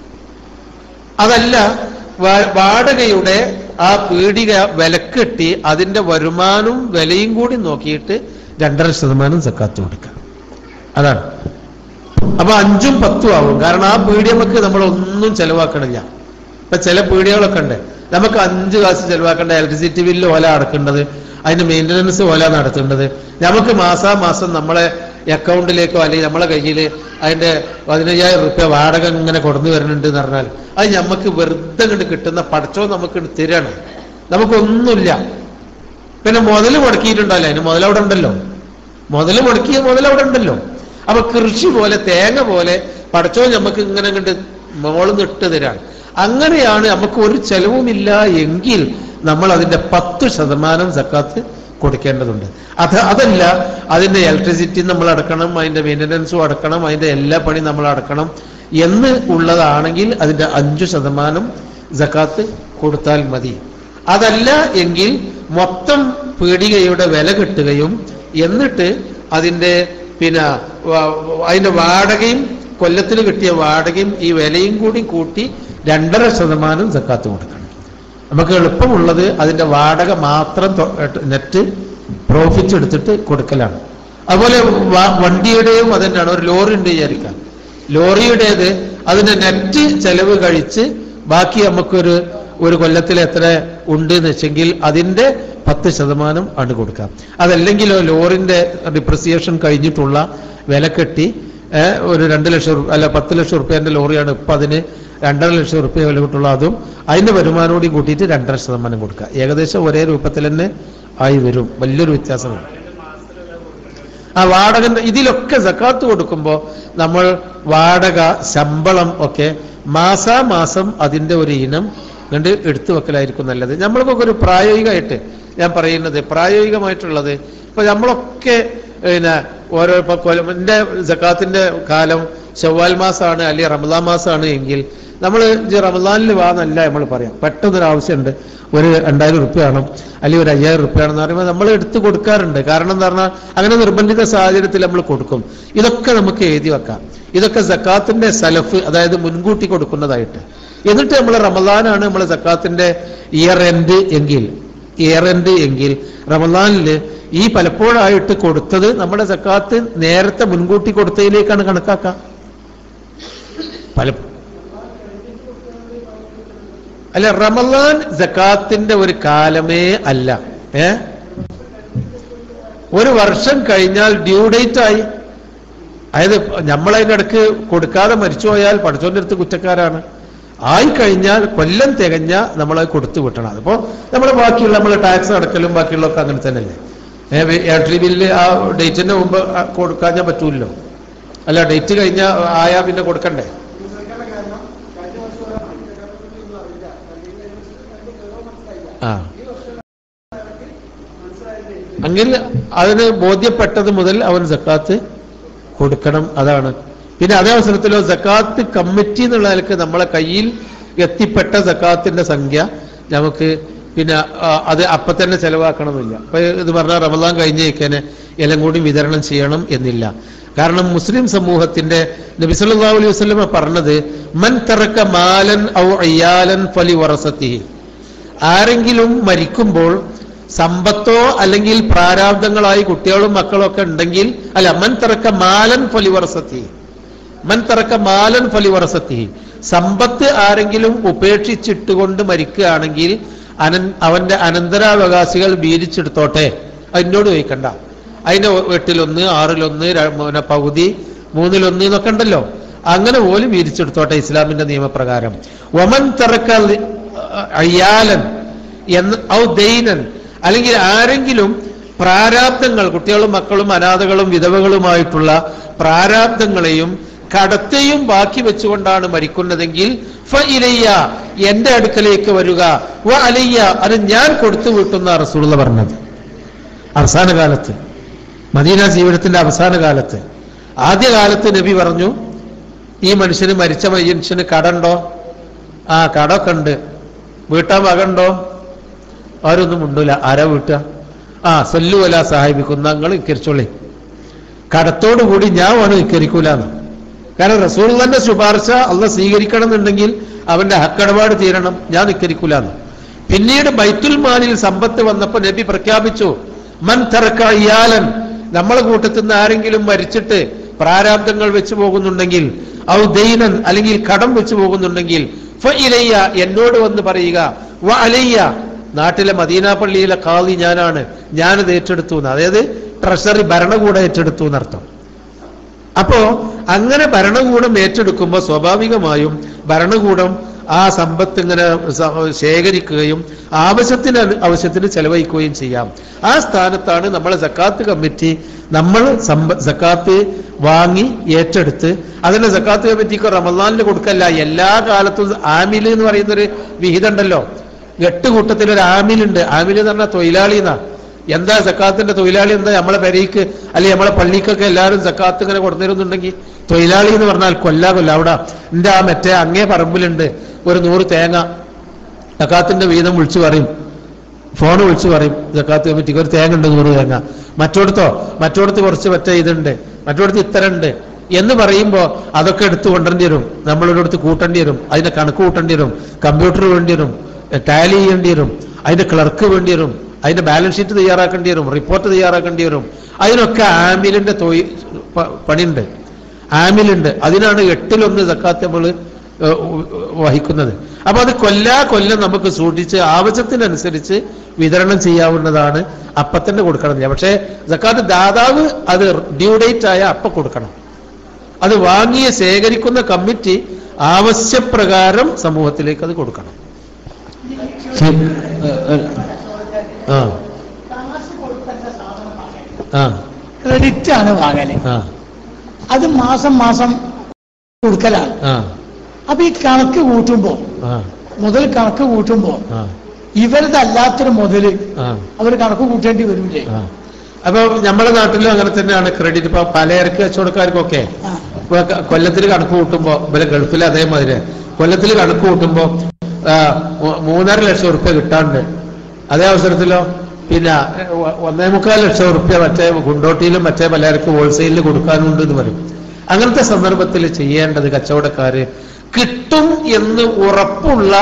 അതല്ല വാ- വാടകയുടെ ആ പീടിക വിലക്കെട്ടി അതിന്റെ വരുമാനവും വിലയും കൂടി നോക്കിയിട്ട് രണ്ടര ശതമാനം സക്കാത്ത് കൊടുക്കാം അതാണ് അപ്പൊ അഞ്ചും പത്തും ആവും കാരണം ആ പീടിയമക്ക് നമ്മൾ ഒന്നും ചെലവാക്കണില്ല ഇപ്പൊ ചില പീടികകളൊക്കെ ഉണ്ട് നമുക്ക് അഞ്ച് കാശ് ചെലവാക്കേണ്ട ഇലക്ട്രിസിറ്റി ബില്ല് ഓല അടക്കേണ്ടത് അതിന്റെ മെയിൻ്റനൻസ് ഓല നടത്തേണ്ടത് നമുക്ക് മാസാമാസം നമ്മളെ അക്കൗണ്ടിലേക്കോ അല്ലെങ്കിൽ നമ്മളെ കയ്യിൽ അതിന്റെ പതിനയ്യായിരം റുപ്യ വാടക ഇങ്ങനെ കൊടുന്നു വരുന്നുണ്ട് എന്ന് പറഞ്ഞാൽ അത് നമുക്ക് വെറുതെ കണ്ട് കിട്ടുന്ന പടച്ചോ നമുക്ക് തരാണ് നമുക്കൊന്നുമില്ല പിന്നെ മുതൽ മുടക്കിയിട്ടുണ്ടല്ലോ അതിന് മുതലവിടെ ഉണ്ടല്ലോ മുതൽ മുടക്കിയ മുതലവിടെ ഉണ്ടല്ലോ അപ്പൊ കൃഷി പോലെ തേങ്ങ പോലെ പടച്ചോ നമുക്ക് ഇങ്ങനെ കണ്ട് മോള് ഇട്ട് തരാണ് അങ്ങനെയാണ് നമുക്ക് ഒരു ചെലവുമില്ല എങ്കിൽ നമ്മൾ അതിന്റെ പത്ത് ശതമാനം സക്കാത്ത് കൊടുക്കേണ്ടതുണ്ട് അത് അതല്ല അതിന്റെ ഇലക്ട്രിസിറ്റി നമ്മൾ അടക്കണം അതിന്റെ മെയിൻ്റനൻസും അടക്കണം അതിന്റെ എല്ലാ പണി നമ്മൾ അടക്കണം എന്ന് ഉള്ളതാണെങ്കിൽ അതിന്റെ അഞ്ചു ശതമാനം സക്കാത്ത് കൊടുത്താൽ മതി അതല്ല എങ്കിൽ മൊത്തം പീടികയുടെ വില കിട്ടുകയും എന്നിട്ട് അതിന്റെ പിന്നെ വ- അതിന്റെ വാടകയും കൊല്ലത്തിന് കിട്ടിയ വാടകയും ഈ വിലയും കൂടി കൂട്ടി രണ്ടര ശതമാനം സക്കാത്ത് കൊടുക്കണം നമുക്ക് എളുപ്പമുള്ളത് അതിന്റെ വാടക മാത്രം നെറ്റ് പ്രോഫിറ്റ് എടുത്തിട്ട് കൊടുക്കലാണ് അതുപോലെ വ- വണ്ടിയുടെയും അതന്നെയാണ് ഒരു ലോറി ഉണ്ട് വിചാരിക്കാം ലോറിയുടേത് അതിന്റെ നെറ്റ് ചെലവ് കഴിച്ച് ബാക്കി നമുക്കൊരു ഒരു കൊല്ലത്തിൽ എത്ര ഉണ്ട് എന്ന് വെച്ചെങ്കിൽ അതിന്റെ പത്ത് ശതമാനം ആണ് കൊടുക്കാം അതല്ലെങ്കിലോ ലോറിന്റെ ഡിപ്രിസിയേഷൻ കഴിഞ്ഞിട്ടുള്ള വില കെട്ടി ഏഹ്, ഒരു രണ്ട് ലക്ഷം റുപ്യ അല്ല പത്ത് ലക്ഷം റുപ്യന്റെ ലോറിയാണ് ഇപ്പൊ അതിന് രണ്ടര ലക്ഷം റുപ്യ വില കിട്ടുള്ള അതും അതിന്റെ വരുമാനം കൂടി കൂട്ടിയിട്ട് രണ്ടര ശതമാനം കൊടുക്കുക ഏകദേശം ഒരേ രൂപത്തിൽ തന്നെ ആയി വരും വലിയൊരു വ്യത്യാസമുണ്ട് ആ വാടക ഇതിലൊക്കെ സക്കാത്ത് കൊടുക്കുമ്പോൾ നമ്മൾ വാടക ശമ്പളം ഒക്കെ മാസാമാസം അതിന്റെ ഒരു ഇനം കണ്ട് എടുത്തു വെക്കലായിരിക്കും നല്ലത് നമ്മൾക്കൊക്കെ ഒരു പ്രായോഗികമായിട്ട് ഞാൻ പറയുന്നത് പ്രായോഗികമായിട്ടുള്ളത് ഇപ്പൊ നമ്മളൊക്കെ പിന്നെ ഓരോ ഇപ്പൊ കൊല്ലം എന്റെ സക്കാത്തിന്റെ കാലം ചൊവ്വാൽ മാസമാണ് അല്ലെങ്കിൽ റമദാൻ മാസമാണ് എങ്കിൽ നമ്മൾ റമദാനിൽ വാ എന്നല്ല നമ്മൾ പറയാം പെട്ടെന്നൊരു ആവശ്യമുണ്ട് ഒരു രണ്ടായിരം റുപ്യ വേണം അല്ലെങ്കിൽ ഒരു അയ്യായിരം റുപ്യ ആണെന്ന് പറയുമ്പോൾ നമ്മൾ എടുത്ത് കൊടുക്കാറുണ്ട് കാരണം എന്താ പറഞ്ഞാൽ അങ്ങനെ നിർബന്ധിത സാഹചര്യത്തിൽ നമ്മൾ കൊടുക്കും ഇതൊക്കെ നമുക്ക് എഴുതി വെക്കാം ഇതൊക്കെ സക്കാത്തിന്റെ സലഫ് അതായത് മുൻകൂട്ടി കൊടുക്കുന്നതായിട്ട് എന്നിട്ട് നമ്മൾ റമദാനാണ് നമ്മൾ സക്കാത്തിന്റെ ഇയർ എൻഡ് എങ്കിൽ ഇയർ എൻഡ് എങ്കിൽ റമദാനിൽ ഈ പലപ്പോഴായിട്ട് കൊടുത്തത് നമ്മുടെ സക്കാത്ത് നേരത്തെ മുൻകൂട്ടി കൊടുത്തതിലേക്കാണ് കണക്കാക്കാം പല അല്ല റമദാൻ സക്കാത്തിന്റെ ഒരു കാലമേ അല്ല ഏ ഒരു വർഷം കഴിഞ്ഞാൽ ഡ്യൂ ഡേറ്റ് ആയി അതായത് നമ്മളതിനിടക്ക് കൊടുക്കാതെ മരിച്ചുപോയാൽ പഠിച്ചോന്റെ അടുത്ത് കുറ്റക്കാരാണ് ആയി കഴിഞ്ഞാൽ കൊല്ലം തികഞ്ഞ നമ്മൾ കൊടുത്തു വിട്ടണം അതിപ്പോ നമ്മൾ ബാക്കിയുള്ള നമ്മൾ ടാക്സ് അടക്കലും ബാക്കിയുള്ളതൊക്കെ അങ്ങനെ തന്നെയല്ലേ ഇലക്ട്രിക് ബില്ല് ആ ഡേറ്റിന്റെ മുമ്പ് ആ കൊടുക്കാൻ പറ്റൂല്ലോ അല്ല ഡേറ്റ് കഴിഞ്ഞ ആയാ പിന്നെ കൊടുക്കണ്ടേ ആ അങ്ങനെ അതിന് ബോധ്യപ്പെട്ടത് മുതൽ അവൻ സക്കാത്ത് കൊടുക്കണം അതാണ് പിന്നെ അതേ അവസരത്തിലോ സക്കാത്ത് കമ്മിറ്റി എന്നുള്ള നിലക്ക് നമ്മളെ കയ്യിൽ എത്തിപ്പെട്ട സക്കാത്തിന്റെ സംഖ്യ നമുക്ക് പിന്നെ ആ, അത് അപ്പൊ തന്നെ ചെലവാക്കണമെന്നില്ല അപ്പൊ ഇത് പറഞ്ഞാൽ റമദാൻ കഴിഞ്ഞേക്കനെ എല്ലാം കൂടി വിതരണം ചെയ്യണം എന്നില്ല കാരണം മുസ്ലിം സമൂഹത്തിന്റെ നബി സല്ലല്ലാഹു അലൈഹി വസല്ലമ പറഞ്ഞത് മൻ തറക്ക മാലൻ ഔ അയ്യാലൻ ഫലി വറസത്തിഹി ആരെങ്കിലും മരിക്കുമ്പോൾ സമ്പത്തോ അല്ലെങ്കിൽ പ്രാരാബ്ദങ്ങളായി കുട്ടികളും മക്കളും ഒക്കെ ഉണ്ടെങ്കിൽ അല്ല മൻ തറക്ക മാലൻ ഫലിവറസത്തി മൻ തറക്ക മാലൻ ഫലിവറസത്തി സമ്പത്ത് ആരെങ്കിലും ഉപേക്ഷിച്ചിട്ടുകൊണ്ട് മരിക്കുകയാണെങ്കിൽ അനൻ അവന്റെ അനന്തരാവകാശികൾ വീതിച്ചെടുത്തോട്ടെ അതിനോട് ചോദിക്കണ്ട അതിന്റെ എട്ടിലൊന്ന് ആറിലൊന്ന് ര- പിന്നെ പകുതി മൂന്നിലൊന്ന് എന്നൊക്കെ ഉണ്ടല്ലോ അങ്ങനെ പോലും വീതിച്ചെടുത്തോട്ടെ ഇസ്ലാമിന്റെ നിയമപ്രകാരം ഒമൻ തറക്ക അയ്യാലൻ എന്ന് ഔ ദൈനൻ അല്ലെങ്കിൽ ആരെങ്കിലും പ്രാരാബ്ദങ്ങൾ കുട്ടികളും മക്കളും അനാഥകളും വിധവകളുമായിട്ടുള്ള പ്രാരാബ്ദങ്ങളെയും കടത്തെയും ബാക്കി വെച്ചുകൊണ്ടാണ് മരിക്കുന്നതെങ്കിൽ ഫ ഇലയ്യ എന്റെ അടുക്കലേക്ക് വരിക വ അലയ്യ അത് ഞാൻ കൊടുത്തു വീട്ടുന്ന റസൂള്ള പറഞ്ഞത് അവസാന കാലത്ത് മദീന ജീവിതത്തിന്റെ അവസാന കാലത്ത് ആദ്യകാലത്ത് നബി പറഞ്ഞു ഈ മനുഷ്യന് മരിച്ച മനുഷ്യന് കടണ്ടോ ആ കടമൊക്കെ ഉണ്ട് വീട്ടാൻ വകണ്ടോ ആരൊന്നും ഉണ്ടൂല ആരാ വീട്ടുക ആ സല്ലു അല സഹായിപ്പിക്കുന്ന നിങ്ങൾ ഇക്കരിച്ചോളി കടത്തോടുകൂടി ഞാൻ വേണം ഇക്കരിക്കൂലെന്ന് കാരണം റസൂള്ളന്റെ ശുപാർശ അള്ള സ്വീകരിക്കണം എന്നുണ്ടെങ്കിൽ അവന്റെ ഹക്കടപാട് തീരണം ഞാൻ ഇക്കരിക്കൂലെന്ന് പിന്നീട് ബൈത്തുൽ മാലിൽ സമ്പത്ത് വന്നപ്പോ നബി പ്രഖ്യാപിച്ചു മൻ തറക്ക ഇയാലൻ നമ്മളെ കൂട്ടത്തിൽ നിന്ന് ആരെങ്കിലും മരിച്ചിട്ട് പ്രാരാബ്ദങ്ങൾ വെച്ചു പോകുന്നുണ്ടെങ്കിൽ ഔ ദൈനൻ അല്ലെങ്കിൽ കടം വെച്ചു പോകുന്നുണ്ടെങ്കിൽ ഫ ഇലയ്യ എന്നോട് വന്ന് പറയുക വ അലയ്യ നാട്ടിലെ മദീന പള്ളിയിലെ കാളി ഞാനാണ് ഞാനത് ഏറ്റെടുത്തു എന്ന് അതായത് ട്രഷറി ഭരണകൂടം ഏറ്റെടുത്തു എന്നർത്ഥം അപ്പോ അങ്ങനെ ഭരണകൂടം ഏറ്റെടുക്കുമ്പോൾ സ്വാഭാവികമായും ഭരണകൂടം ആ സമ്പത്ത് ഇങ്ങനെ സ- ശേഖരിക്കുകയും ആവശ്യത്തിന് അനു- ആവശ്യത്തിന് ചെലവഴിക്കുകയും ചെയ്യാം ആ സ്ഥാനത്താണ് നമ്മളെ സക്കാത്ത് കമ്മിറ്റി നമ്മൾ സമ്പ സക്കാത്ത് വാങ്ങി ഏറ്റെടുത്ത് അതിന്റെ സക്കാത്ത് കമ്മിറ്റിക്ക് റമദാനിന് കൊടുക്കല്ല എല്ലാ കാലത്തും ആമിൽ എന്ന് പറയുന്നൊരു വിഹിതം ഉണ്ടല്ലോ എട്ട് കൂട്ടത്തിൽ ഒരു ആമിലുണ്ട് ആമിൽ എന്ന് പറഞ്ഞാൽ തൊഴിലാളി എന്നാ എന്താ സക്കാത്തിന്റെ തൊഴിലാളി എന്താ നമ്മളെ പെരയ്ക്ക് അല്ലെങ്കിൽ നമ്മളെ പള്ളിക്കൊക്കെ എല്ലാവരും സക്കാത്ത് ഇങ്ങനെ കൊടുത്തിരുന്നുണ്ടെങ്കിൽ തൊഴിലാളി എന്ന് പറഞ്ഞാൽ കൊല്ലാ കൊല്ല അവിടെ എന്റെ ആ മറ്റേ അങ്ങേ പറമ്പിലുണ്ട് ഒരു നൂറ് തേങ്ങ സക്കാത്തിന്റെ വീതം വിളിച്ചു പറയും ഫോൺ വിളിച്ചു പറയും സക്കാത്ത് കമ്മിറ്റിക്ക് ഒരു തേങ്ങ ഉണ്ട് നൂറ് തേങ്ങ മറ്റോടത്തോ മറ്റോടത്ത് കുറച്ച് മറ്റേ ഇതുണ്ട് മറ്റോടത്ത് ഇത്ര ഉണ്ട് എന്ന് പറയുമ്പോ അതൊക്കെ എടുത്തു കൊണ്ടേണ്ടി വരും നമ്മളൊരിടത്ത് കൂട്ടേണ്ടി വരും അതിന്റെ കണക്ക് കൂട്ടേണ്ടി വരും കമ്പ്യൂട്ടർ വേണ്ടി വരും ടാലി ചെയ്യേണ്ടി വരും അതിന്റെ ക്ലർക്ക് വേണ്ടി വരും അതിന്റെ ബാലൻസ് ഷീറ്റ് തയ്യാറാക്കേണ്ടി വരും റിപ്പോർട്ട് തയ്യാറാക്കേണ്ടി വരും അതിനൊക്കെ ആമിലിന്റെ തൊഴിൽ പ- പണിയുണ്ട് ആമിലുണ്ട് അതിനാണ് എട്ടിലൊന്ന് സക്കാത്ത് നമ്മൾ വഹിക്കുന്നത് അപ്പൊ അത് കൊല്ലാ കൊല്ലം നമുക്ക് സൂക്ഷിച്ച് ആവശ്യത്തിനനുസരിച്ച് വിതരണം ചെയ്യാവുന്നതാണ് അപ്പൊ തന്നെ കൊടുക്കണം പക്ഷേ സക്കാത്ത് ദാതാവ് അത് ഡ്യൂ ഡേറ്റ് ആയ അപ്പൊ കൊടുക്കണം അത് വാങ്ങിയ ശേഖരിക്കുന്ന കമ്മിറ്റി ആവശ്യപ്രകാരം സമൂഹത്തിലേക്ക് അത് കൊടുക്കണം ആ ആ ക്രെഡിറ്റ് ആണ് വാങ്ങല് ആ അത് മാസം മാസം കൊടുക്കലാണ് ആ അപ്പൊ ഈ കണക്ക് കൂട്ടുമ്പോ ആ മുതൽ കണക്ക് കൂട്ടുമ്പോ ആ ഇവരതല്ലാത്തൊരു മുതല് ആ അവർ കണക്ക് കൂട്ടേണ്ടി വരൂലേ ആ. അപ്പൊ നമ്മുടെ നാട്ടിലും അങ്ങനെ തന്നെയാണ് ക്രെഡിറ്റ് ഇപ്പൊ പലചരക്ക് കച്ചവടക്കാർക്കൊക്കെ ആ. ഇപ്പൊ ക- കൊല്ലത്തിൽ കണക്ക് കൂട്ടുമ്പോ ഇവരെ ഗൾഫിൽ അതേമാതിരി കൊല്ലത്തിൽ കണക്ക് കൂട്ടുമ്പോ ആ, മൂ- മൂന്നര ലക്ഷം ഉറുപ്യ കിട്ടാണ്ട് അതേ അവസരത്തിലോ പിന്നെ ഒ- ഒന്നേ മുക്കാൽ ലക്ഷം ഉറുപ്യ മറ്റേ ഗുണ്ടോട്ടിയിലും മറ്റേ പലചരക്ക് ഹോൾസെയിലിൽ കൊടുക്കാനുണ്ട് എന്ന് പറയും അങ്ങനത്തെ സന്ദർഭത്തിൽ ചെയ്യേണ്ടത് കച്ചവടക്കാര് കിട്ടും എന്ന് ഉറപ്പുള്ള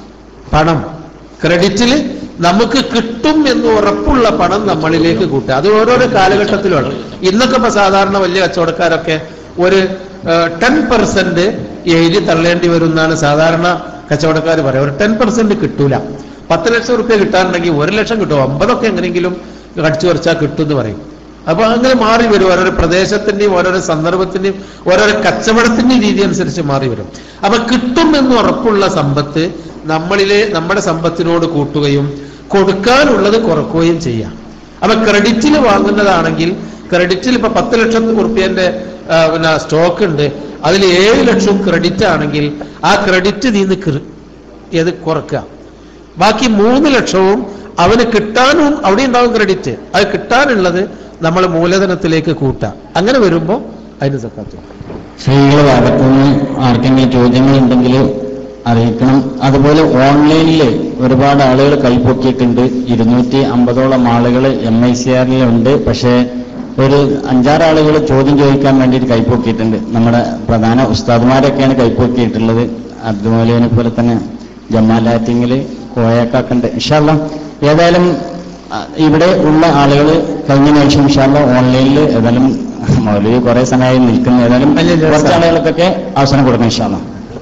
പണം ക്രെഡിറ്റിൽ നമുക്ക് കിട്ടും എന്ന് ഉറപ്പുള്ള പണം നമ്മളിലേക്ക് കൂട്ടുക അത് ഓരോരോ കാലഘട്ടത്തിലാണ് ഇന്നൊക്കെ ഇപ്പൊ സാധാരണ വലിയ കച്ചവടക്കാരൊക്കെ ഒരു ടെൻ പെർസെന്റ് എഴുതി തള്ളേണ്ടി വരും എന്നാണ് സാധാരണ കച്ചവടക്കാർ പറയുക ഒരു ടെൻ പെർസെന്റ് കിട്ടൂല പത്ത് ലക്ഷം റുപ്യ കിട്ടാനുണ്ടെങ്കിൽ ഒരു ലക്ഷം കിട്ടും അമ്പതൊക്കെ എങ്ങനെയെങ്കിലും കടിച്ചു കുറച്ചാൽ കിട്ടും എന്ന് പറയും അപ്പൊ അങ്ങനെ മാറി വരും ഓരോരോ പ്രദേശത്തിന്റെയും ഓരോരോ സന്ദർഭത്തിന്റെയും ഓരോരോ കച്ചവടത്തിന്റെയും രീതി അനുസരിച്ച് മാറി വരും അപ്പൊ കിട്ടും എന്ന് ഉറപ്പുള്ള സമ്പത്ത് നമ്മളിലെ നമ്മുടെ സമ്പത്തിനോട് കൂട്ടുകയും കൊടുക്കാനുള്ളത് കുറക്കുകയും ചെയ്യാം അപ്പൊ ക്രെഡിറ്റിൽ വാങ്ങുന്നതാണെങ്കിൽ ക്രെഡിറ്റിൽ ഇപ്പൊ പത്ത് ലക്ഷം ഉറുപ്പ്യന്റെ ആ, പിന്നെ സ്റ്റോക്ക് ഉണ്ട് അതിൽ ഏഴ് ലക്ഷം ക്രെഡിറ്റ് ആണെങ്കിൽ ആ ക്രെഡിറ്റ് നീന്ന് ഏത് കുറക്കുക ബാക്കി മൂന്ന് ലക്ഷവും അവന് കിട്ടാനും അവിടെ ഉണ്ടാവും ക്രെഡിറ്റ് അത് കിട്ടാനുള്ളത് നമ്മൾ മൂലധനത്തിലേക്ക് കൂട്ടാം അങ്ങനെ വരുമ്പോ അതിന് സക്കാത്ത് സ്ത്രീകളുടെ ഭാഗത്തുനിന്ന് ആർക്കെങ്കിലും ചോദ്യങ്ങൾ ഉണ്ടെങ്കിൽ അറിയിക്കണം അതുപോലെ ഓൺലൈനിൽ ഒരുപാട് ആളുകൾ കൈപ്പൊക്കിയിട്ടുണ്ട് ഇരുന്നൂറ്റി അമ്പതോളം ആളുകൾ എം ഐ സി ആറിലുണ്ട് പക്ഷേ ഒരു അഞ്ചാറ് ആളുകൾ ചോദ്യം ചോദിക്കാൻ വേണ്ടിയിട്ട് കൈപ്പൊക്കിയിട്ടുണ്ട് നമ്മുടെ പ്രധാന ഉസ്താദ്മാരൊക്കെയാണ് കൈപ്പൊക്കിയിട്ടുള്ളത് അബ്ദുമോലിനെ പോലെ തന്നെ ജമാലാറ്റിങ്ങിൽ കോയക്കൊക്കെ ഉണ്ട് ഇൻഷാല്ല ഏതായാലും ആ, ഇവിടെ ഉള്ള ആളുകൾ കഴിഞ്ഞ ശേഷം ഇൻഷാല്ല ഓൺലൈനിൽ ഏതായാലും മൗലവി കുറെ സമയമായി നിൽക്കുന്നു ഏതായാലും അല്ല, ഇല്ല, കുറച്ച് സാർ. ആളുകൾക്കൊക്കെ അവസരം കൊടുക്കണം ഇൻഷാല്ല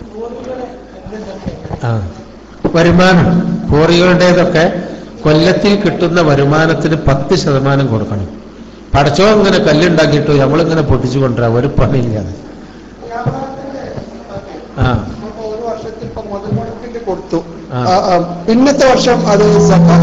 ആ വരുമാനം കോറികളുടേതൊക്കെ കൊല്ലത്തിൽ കിട്ടുന്ന വരുമാനത്തിന് പത്ത് ശതമാനം കൊടുക്കണം പടച്ചോ ഇങ്ങനെ കല്ലുണ്ടാക്കിയിട്ടു നമ്മളിങ്ങനെ പൊട്ടിച്ചു കൊണ്ടുവരാം ഒരു പണിയില്ലാതെ ആ ഇപ്പൊ ഒരു വർഷത്തിൽ ഇപ്പൊ മുതൽ മുടക്കിന്റെ കൊടുത്തു ആ. ആ, ആ, പിന്നത്തെ വർഷം അത് സക്കാ-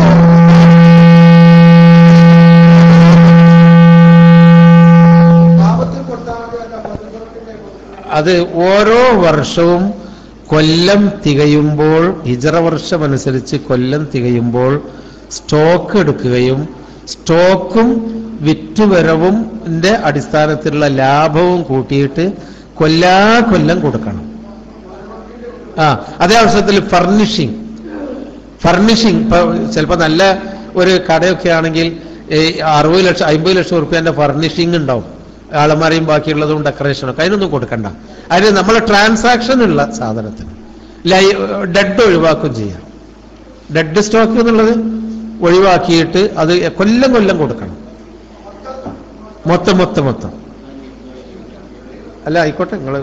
ലാഭത്തിൽ കൊടുത്താൽ മതി അല്ല മുതൽ മുടക്കിന്റെ കൊടുത്താൽ മതി. അത് ഓരോ വർഷവും കൊല്ലം തികയുമ്പോൾ ഹിജറ വർഷമനുസരിച്ച് കൊല്ലം തികയുമ്പോൾ സ്റ്റോക്ക് എടുക്കുകയും സ്റ്റോക്കും വിറ്റുവരവും ന്റെ അടിസ്ഥാനത്തിലുള്ള ലാഭവും കൂട്ടിയിട്ട് കൊല്ലാ കൊല്ലം കൊടുക്കണം ആ അതേ അവസരത്തിൽ ഫർണിഷിംഗ് ഫർണിഷിംഗ് ഇപ്പൊ ചിലപ്പോൾ നല്ല ഒരു കടയൊക്കെ ആണെങ്കിൽ ഈ അറുപത് ലക്ഷം അമ്പത് ലക്ഷം റുപ്യന്റെ ഫർണിഷിംഗ് ഉണ്ടാവും ആളമാരെയും ബാക്കിയുള്ളതും ഡെക്കറേഷനും ഒക്കെ അതിനൊന്നും കൊടുക്കണ്ട അതിന് നമ്മളെ ട്രാൻസാക്ഷൻ ഉള്ള സാധനത്തിന് ലൈ ഡെഡ് ഒഴിവാക്കും ചെയ്യാം ഡെഡ് സ്റ്റോക്ക് എന്നുള്ളത് ഒഴിവാക്കിയിട്ട് അത് കൊല്ലം കൊല്ലം കൊടുക്കണം മൊത്തം മൊത്തം മൊത്തം അല്ല ആയിക്കോട്ടെ നിങ്ങൾ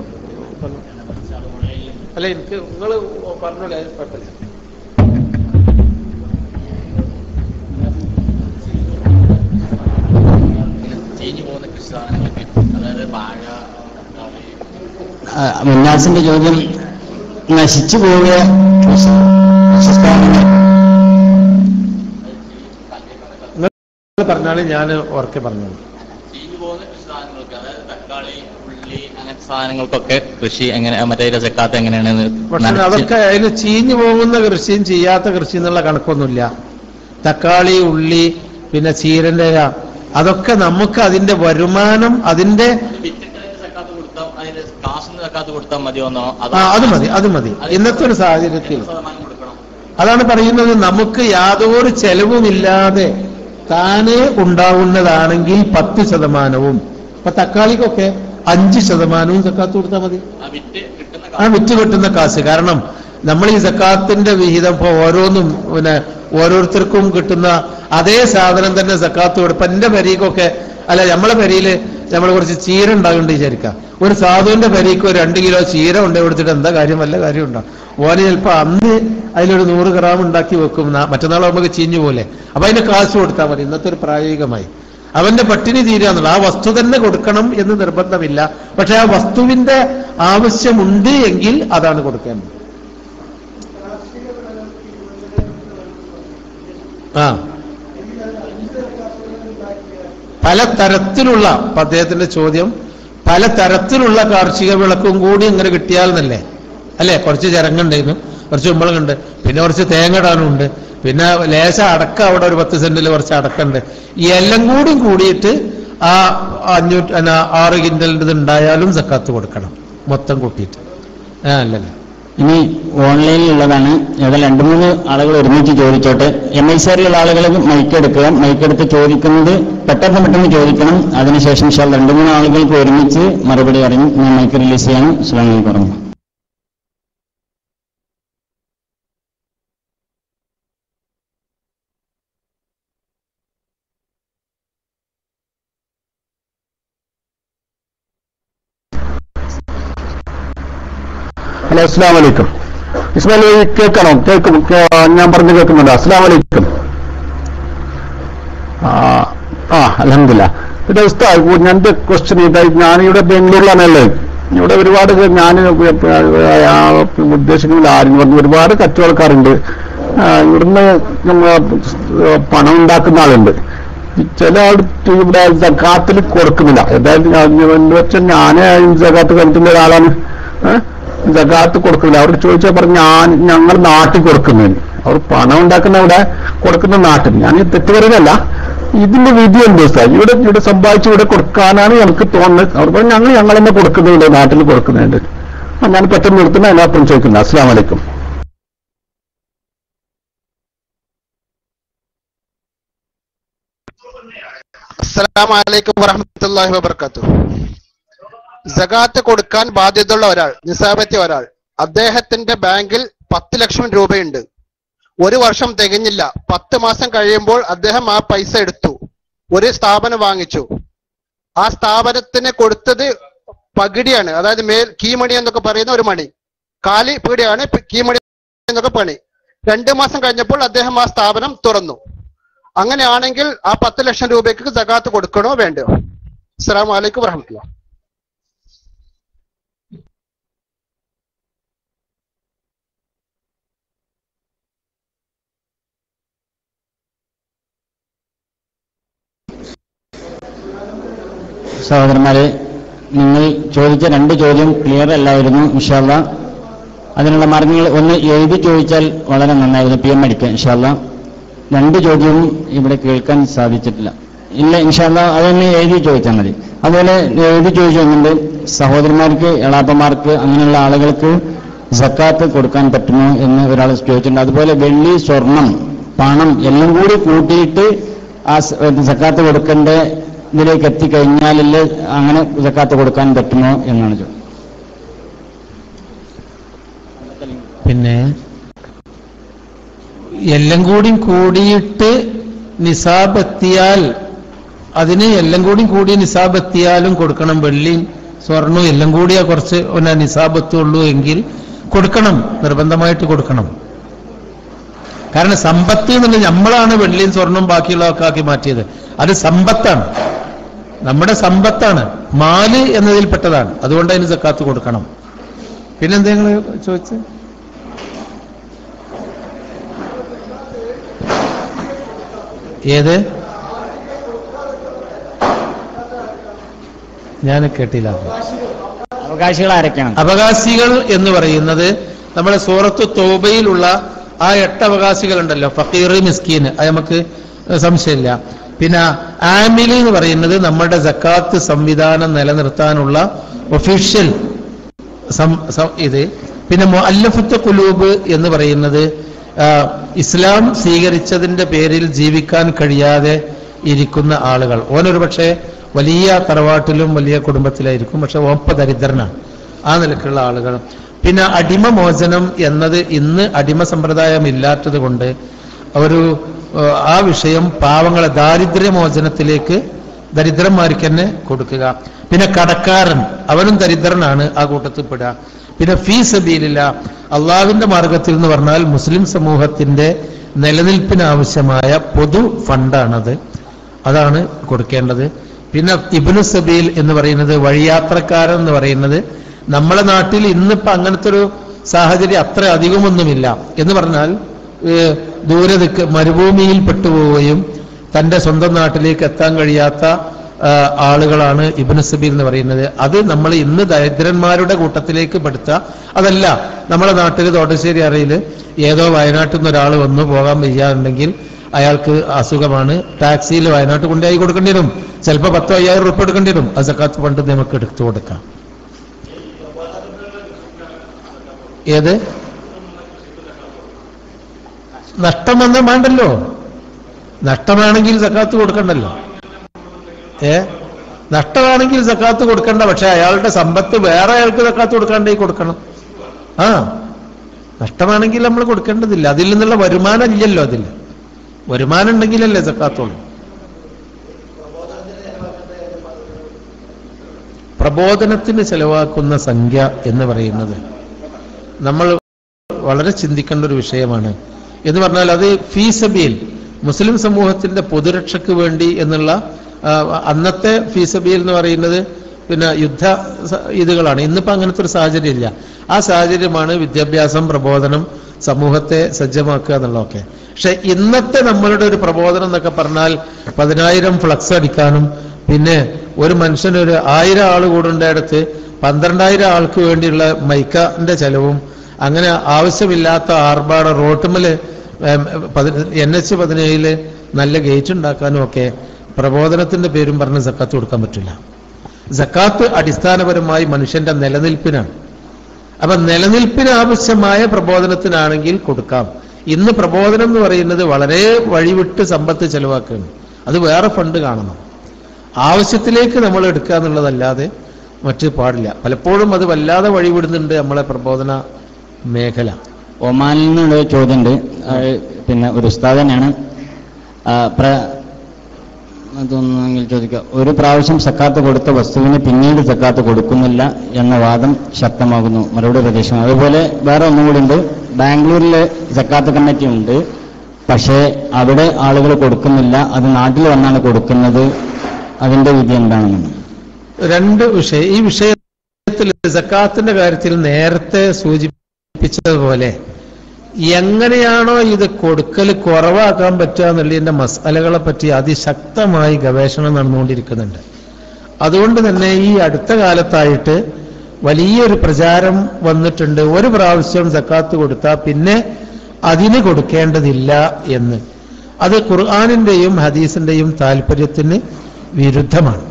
അല്ല എനിക്ക് നിങ്ങൾ പറഞ്ഞോളൂ അത് കുഴപ്പമില്ല ചീഞ്ഞു പോകുന്ന കൃഷി സാധനങ്ങളൊക്കെ അതായത് വാഴ മുന്നാസിന്റെ ചോദ്യം നശിച്ചു പോവുക കൃഷി കൃഷിസ്ഥാനങ്ങൾ നിങ്ങൾ പറഞ്ഞാൽ ഞാൻ ഓർക്കെ പറഞ്ഞോളൂ ചീഞ്ഞു പോകുന്ന കൃഷി സാധനങ്ങൾക്ക് അതായത് തക്കാളി ഉള്ളി അങ്ങനത്തെ സാധനങ്ങൾക്കൊക്കെ കൃഷി എങ്ങനെ മറ്റേ സക്കാത്ത് എങ്ങനെയാണ് പക്ഷെ അതൊക്കെ അതിന് ചീഞ്ഞു പോകുന്ന കൃഷിയും ചെയ്യാത്ത കൃഷി എന്നുള്ള കണക്കൊന്നുമില്ല തക്കാളി ഉള്ളി പിന്നെ ചീരന്റെ ഇല, അതൊക്കെ നമുക്ക് അതിന്റെ വരുമാനം അതിന്റെ സക്കാത്ത് കൊടുത്താൽ അതിന്റെ കാശിന് സക്കാത്ത് കൊടുത്താൽ മതിയോന്നോ ആ അത് മതി അത് മതി ഇന്നത്തെ ഒരു സാഹചര്യത്തിൽ ശതമാനം കൊടുക്കണം അതാണ് പറയുന്നത് നമുക്ക് യാതൊരു ചെലവുമില്ലാതെ താനെ ഉണ്ടാവുന്നതാണെങ്കിൽ പത്ത് ശതമാനവും ഇപ്പൊ തക്കാളിക്കൊക്കെ അഞ്ച് ശതമാനവും സക്കാത്ത് കൊടുത്താൽ മതി ആ വിറ്റ് കിട്ടുന്ന ആ വിറ്റ് കിട്ടുന്ന കാശ് കാരണം നമ്മൾ ഈ സക്കാത്തിന്റെ വിഹിതം ഇപ്പൊ ഓരോന്നും പിന്നെ ഓരോരുത്തർക്കും കിട്ടുന്ന അതേ സാധനം തന്നെ സക്കാത്ത് കൊടുക്കും എന്റെ പെരീക്കൊക്കെ അല്ല നമ്മളെ പെരിയില് നമ്മൾ കുറച്ച് ചീര ഉണ്ടാകുന്നുണ്ട് വിചാരിക്കാം ഒരു സാധുവിന്റെ പെരീക്ക് ഒരു രണ്ട് കിലോ ചീര കൊണ്ടേ കൊടുത്തിട്ട് എന്താ കാര്യം വല്ല കാര്യം ഉണ്ടോ ഓന് ചിലപ്പോ അന്ന് അതിലൊരു നൂറ് ഗ്രാം ഉണ്ടാക്കി വെക്കും നാ- മറ്റന്നാൾ നമുക്ക് ചീഞ്ഞു പോലെ അപ്പൊ അതിന് കാശ് കൊടുത്താൽ മതി ഇന്നത്തെ ഒരു പ്രായോഗികമായി അവന്റെ പട്ടിണി തീരാന്നുള്ള ആ വസ്തു തന്നെ കൊടുക്കണം എന്ന് നിർബന്ധമില്ല പക്ഷെ ആ വസ്തുവിന്റെ ആവശ്യമുണ്ട് എങ്കിൽ അതാണ് കൊടുക്കേണ്ടത് ആ പല തരത്തിലുള്ള ഇപ്പൊ അദ്ദേഹത്തിന്റെ ചോദ്യം പല തരത്തിലുള്ള കാർഷിക വിളക്കും കൂടി ഇങ്ങനെ കിട്ടിയാൽ എന്നല്ലേ അല്ലേ കുറച്ച് ചിരങ്ങുണ്ടായിരുന്നു കുറച്ച് കുമ്പളങ്ങുണ്ട് പിന്നെ കുറച്ച് തേങ്ങ ഇടാനുണ്ട് പിന്നെ ലേശ അടക്ക അവിടെ ഒരു പത്ത് സെന്റിൽ കുറച്ച് അടക്കുണ്ട് ഈ എല്ലാം കൂടി കൂടിയിട്ട് ആ അഞ്ഞൂറ്റി അല്ല, ആറ് കിൻഡലിൻ്റെ ഇത് ഉണ്ടായാലും സക്കാത്ത് കൊടുക്കണം മൊത്തം കൂട്ടിയിട്ട് ആ അല്ലല്ലേ ഇനി ഓൺലൈനിലുള്ളതാണ് ഏതായാലും രണ്ട് മൂന്ന് ആളുകൾ ഒരുമിച്ച് ചോദിച്ചോട്ടെ എം ഐ സിആറിലുള്ള ആളുകൾ മൈക്ക് എടുക്കുക മൈക്ക് എടുത്ത് ചോദിക്കുന്നത് പെട്ടെന്ന് പെട്ടെന്ന് ചോദിക്കണം അതിനുശേഷം ഇൻഷാ രണ്ട് മൂന്ന് ആളുകൾക്ക് ഒരുമിച്ച് മറുപടി അറിഞ്ഞ് ഞാൻ മൈക്ക് റിലീസ് ചെയ്യണം അസ്സലാമു പറഞ്ഞു ഹലോ അസ്സാം വലൈക്കും ഇസ്മായിൽ ഈ കേൾക്കണോ കേൾക്കും കേ- ഞാൻ പറഞ്ഞു കേൾക്കുന്നുണ്ട് അസ്സാം വലൈക്കും ആ ആ അലഹമില്ല പിന്നെ ഉസ്താദ് ഞാൻ എന്റെ ക്വസ്റ്റ്യൻ ഇതായി ഞാനിവിടെ ബാംഗ്ലൂരിലാണ് ഉള്ളത് ഇവിടെ ഒരുപാട് ഞാൻ ഉദ്ദേശിക്കുന്നില്ല ആരും പറഞ്ഞു ഒരുപാട് കച്ചവടക്കാരുണ്ട് ആ, ഇവിടുന്ന് നമ്മ പണം ഉണ്ടാക്കുന്ന ആളുണ്ട് ചില ആൾ ഇവിടെ ജക്കാത്തിൽ കൊടുക്കുന്നില്ല അതായത് എന്ന് വെച്ചാൽ ഞാൻ ജക്കാത്ത് കണ്ടിട്ടുള്ള ഒരാളാണ് ഏഹ് ജക്കാത്ത് കൊടുക്കുന്നില്ല അവർക്ക് ചോദിച്ചാൽ പറഞ്ഞു ഞാൻ ഞങ്ങൾ നാട്ടിൽ കൊടുക്കുന്നതിന് അവർ പണം ഉണ്ടാക്കുന്ന ഇവിടെ കൊടുക്കുന്ന നാട്ടിൽ ഞാൻ ഈ തെറ്റ് പറയുന്നതല്ല ഇതിന്റെ വിധി എന്ത് സാർ ഇവിടെ ഇവിടെ സമ്പാദിച്ച് ഇവിടെ കൊടുക്കാനാണ് എനിക്ക് തോന്നുന്നത് അവർ പറഞ്ഞു ഞങ്ങൾ ഞങ്ങൾ തന്നെ കൊടുക്കുന്നുണ്ട് നാട്ടിൽ കൊടുക്കുന്നുണ്ട് ആ, ഞാൻ പെട്ടെന്ന് നിർത്തുന്ന അതിനപ്പുറം ചോദിക്കുന്നത് അസ്സാം വലൈക്കും അസ്സലാമു അലൈക്കും വറഹ്മത്തുള്ളാഹി വബർക്കാത്തു സകാത്ത് കൊടുക്കാൻ ബാധ്യതയുള്ള ഒരാൾ നിസാബെത്തിയ ഒരാൾ അദ്ദേഹത്തിന്റെ ബാങ്കിൽ പത്ത് ലക്ഷം രൂപയുണ്ട് ഒരു വർഷം തികഞ്ഞില്ല പത്ത് മാസം കഴിയുമ്പോൾ അദ്ദേഹം ആ പൈസ എടുത്തു ഒരു സ്ഥാപനം വാങ്ങിച്ചു ആ സ്ഥാപനത്തിന് കൊടുത്തത് പകിടിയാണ് അതായത് മേൽ കീമണി എന്നൊക്കെ പറയുന്ന ഒരു മണി കാലി പീടിയാണ് പി- കീമണി എന്നൊക്കെ പണി രണ്ടു മാസം കഴിഞ്ഞപ്പോൾ അദ്ദേഹം ആ സ്ഥാപനം തുറന്നു അങ്ങനെയാണെങ്കിൽ ആ പത്ത് ലക്ഷം രൂപയ്ക്ക് സകാത്ത് കൊടുക്കണോ വേണ്ടയോ അസ്സലാമു അലൈക്കും വറഹമത്തുള്ള സഹോദരന്മാരെ നിങ്ങൾ ചോദിച്ച രണ്ട് ചോദ്യം ക്ലിയർ അല്ലായിരുന്നു ഇൻഷാല്ല അതിനുള്ള മാർഗങ്ങൾ ഒന്ന് എഴുതി ചോദിച്ചാൽ വളരെ നന്നായിരുന്നു പി എം അടിക്കുക ഇൻഷാല്ല രണ്ട് ചോദ്യവും ഇവിടെ കേൾക്കാൻ സാധിച്ചിട്ടില്ല ഇല്ല ഇൻഷാല്ല അതൊന്ന് എഴുതി ചോദിച്ചാൽ മതി അതുപോലെ എഴുതി ചോദിച്ചുകൊണ്ട് സഹോദരന്മാർക്ക് എളാപ്പമാർക്ക് അങ്ങനെയുള്ള ആളുകൾക്ക് സക്കാത്ത് കൊടുക്കാൻ പറ്റുമോ എന്ന് ഒരാൾ ചോദിച്ചിട്ടുണ്ട് അതുപോലെ വെള്ളി സ്വർണം പണം എല്ലാം കൂടി കൂട്ടിയിട്ട് ആ സ- സക്കാത്ത് കൊടുക്കേണ്ട ഇതിലേക്ക് എത്തിക്കഴിഞ്ഞാലല്ലേ അങ്ങനെ സക്കാത്ത് കൊടുക്കാൻ പറ്റുമോ എന്നാണ് ചോദിച്ചത് പിന്നെ എല്ലാം കൂടി കൂടിയിട്ട് നിസാബ് എത്തിയാൽ അതിന് എല്ലാം കൂടി കൂടി നിസാബ് എത്തിയാലും കൊടുക്കണം വെള്ളിയും സ്വർണവും എല്ലാം കൂടിയാ കുറച്ച് പിന്നെ നിസാബ് എത്തുള്ളൂ എങ്കിൽ കൊടുക്കണം നിർബന്ധമായിട്ട് കൊടുക്കണം കാരണം സമ്പത്ത് എന്നുള്ളത് നമ്മളാണ് വെള്ളിയും സ്വർണവും ബാക്കിയുള്ളതൊക്കെ ആക്കി മാറ്റിയത് അത് സമ്പത്താണ് നമ്മുടെ സമ്പത്താണ് മാല് എന്നതിൽപ്പെട്ടതാണ് അതുകൊണ്ട് അതിന് സക്കാത്ത് കൊടുക്കണം പിന്നെന്താ നിങ്ങൾ ചോദിച്ചത് ഏത് ഞാൻ കേട്ടില്ല അവകാശികൾ ആരൊക്കെയാണ് അവകാശികൾ എന്ന് പറയുന്നത് നമ്മുടെ സൂറത്ത് തോബയിലുള്ള ആ എട്ട് അവകാശികൾ ഉണ്ടല്ലോ ഫക്കീർ മിസ്കീൻ അത് നമുക്ക് സംശയമില്ല പിന്നെ ആമിലി എന്ന് പറയുന്നത് നമ്മുടെ ജക്കാത്ത് സംവിധാനം നിലനിർത്താനുള്ള ഒഫീഷ്യൽ സം- സം- ഇത് പിന്നെ അല്ലഫത്ത് കുലൂബ് എന്ന് പറയുന്നത് ആ, ഇസ്ലാം സ്വീകരിച്ചതിന്റെ പേരിൽ ജീവിക്കാൻ കഴിയാതെ ഇരിക്കുന്ന ആളുകൾ ഓനൊരു പക്ഷേ വലിയ തറവാട്ടിലും വലിയ കുടുംബത്തിലായിരിക്കും പക്ഷെ ഓപ്പ ദരിദ്രനാണ് ആ നിലക്കുള്ള ആളുകൾ പിന്നെ അടിമ മോചനം എന്നത് ഇന്ന് അടിമ സമ്പ്രദായം ഇല്ലാത്തത് കൊണ്ട് ഒരു ഏഹ്, ആ വിഷയം പാവങ്ങളെ ദാരിദ്ര്യമോചനത്തിലേക്ക് ദരിദ്രന്മാർക്ക് തന്നെ കൊടുക്കുക പിന്നെ കടക്കാരൻ അവനും ദരിദ്രനാണ് ആ കൂട്ടത്തിൽ പെടുക പിന്നെ ഫീ സബീലില്ല അള്ളാവിന്റെ മാർഗത്തിൽ എന്ന് പറഞ്ഞാൽ മുസ്ലിം സമൂഹത്തിന്റെ നിലനിൽപ്പിനാവശ്യമായ പൊതു ഫണ്ടാണത് അതാണ് കൊടുക്കേണ്ടത് പിന്നെ ഇബ്നു സബീൽ എന്ന് പറയുന്നത് വഴിയാത്രക്കാരൻ എന്ന് പറയുന്നത് നമ്മളെ നാട്ടിൽ ഇന്നിപ്പോ അങ്ങനത്തെ ഒരു സാഹചര്യം അത്ര അധികമൊന്നുമില്ല എന്ന് പറഞ്ഞാൽ ഏഹ്, ദൂരെ നിൽക്ക് മരുഭൂമിയിൽ പെട്ടുപോവുകയും തന്റെ സ്വന്തം നാട്ടിലേക്ക് എത്താൻ കഴിയാത്ത ആ, ആളുകളാണ് ഇബ്നു സബീൽ എന്ന് പറയുന്നത് അത് നമ്മൾ ഇന്ന് ദരിദ്രന്മാരുടെ കൂട്ടത്തിലേക്ക് പെടുത്തുക അതല്ല നമ്മളെ നാട്ടിൽ തോട്ടശ്ശേരി അറിയിൽ ഏതോ വയനാട്ടിൽ നിന്ന് ഒരാൾ വന്നു പോകാൻ വയ്യാറുണ്ടെങ്കിൽ അയാൾക്ക് അസുഖമാണ് ടാക്സിയിൽ വയനാട്ട് കൊണ്ടുപോയി കൊടുക്കേണ്ടി വരും ചിലപ്പോൾ പത്തോ അയ്യായിരം റുപ്യ എടുക്കേണ്ടി വരും ആ സക്കാത്ത് ഫണ്ട് നമുക്ക് എടുത്തു കൊടുക്കാം ഏത് നഷ്ടം വന്നാൽ വേണ്ടല്ലോ നഷ്ടമാണെങ്കിൽ സക്കാത്ത് കൊടുക്കണ്ടല്ലോ ഏ നഷ്ടമാണെങ്കിൽ സക്കാത്ത് കൊടുക്കണ്ട പക്ഷെ അയാളുടെ സമ്പത്ത് വേറെ അയാൾക്ക് സക്കാത്ത് കൊടുക്കാണ്ടേ കൊടുക്കണം ആ നഷ്ടമാണെങ്കിൽ നമ്മൾ കൊടുക്കേണ്ടതില്ല അതിൽ നിന്നുള്ള വരുമാനം ഇല്ലല്ലോ അതിൽ വരുമാനം ഉണ്ടെങ്കിലല്ലേ സക്കാത്തുള്ളൂ പ്രബോധനത്തിന് ചെലവാക്കുന്ന സംഖ്യ എന്ന് പറയുന്നത് നമ്മൾ വളരെ ചിന്തിക്കേണ്ട ഒരു വിഷയമാണ് എന്ന് പറഞ്ഞാൽ അത് ഫീസബിയിൽ മുസ്ലിം സമൂഹത്തിന്റെ പൊതുരക്ഷയ്ക്ക് വേണ്ടി എന്നുള്ള ആ, അന്നത്തെ ഫീസബിയിൽ എന്ന് പറയുന്നത് പിന്നെ യുദ്ധ സ- ഇതുകളാണ് ഇന്നിപ്പോ അങ്ങനത്തെ ഒരു സാഹചര്യം ഇല്ല ആ സാഹചര്യമാണ് വിദ്യാഭ്യാസം പ്രബോധനം സമൂഹത്തെ സജ്ജമാക്കുക എന്നുള്ളതൊക്കെ പക്ഷെ ഇന്നത്തെ നമ്മളുടെ ഒരു പ്രബോധനം എന്നൊക്കെ പറഞ്ഞാൽ പതിനായിരം ഫ്ലക്സ് അടിക്കാനും പിന്നെ ഒരു മനുഷ്യന് ഒരു ആയിരം ആൾ കൂടുണ്ടടുത്ത് പന്ത്രണ്ടായിരം ആൾക്ക് വേണ്ടിയുള്ള മൈക്കന്റെ ചെലവും അങ്ങനെ ആവശ്യമില്ലാത്ത ആർഭാട റോട്ടുമല് എൻ എച്ച് പതിനേഴില് നല്ല ഗേറ്റ് ഉണ്ടാക്കാനും ഒക്കെ പ്രബോധനത്തിന്റെ പേരും പറഞ്ഞ് സക്കാത്ത് കൊടുക്കാൻ പറ്റില്ല സക്കാത്ത് അടിസ്ഥാനപരമായി മനുഷ്യന്റെ നിലനിൽപ്പിനാണ് അപ്പൊ നിലനിൽപ്പിന് ആവശ്യമായ പ്രബോധനത്തിനാണെങ്കിൽ കൊടുക്കാം ഇന്ന് പ്രബോധനം എന്ന് പറയുന്നത് വളരെ വഴിവിട്ട് സമ്പത്ത് ചെലവാക്കുകയാണ് അത് വേറെ ഫണ്ട് കാണണം ആവശ്യത്തിലേക്ക് നമ്മൾ എടുക്കുക എന്നുള്ളതല്ലാതെ മറ്റ് പാടില്ല പലപ്പോഴും അത് വല്ലാതെ വഴിവിടുന്നുണ്ട് നമ്മളെ പ്രബോധന മേഖല ഒമാനിൽ നിന്നുള്ള ഒരു ചോദ്യമുണ്ട് അത് പിന്നെ ഒരു ഉസ്താദ് തന്നെയാണ് ആ, പ്ര- അതൊന്നെങ്കിൽ ചോദിക്കാം ഒരു പ്രാവശ്യം സക്കാത്ത് കൊടുത്ത വസ്തുവിന് പിന്നീട് സക്കാത്ത് കൊടുക്കുന്നില്ല എന്ന വാദം ശക്തമാകുന്നു മറുപടി പ്രദേശം അതുപോലെ വേറെ ഒന്നും കൂടി ഉണ്ട് ബാംഗ്ലൂരിലെ സക്കാത്ത് കമ്മിറ്റി ഉണ്ട് പക്ഷേ അവിടെ ആളുകൾ കൊടുക്കുന്നില്ല അത് നാട്ടിൽ വന്നാണ് കൊടുക്കുന്നത് അതിന്റെ വിധി എന്താണെന്ന് രണ്ട് വിഷയം ഈ വിഷയത്തിൽ സക്കാത്തിന്റെ കാര്യത്തിൽ നേരത്തെ സൂചിപ്പിച്ചതുപോലെ എങ്ങനെയാണോ ഇത് കൊടുക്കൽ കുറവാക്കാൻ പറ്റുക എന്നുള്ളതിന്റെ മസാലകളെ പറ്റി അതിശക്തമായി ഗവേഷണം നടന്നുകൊണ്ടിരിക്കുന്നുണ്ട് അതുകൊണ്ട് തന്നെ ഈ അടുത്ത കാലത്തായിട്ട് വലിയൊരു പ്രചാരം വന്നിട്ടുണ്ട് ഒരു പ്രാവശ്യം സക്കാത്ത് കൊടുത്താൽ പിന്നെ അതിന് കൊടുക്കേണ്ടതില്ല എന്ന് അത് ഖുർആാനിന്റെയും ഹദീസിന്റെയും താല്പര്യത്തിന് വിരുദ്ധമാണ്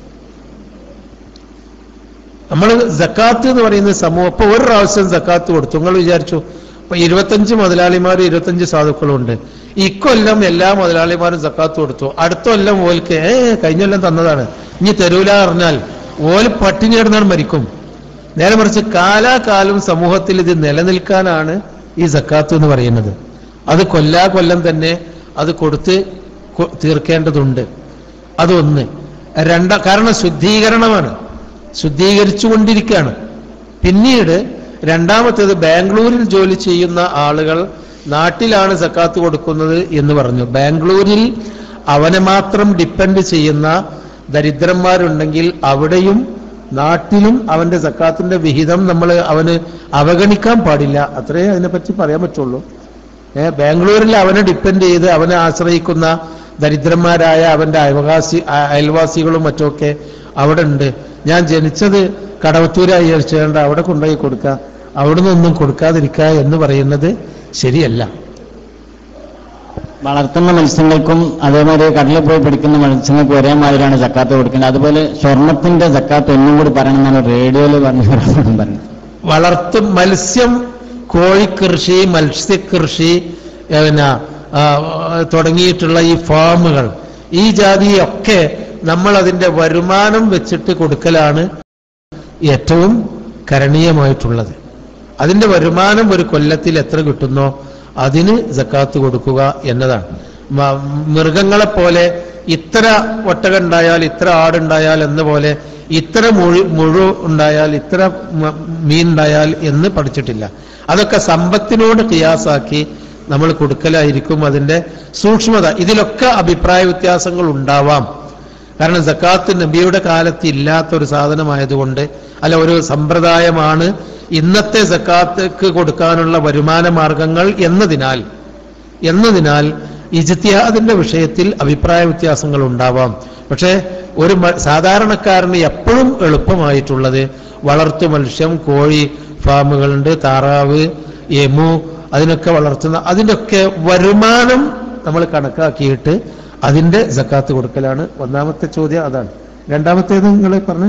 നമ്മൾ ജക്കാത്ത് എന്ന് പറയുന്ന സമൂഹം ഇപ്പൊ ഒരു പ്രാവശ്യം ജക്കാത്ത് കൊടുത്തു നിങ്ങൾ വിചാരിച്ചു ഇപ്പൊ ഇരുപത്തഞ്ച് മുതലാളിമാരും ഇരുപത്തഞ്ച് സാധുക്കളും ഉണ്ട് ഇക്കൊല്ലം എല്ലാ മുതലാളിമാരും ജക്കാത്ത് കൊടുത്തു അടുത്ത കൊല്ലം ഓൽക്ക് ഏ കഴിഞ്ഞ കൊല്ലം തന്നതാണ് ഇനി തരൂല പറഞ്ഞാൽ ഓല് പട്ടിണി കിടന്നാണ് മരിക്കും നേരെ മറിച്ച് കാലാകാലം സമൂഹത്തിൽ ഇത് നിലനിൽക്കാനാണ് ഈ ജക്കാത്ത് എന്ന് പറയുന്നത് അത് കൊല്ലാ കൊല്ലം തന്നെ അത് കൊടുത്ത് കൊ- തീർക്കേണ്ടതുണ്ട് അതൊന്ന് രണ്ട കാരണം ശുദ്ധീകരണമാണ് ശുദ്ധീകരിച്ചുകൊണ്ടിരിക്കുകയാണ് പിന്നീട് രണ്ടാമത്തേത് ബാംഗ്ലൂരിൽ ജോലി ചെയ്യുന്ന ആളുകൾ നാട്ടിലാണ് സക്കാത്ത് കൊടുക്കുന്നത് എന്ന് പറഞ്ഞു ബാംഗ്ലൂരിൽ അവനെ മാത്രം ഡിപ്പെൻഡ് ചെയ്യുന്ന ദരിദ്രന്മാരുണ്ടെങ്കിൽ അവിടെയും നാട്ടിലും അവന്റെ സക്കാത്തിന്റെ വിഹിതം നമ്മൾ അവന് അവഗണിക്കാൻ പാടില്ല അത്രേ അതിനെപ്പറ്റി പറയാൻ പറ്റുള്ളൂ ഏ, ബാംഗ്ലൂരിൽ അവനെ ഡിപ്പെൻഡ് ചെയ്ത് അവനെ ആശ്രയിക്കുന്ന ദരിദ്രന്മാരായ അവന്റെ അയൽവാസി അ- അയൽവാസികളും മറ്റുമൊക്കെ അവിടെ ഉണ്ട് ഞാൻ ജനിച്ചത് കടവത്തൂരായി വിചാരിച്ചുകൊണ്ട് അവിടെ കൊണ്ടുപോയി കൊടുക്കുക അവിടെ നിന്നൊന്നും കൊടുക്കാതിരിക്കുക എന്ന് പറയുന്നത് ശരിയല്ല വളർത്തുന്ന മത്സ്യങ്ങൾക്കും അതേമാതിരി കടലിൽ പോയി പിടിക്കുന്ന മത്സ്യങ്ങൾക്കും ഒരേ മാതിരിയാണ് ജക്കാത്ത് കൊടുക്കേണ്ടത് അതുപോലെ സ്വർണത്തിന്റെ ജക്കാത്ത് ഒന്നും കൂടി പറയണം എന്നാണ് റേഡിയോയിൽ പറഞ്ഞു പറഞ്ഞു വളർത്തും മത്സ്യം കോഴിക്കൃഷി മത്സ്യകൃഷി ഏ, പിന്നെ ആ, തുടങ്ങിയിട്ടുള്ള ഈ ഫാമുകൾ ഈ ജാതിയൊക്കെ നമ്മൾ അതിന്റെ വരുമാനം വെച്ചിട്ട് കൊടുക്കലാണ് ഏറ്റവും കരണീയമായിട്ടുള്ളത് അതിന്റെ വരുമാനം ഒരു കൊല്ലത്തിൽ എത്ര കിട്ടുന്നോ അതിന് സക്കാത്ത് കൊടുക്കുക എന്നതാണ് മ- മൃഗങ്ങളെ പോലെ ഇത്ര ഒട്ടക ഉണ്ടായാൽ ഇത്ര ആടുണ്ടായാൽ എന്ന പോലെ ഇത്ര മുഴു മുഴു ഉണ്ടായാൽ ഇത്ര മ- മീൻ ഉണ്ടായാൽ എന്ന് പഠിച്ചിട്ടില്ല അതൊക്കെ സമ്പത്തിനോട് കിയാസാക്കി നമ്മൾ കൊടുക്കലായിരിക്കും അതിന്റെ സൂക്ഷ്മത ഇതിലൊക്കെ അഭിപ്രായ വ്യത്യാസങ്ങൾ ഉണ്ടാവാം കാരണം സക്കാത്ത് നബിയുടെ കാലത്ത് ഇല്ലാത്ത ഒരു സാധനമായതുകൊണ്ട് അല്ല ഒരു സമ്പ്രദായമാണ് ഇന്നത്തെ സക്കാത്ത് കൊടുക്കാനുള്ള വരുമാന മാർഗങ്ങൾ എന്നതിനാൽ എന്നതിനാൽ ഇജ്തിഹാദിന്റെ വിഷയത്തിൽ അഭിപ്രായ വ്യത്യാസങ്ങൾ ഉണ്ടാവാം പക്ഷേ ഒരു മ- സാധാരണക്കാരന് എപ്പോഴും എളുപ്പമായിട്ടുള്ളത് വളർത്തു മത്സ്യം കോഴി ഫാമുകളുണ്ട് താറാവ് എമു അതിനൊക്കെ വളർത്തുന്ന അതിൻ്റെയൊക്കെ വരുമാനം നമ്മൾ കണക്കാക്കിയിട്ട് അതിന്റെ സക്കാത്ത് കൊടുക്കലാണ് ഒന്നാമത്തെ ചോദ്യം അതാണ് രണ്ടാമത്തേത് നിങ്ങൾ പറഞ്ഞു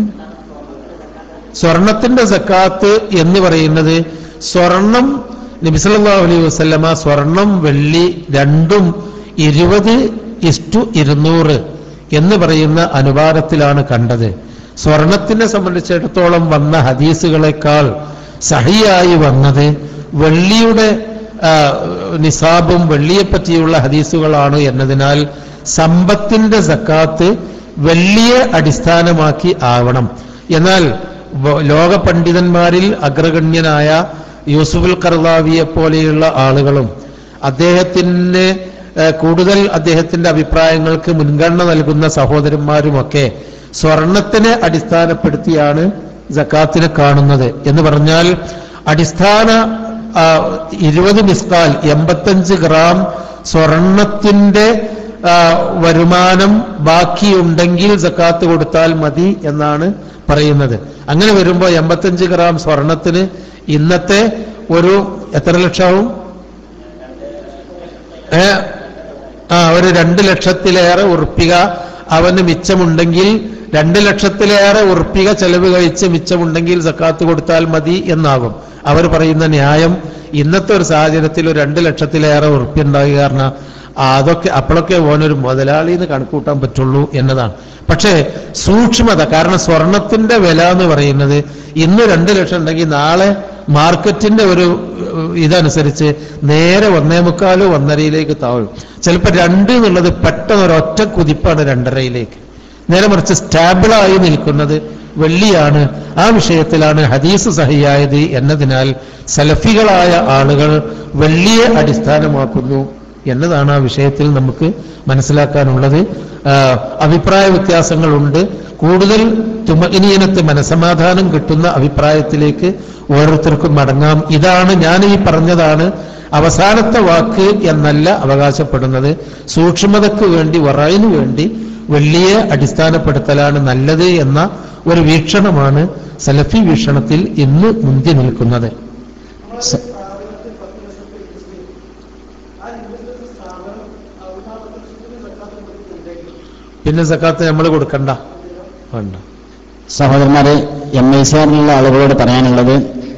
സ്വർണത്തിന്റെ സക്കാത്ത് എന്ന് പറയുന്നത് സ്വർണം നബിസല്ലാ അലൈഹി വസ്ലമ സ്വർണം വെള്ളി രണ്ടും ഇരുപത് ഇസ്റ്റു ഇരുന്നൂറ് എന്ന് പറയുന്ന അനുപാതത്തിലാണ് കണ്ടത് സ്വർണത്തിനെ സംബന്ധിച്ചിടത്തോളം വന്ന ഹദീസുകളെക്കാൾ സഹിയായി വന്നത് വെള്ളിയുടെ ആ, നിസാബും വെള്ളിയെപ്പറ്റിയുള്ള ഹദീസുകളാണ് എന്നതിനാൽ സമ്പത്തിന്റെ സക്കാത്ത് വെള്ളിയെ അടിസ്ഥാനമാക്കി ആവണം എന്നാൽ വ- ലോക പണ്ഡിതന്മാരിൽ അഗ്രഗണ്യനായ യൂസുഫുൽ കർലാവിയെ പോലെയുള്ള ആളുകളും അദ്ദേഹത്തിന് ഏഹ്, കൂടുതൽ അദ്ദേഹത്തിന്റെ അഭിപ്രായങ്ങൾക്ക് മുൻഗണന നൽകുന്ന സഹോദരന്മാരുമൊക്കെ സ്വർണത്തിനെ അടിസ്ഥാനപ്പെടുത്തിയാണ് ജക്കാത്തിനെ കാണുന്നത് എന്ന് പറഞ്ഞാൽ അടിസ്ഥാന ആ, ഇരുപത് മിസ്കാൽ എൺപത്തഞ്ച് ഗ്രാം സ്വർണത്തിന്റെ ആ, വരുമാനം ബാക്കിയുണ്ടെങ്കിൽ സക്കാത്ത് കൊടുത്താൽ മതി എന്നാണ് പറയുന്നത് അങ്ങനെ വരുമ്പോൾ എൺപത്തഞ്ച് ഗ്രാം സ്വർണത്തിന് ഇന്നത്തെ ഒരു എത്ര ലക്ഷമാവും ഏ ആ ഒരു രണ്ട് ലക്ഷത്തിലേറെ ഉറപ്പിക അവന് മിച്ചമുണ്ടെങ്കിൽ രണ്ട് ലക്ഷത്തിലേറെ ഉറപ്പിക ചെലവ് കഴിച്ച് മിച്ചമുണ്ടെങ്കിൽ സക്കാത്ത് കൊടുത്താൽ മതി എന്നാകും അവർ പറയുന്ന ന്യായം ഇന്നത്തെ ഒരു സാഹചര്യത്തിൽ ഒരു രണ്ട് ലക്ഷത്തിലേറെ ഉറപ്പി ഉണ്ടാകുക കാരണം അതൊക്കെ അപ്പോഴൊക്കെ ഓനൊരു മുതലാളി എന്ന് കണക്കൂട്ടാൻ പറ്റുള്ളൂ എന്നതാണ് പക്ഷേ സൂക്ഷ്മത കാരണം സ്വർണത്തിന്റെ വില എന്ന് പറയുന്നത് ഇന്ന് രണ്ട് ലക്ഷം ഉണ്ടെങ്കിൽ നാളെ മാർക്കറ്റിന്റെ ഒരു ഏഹ്, ഇതനുസരിച്ച് നേരെ ഒന്നേ മുക്കാലോ ഒന്നരയിലേക്ക് താഴും ചിലപ്പോൾ രണ്ട് എന്നുള്ളത് പെട്ടെന്ന് ഒരൊറ്റ കുതിപ്പാണ് രണ്ടരയിലേക്ക് നേരെ മറിച്ച് സ്റ്റാബിളായി നിൽക്കുന്നത് വെള്ളിയാണ് ആ വിഷയത്തിലാണ് ഹദീസ് സഹിയായത് എന്നതിനാൽ സലഫികളായ ആളുകൾ വെള്ളിയെ അടിസ്ഥാനമാക്കുന്നു എന്നതാണ് ആ വിഷയത്തിൽ നമുക്ക് മനസ്സിലാക്കാനുള്ളത് ആ, അഭിപ്രായ വ്യത്യാസങ്ങളുണ്ട് കൂടുതൽ തുമഇനീനത്ത് മനസമാധാനം കിട്ടുന്ന അഭിപ്രായത്തിലേക്ക് ഓരോരുത്തർക്കും മടങ്ങാം ഇതാണ് ഞാൻ ഈ പറഞ്ഞതാണ് അവസാനത്തെ വാക്ക് എന്നല്ല അവകാശപ്പെടുന്നത് സൂക്ഷ്മതയ്ക്ക് വേണ്ടി വറയിനു വേണ്ടി വെള്ളിയെ അടിസ്ഥാനപ്പെടുത്തലാണ് നല്ലത് എന്ന ഒരു വീക്ഷണമാണ് സലഫി വീക്ഷണത്തിൽ ഇന്ന് മുന്തി നിൽക്കുന്നത് സ- പിന്നെ സക്കാത്ത് നമ്മൾ കൊടുക്കണ്ട വേണ്ട സഹോദരന്മാരെ എം ഐ സി ആറിലുള്ള ആളുകളോട് പറയാനുള്ളത്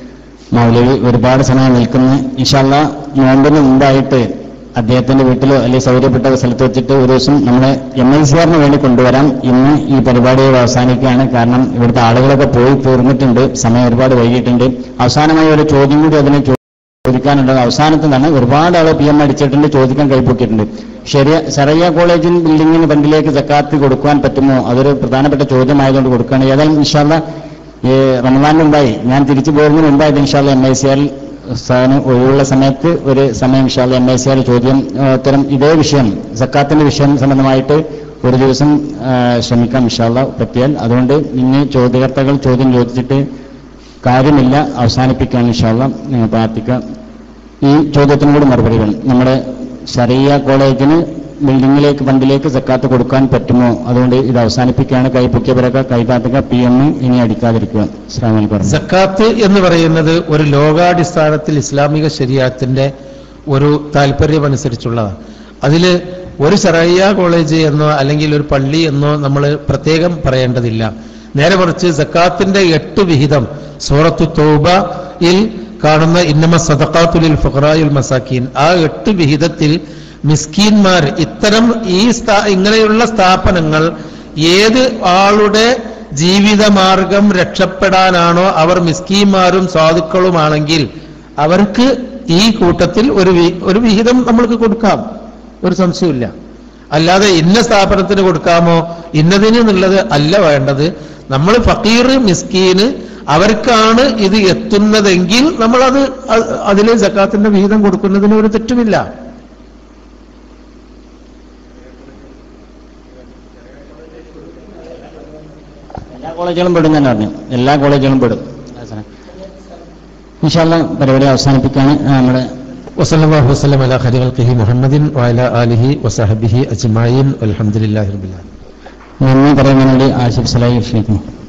മൗലവി ഒരുപാട് സമയം നിൽക്കുന്ന ഇൻഷാല്ല നോമ്പിന് മുമ്പായിട്ട് അദ്ദേഹത്തിന്റെ വീട്ടിലോ അല്ലെങ്കിൽ സൗകര്യപ്പെട്ട സ്ഥലത്ത് വെച്ചിട്ട് ഒരു ദിവസം നമ്മളെ എം ഐ സി ആറിന് വേണ്ടി കൊണ്ടുവരാം ഇന്ന് ഈ പരിപാടികൾ അവസാനിക്കുകയാണ് കാരണം ഇവിടുത്തെ ആളുകളൊക്കെ പോയി തീർന്നിട്ടുണ്ട് സമയം ഒരുപാട് വൈകിട്ടുണ്ട് അവസാനമായി ഒരു ചോദ്യം കൂടി അതിനെ ചോ- ചോദിക്കാനുള്ളത് അവസാനത്തിനാണ് ഒരുപാട് ആൾ പി എം അടിച്ചിട്ടുണ്ട് ചോദിക്കാൻ കൈപ്പൊക്കിയിട്ടുണ്ട് ശരിയ ശരയ്യ കോളേജിൽ ബിൽഡിങ്ങിന് ഫണ്ടിലേക്ക് സക്കാത്ത് കൊടുക്കുവാൻ പറ്റുമോ അതൊരു പ്രധാനപ്പെട്ട ചോദ്യമായതുകൊണ്ട് കൊടുക്കുകയാണ് ഏതായാലും ഇൻഷാല്ല ഈ റമദാൻ മുമ്പായി ഞാൻ തിരിച്ചു പോകുന്നതിന് മുമ്പായിട്ട് ഇൻഷാല്ല എം ഐ സി ആറിൽ സ്ഥാനം ഒഴിവുള്ള സമയത്ത് ഒരു സമയം ഇൻഷാല്ല എം ഐ സി ആർ ചോദ്യം ആ, ഉത്തരം ഇതേ വിഷയം സക്കാത്തിന്റെ വിഷയം സംബന്ധമായിട്ട് ഒരു ദിവസം ആ, ശ്രമിക്കാം ഇൻഷാല്ല പറ്റിയാൽ അതുകൊണ്ട് ഇനി ചോദ്യകർത്താക്കൾ ചോദ്യം ചോദിച്ചിട്ട് കാര്യമില്ല അവസാനിപ്പിക്കാൻ ഇൻഷാല്ല നിങ്ങൾ പ്രാർത്ഥിക്കാം ഈ ചോദ്യത്തിനും കൂടി മറുപടി വേണം നമ്മുടെ ശരിയ കോളേജിന് ബിൽഡിങ്ങിലേക്ക് ഫണ്ടിലേക്ക് സക്കാത്ത് കൊടുക്കാൻ പറ്റുമോ അതുകൊണ്ട് ഇത് അവസാനിപ്പിക്കുകയാണ് കൈ പൊക്കിയവരൊക്കെ കൈ താത്തുക പി എം ഇനി അടിക്കാതിരിക്കുക അസ്ലാം വലൈക്കും സക്കാത്ത് എന്ന് പറയുന്നത് ഒരു ലോകാടിസ്ഥാനത്തിൽ ഇസ്ലാമിക ശരീരത്തിന്റെ ഒരു താല്പര്യമനുസരിച്ചുള്ളതാണ് അതിൽ ഒരു ശറയ്യ കോളേജ് എന്നോ അല്ലെങ്കിൽ ഒരു പള്ളി എന്നോ നമ്മൾ പ്രത്യേകം പറയേണ്ടതില്ല നേരെ മറിച്ച് സക്കാത്തിന്റെ എട്ട് വിഹിതം സൂറത്തു തോബയിൽ കാണുന്ന ഇന്നമ സദക്കാത്തുലിൽ ഫഖറായുൽ മസാക്കീൻ ആ എട്ട് വിഹിതത്തിൽ മിസ്കീന്മാർ ഇത്തരം ഈ സ്ഥാ- ഇങ്ങനെയുള്ള സ്ഥാപനങ്ങൾ ഏത് ആളുടെ ജീവിതമാർഗം രക്ഷപ്പെടാനാണോ അവർ മിസ്കീന്മാരും സാധുക്കളുമാണെങ്കിൽ അവർക്ക് ഈ കൂട്ടത്തിൽ ഒരു വി- ഒരു വിഹിതം നമ്മൾക്ക് കൊടുക്കാം ഒരു സംശയമില്ല അല്ലാതെ ഇന്ന സ്ഥാപനത്തിന് കൊടുക്കാമോ ഇന്നതിന് എന്നുള്ളത് അല്ല വേണ്ടത് നമ്മൾ ഫക്കീർ മിസ്കീന് അവർക്കാണ് ഇത് എത്തുന്നതെങ്കിൽ നമ്മളത് അ- അതിലെ സക്കാത്തിന്റെ വിഹിതം കൊടുക്കുന്നതിന് ഒരു തെറ്റുമില്ല എല്ലാ കോളേജുകളും പെടും തന്നെ പറഞ്ഞു എല്ലാ കോളേജുകളും പെടും ഇൻഷാല്ല പരിപാടി അവസാനിപ്പിക്കുകയാണ് ആ, നമ്മുടെ وصلى الله وسلم على خير خلقه محمد وعلى آله وصحبه أجمعين والحمد لله رب العالمين നന്ദി പറയുന്നതിന് വേണ്ടി ആശംസലായി ക്ഷണിക്കുന്നു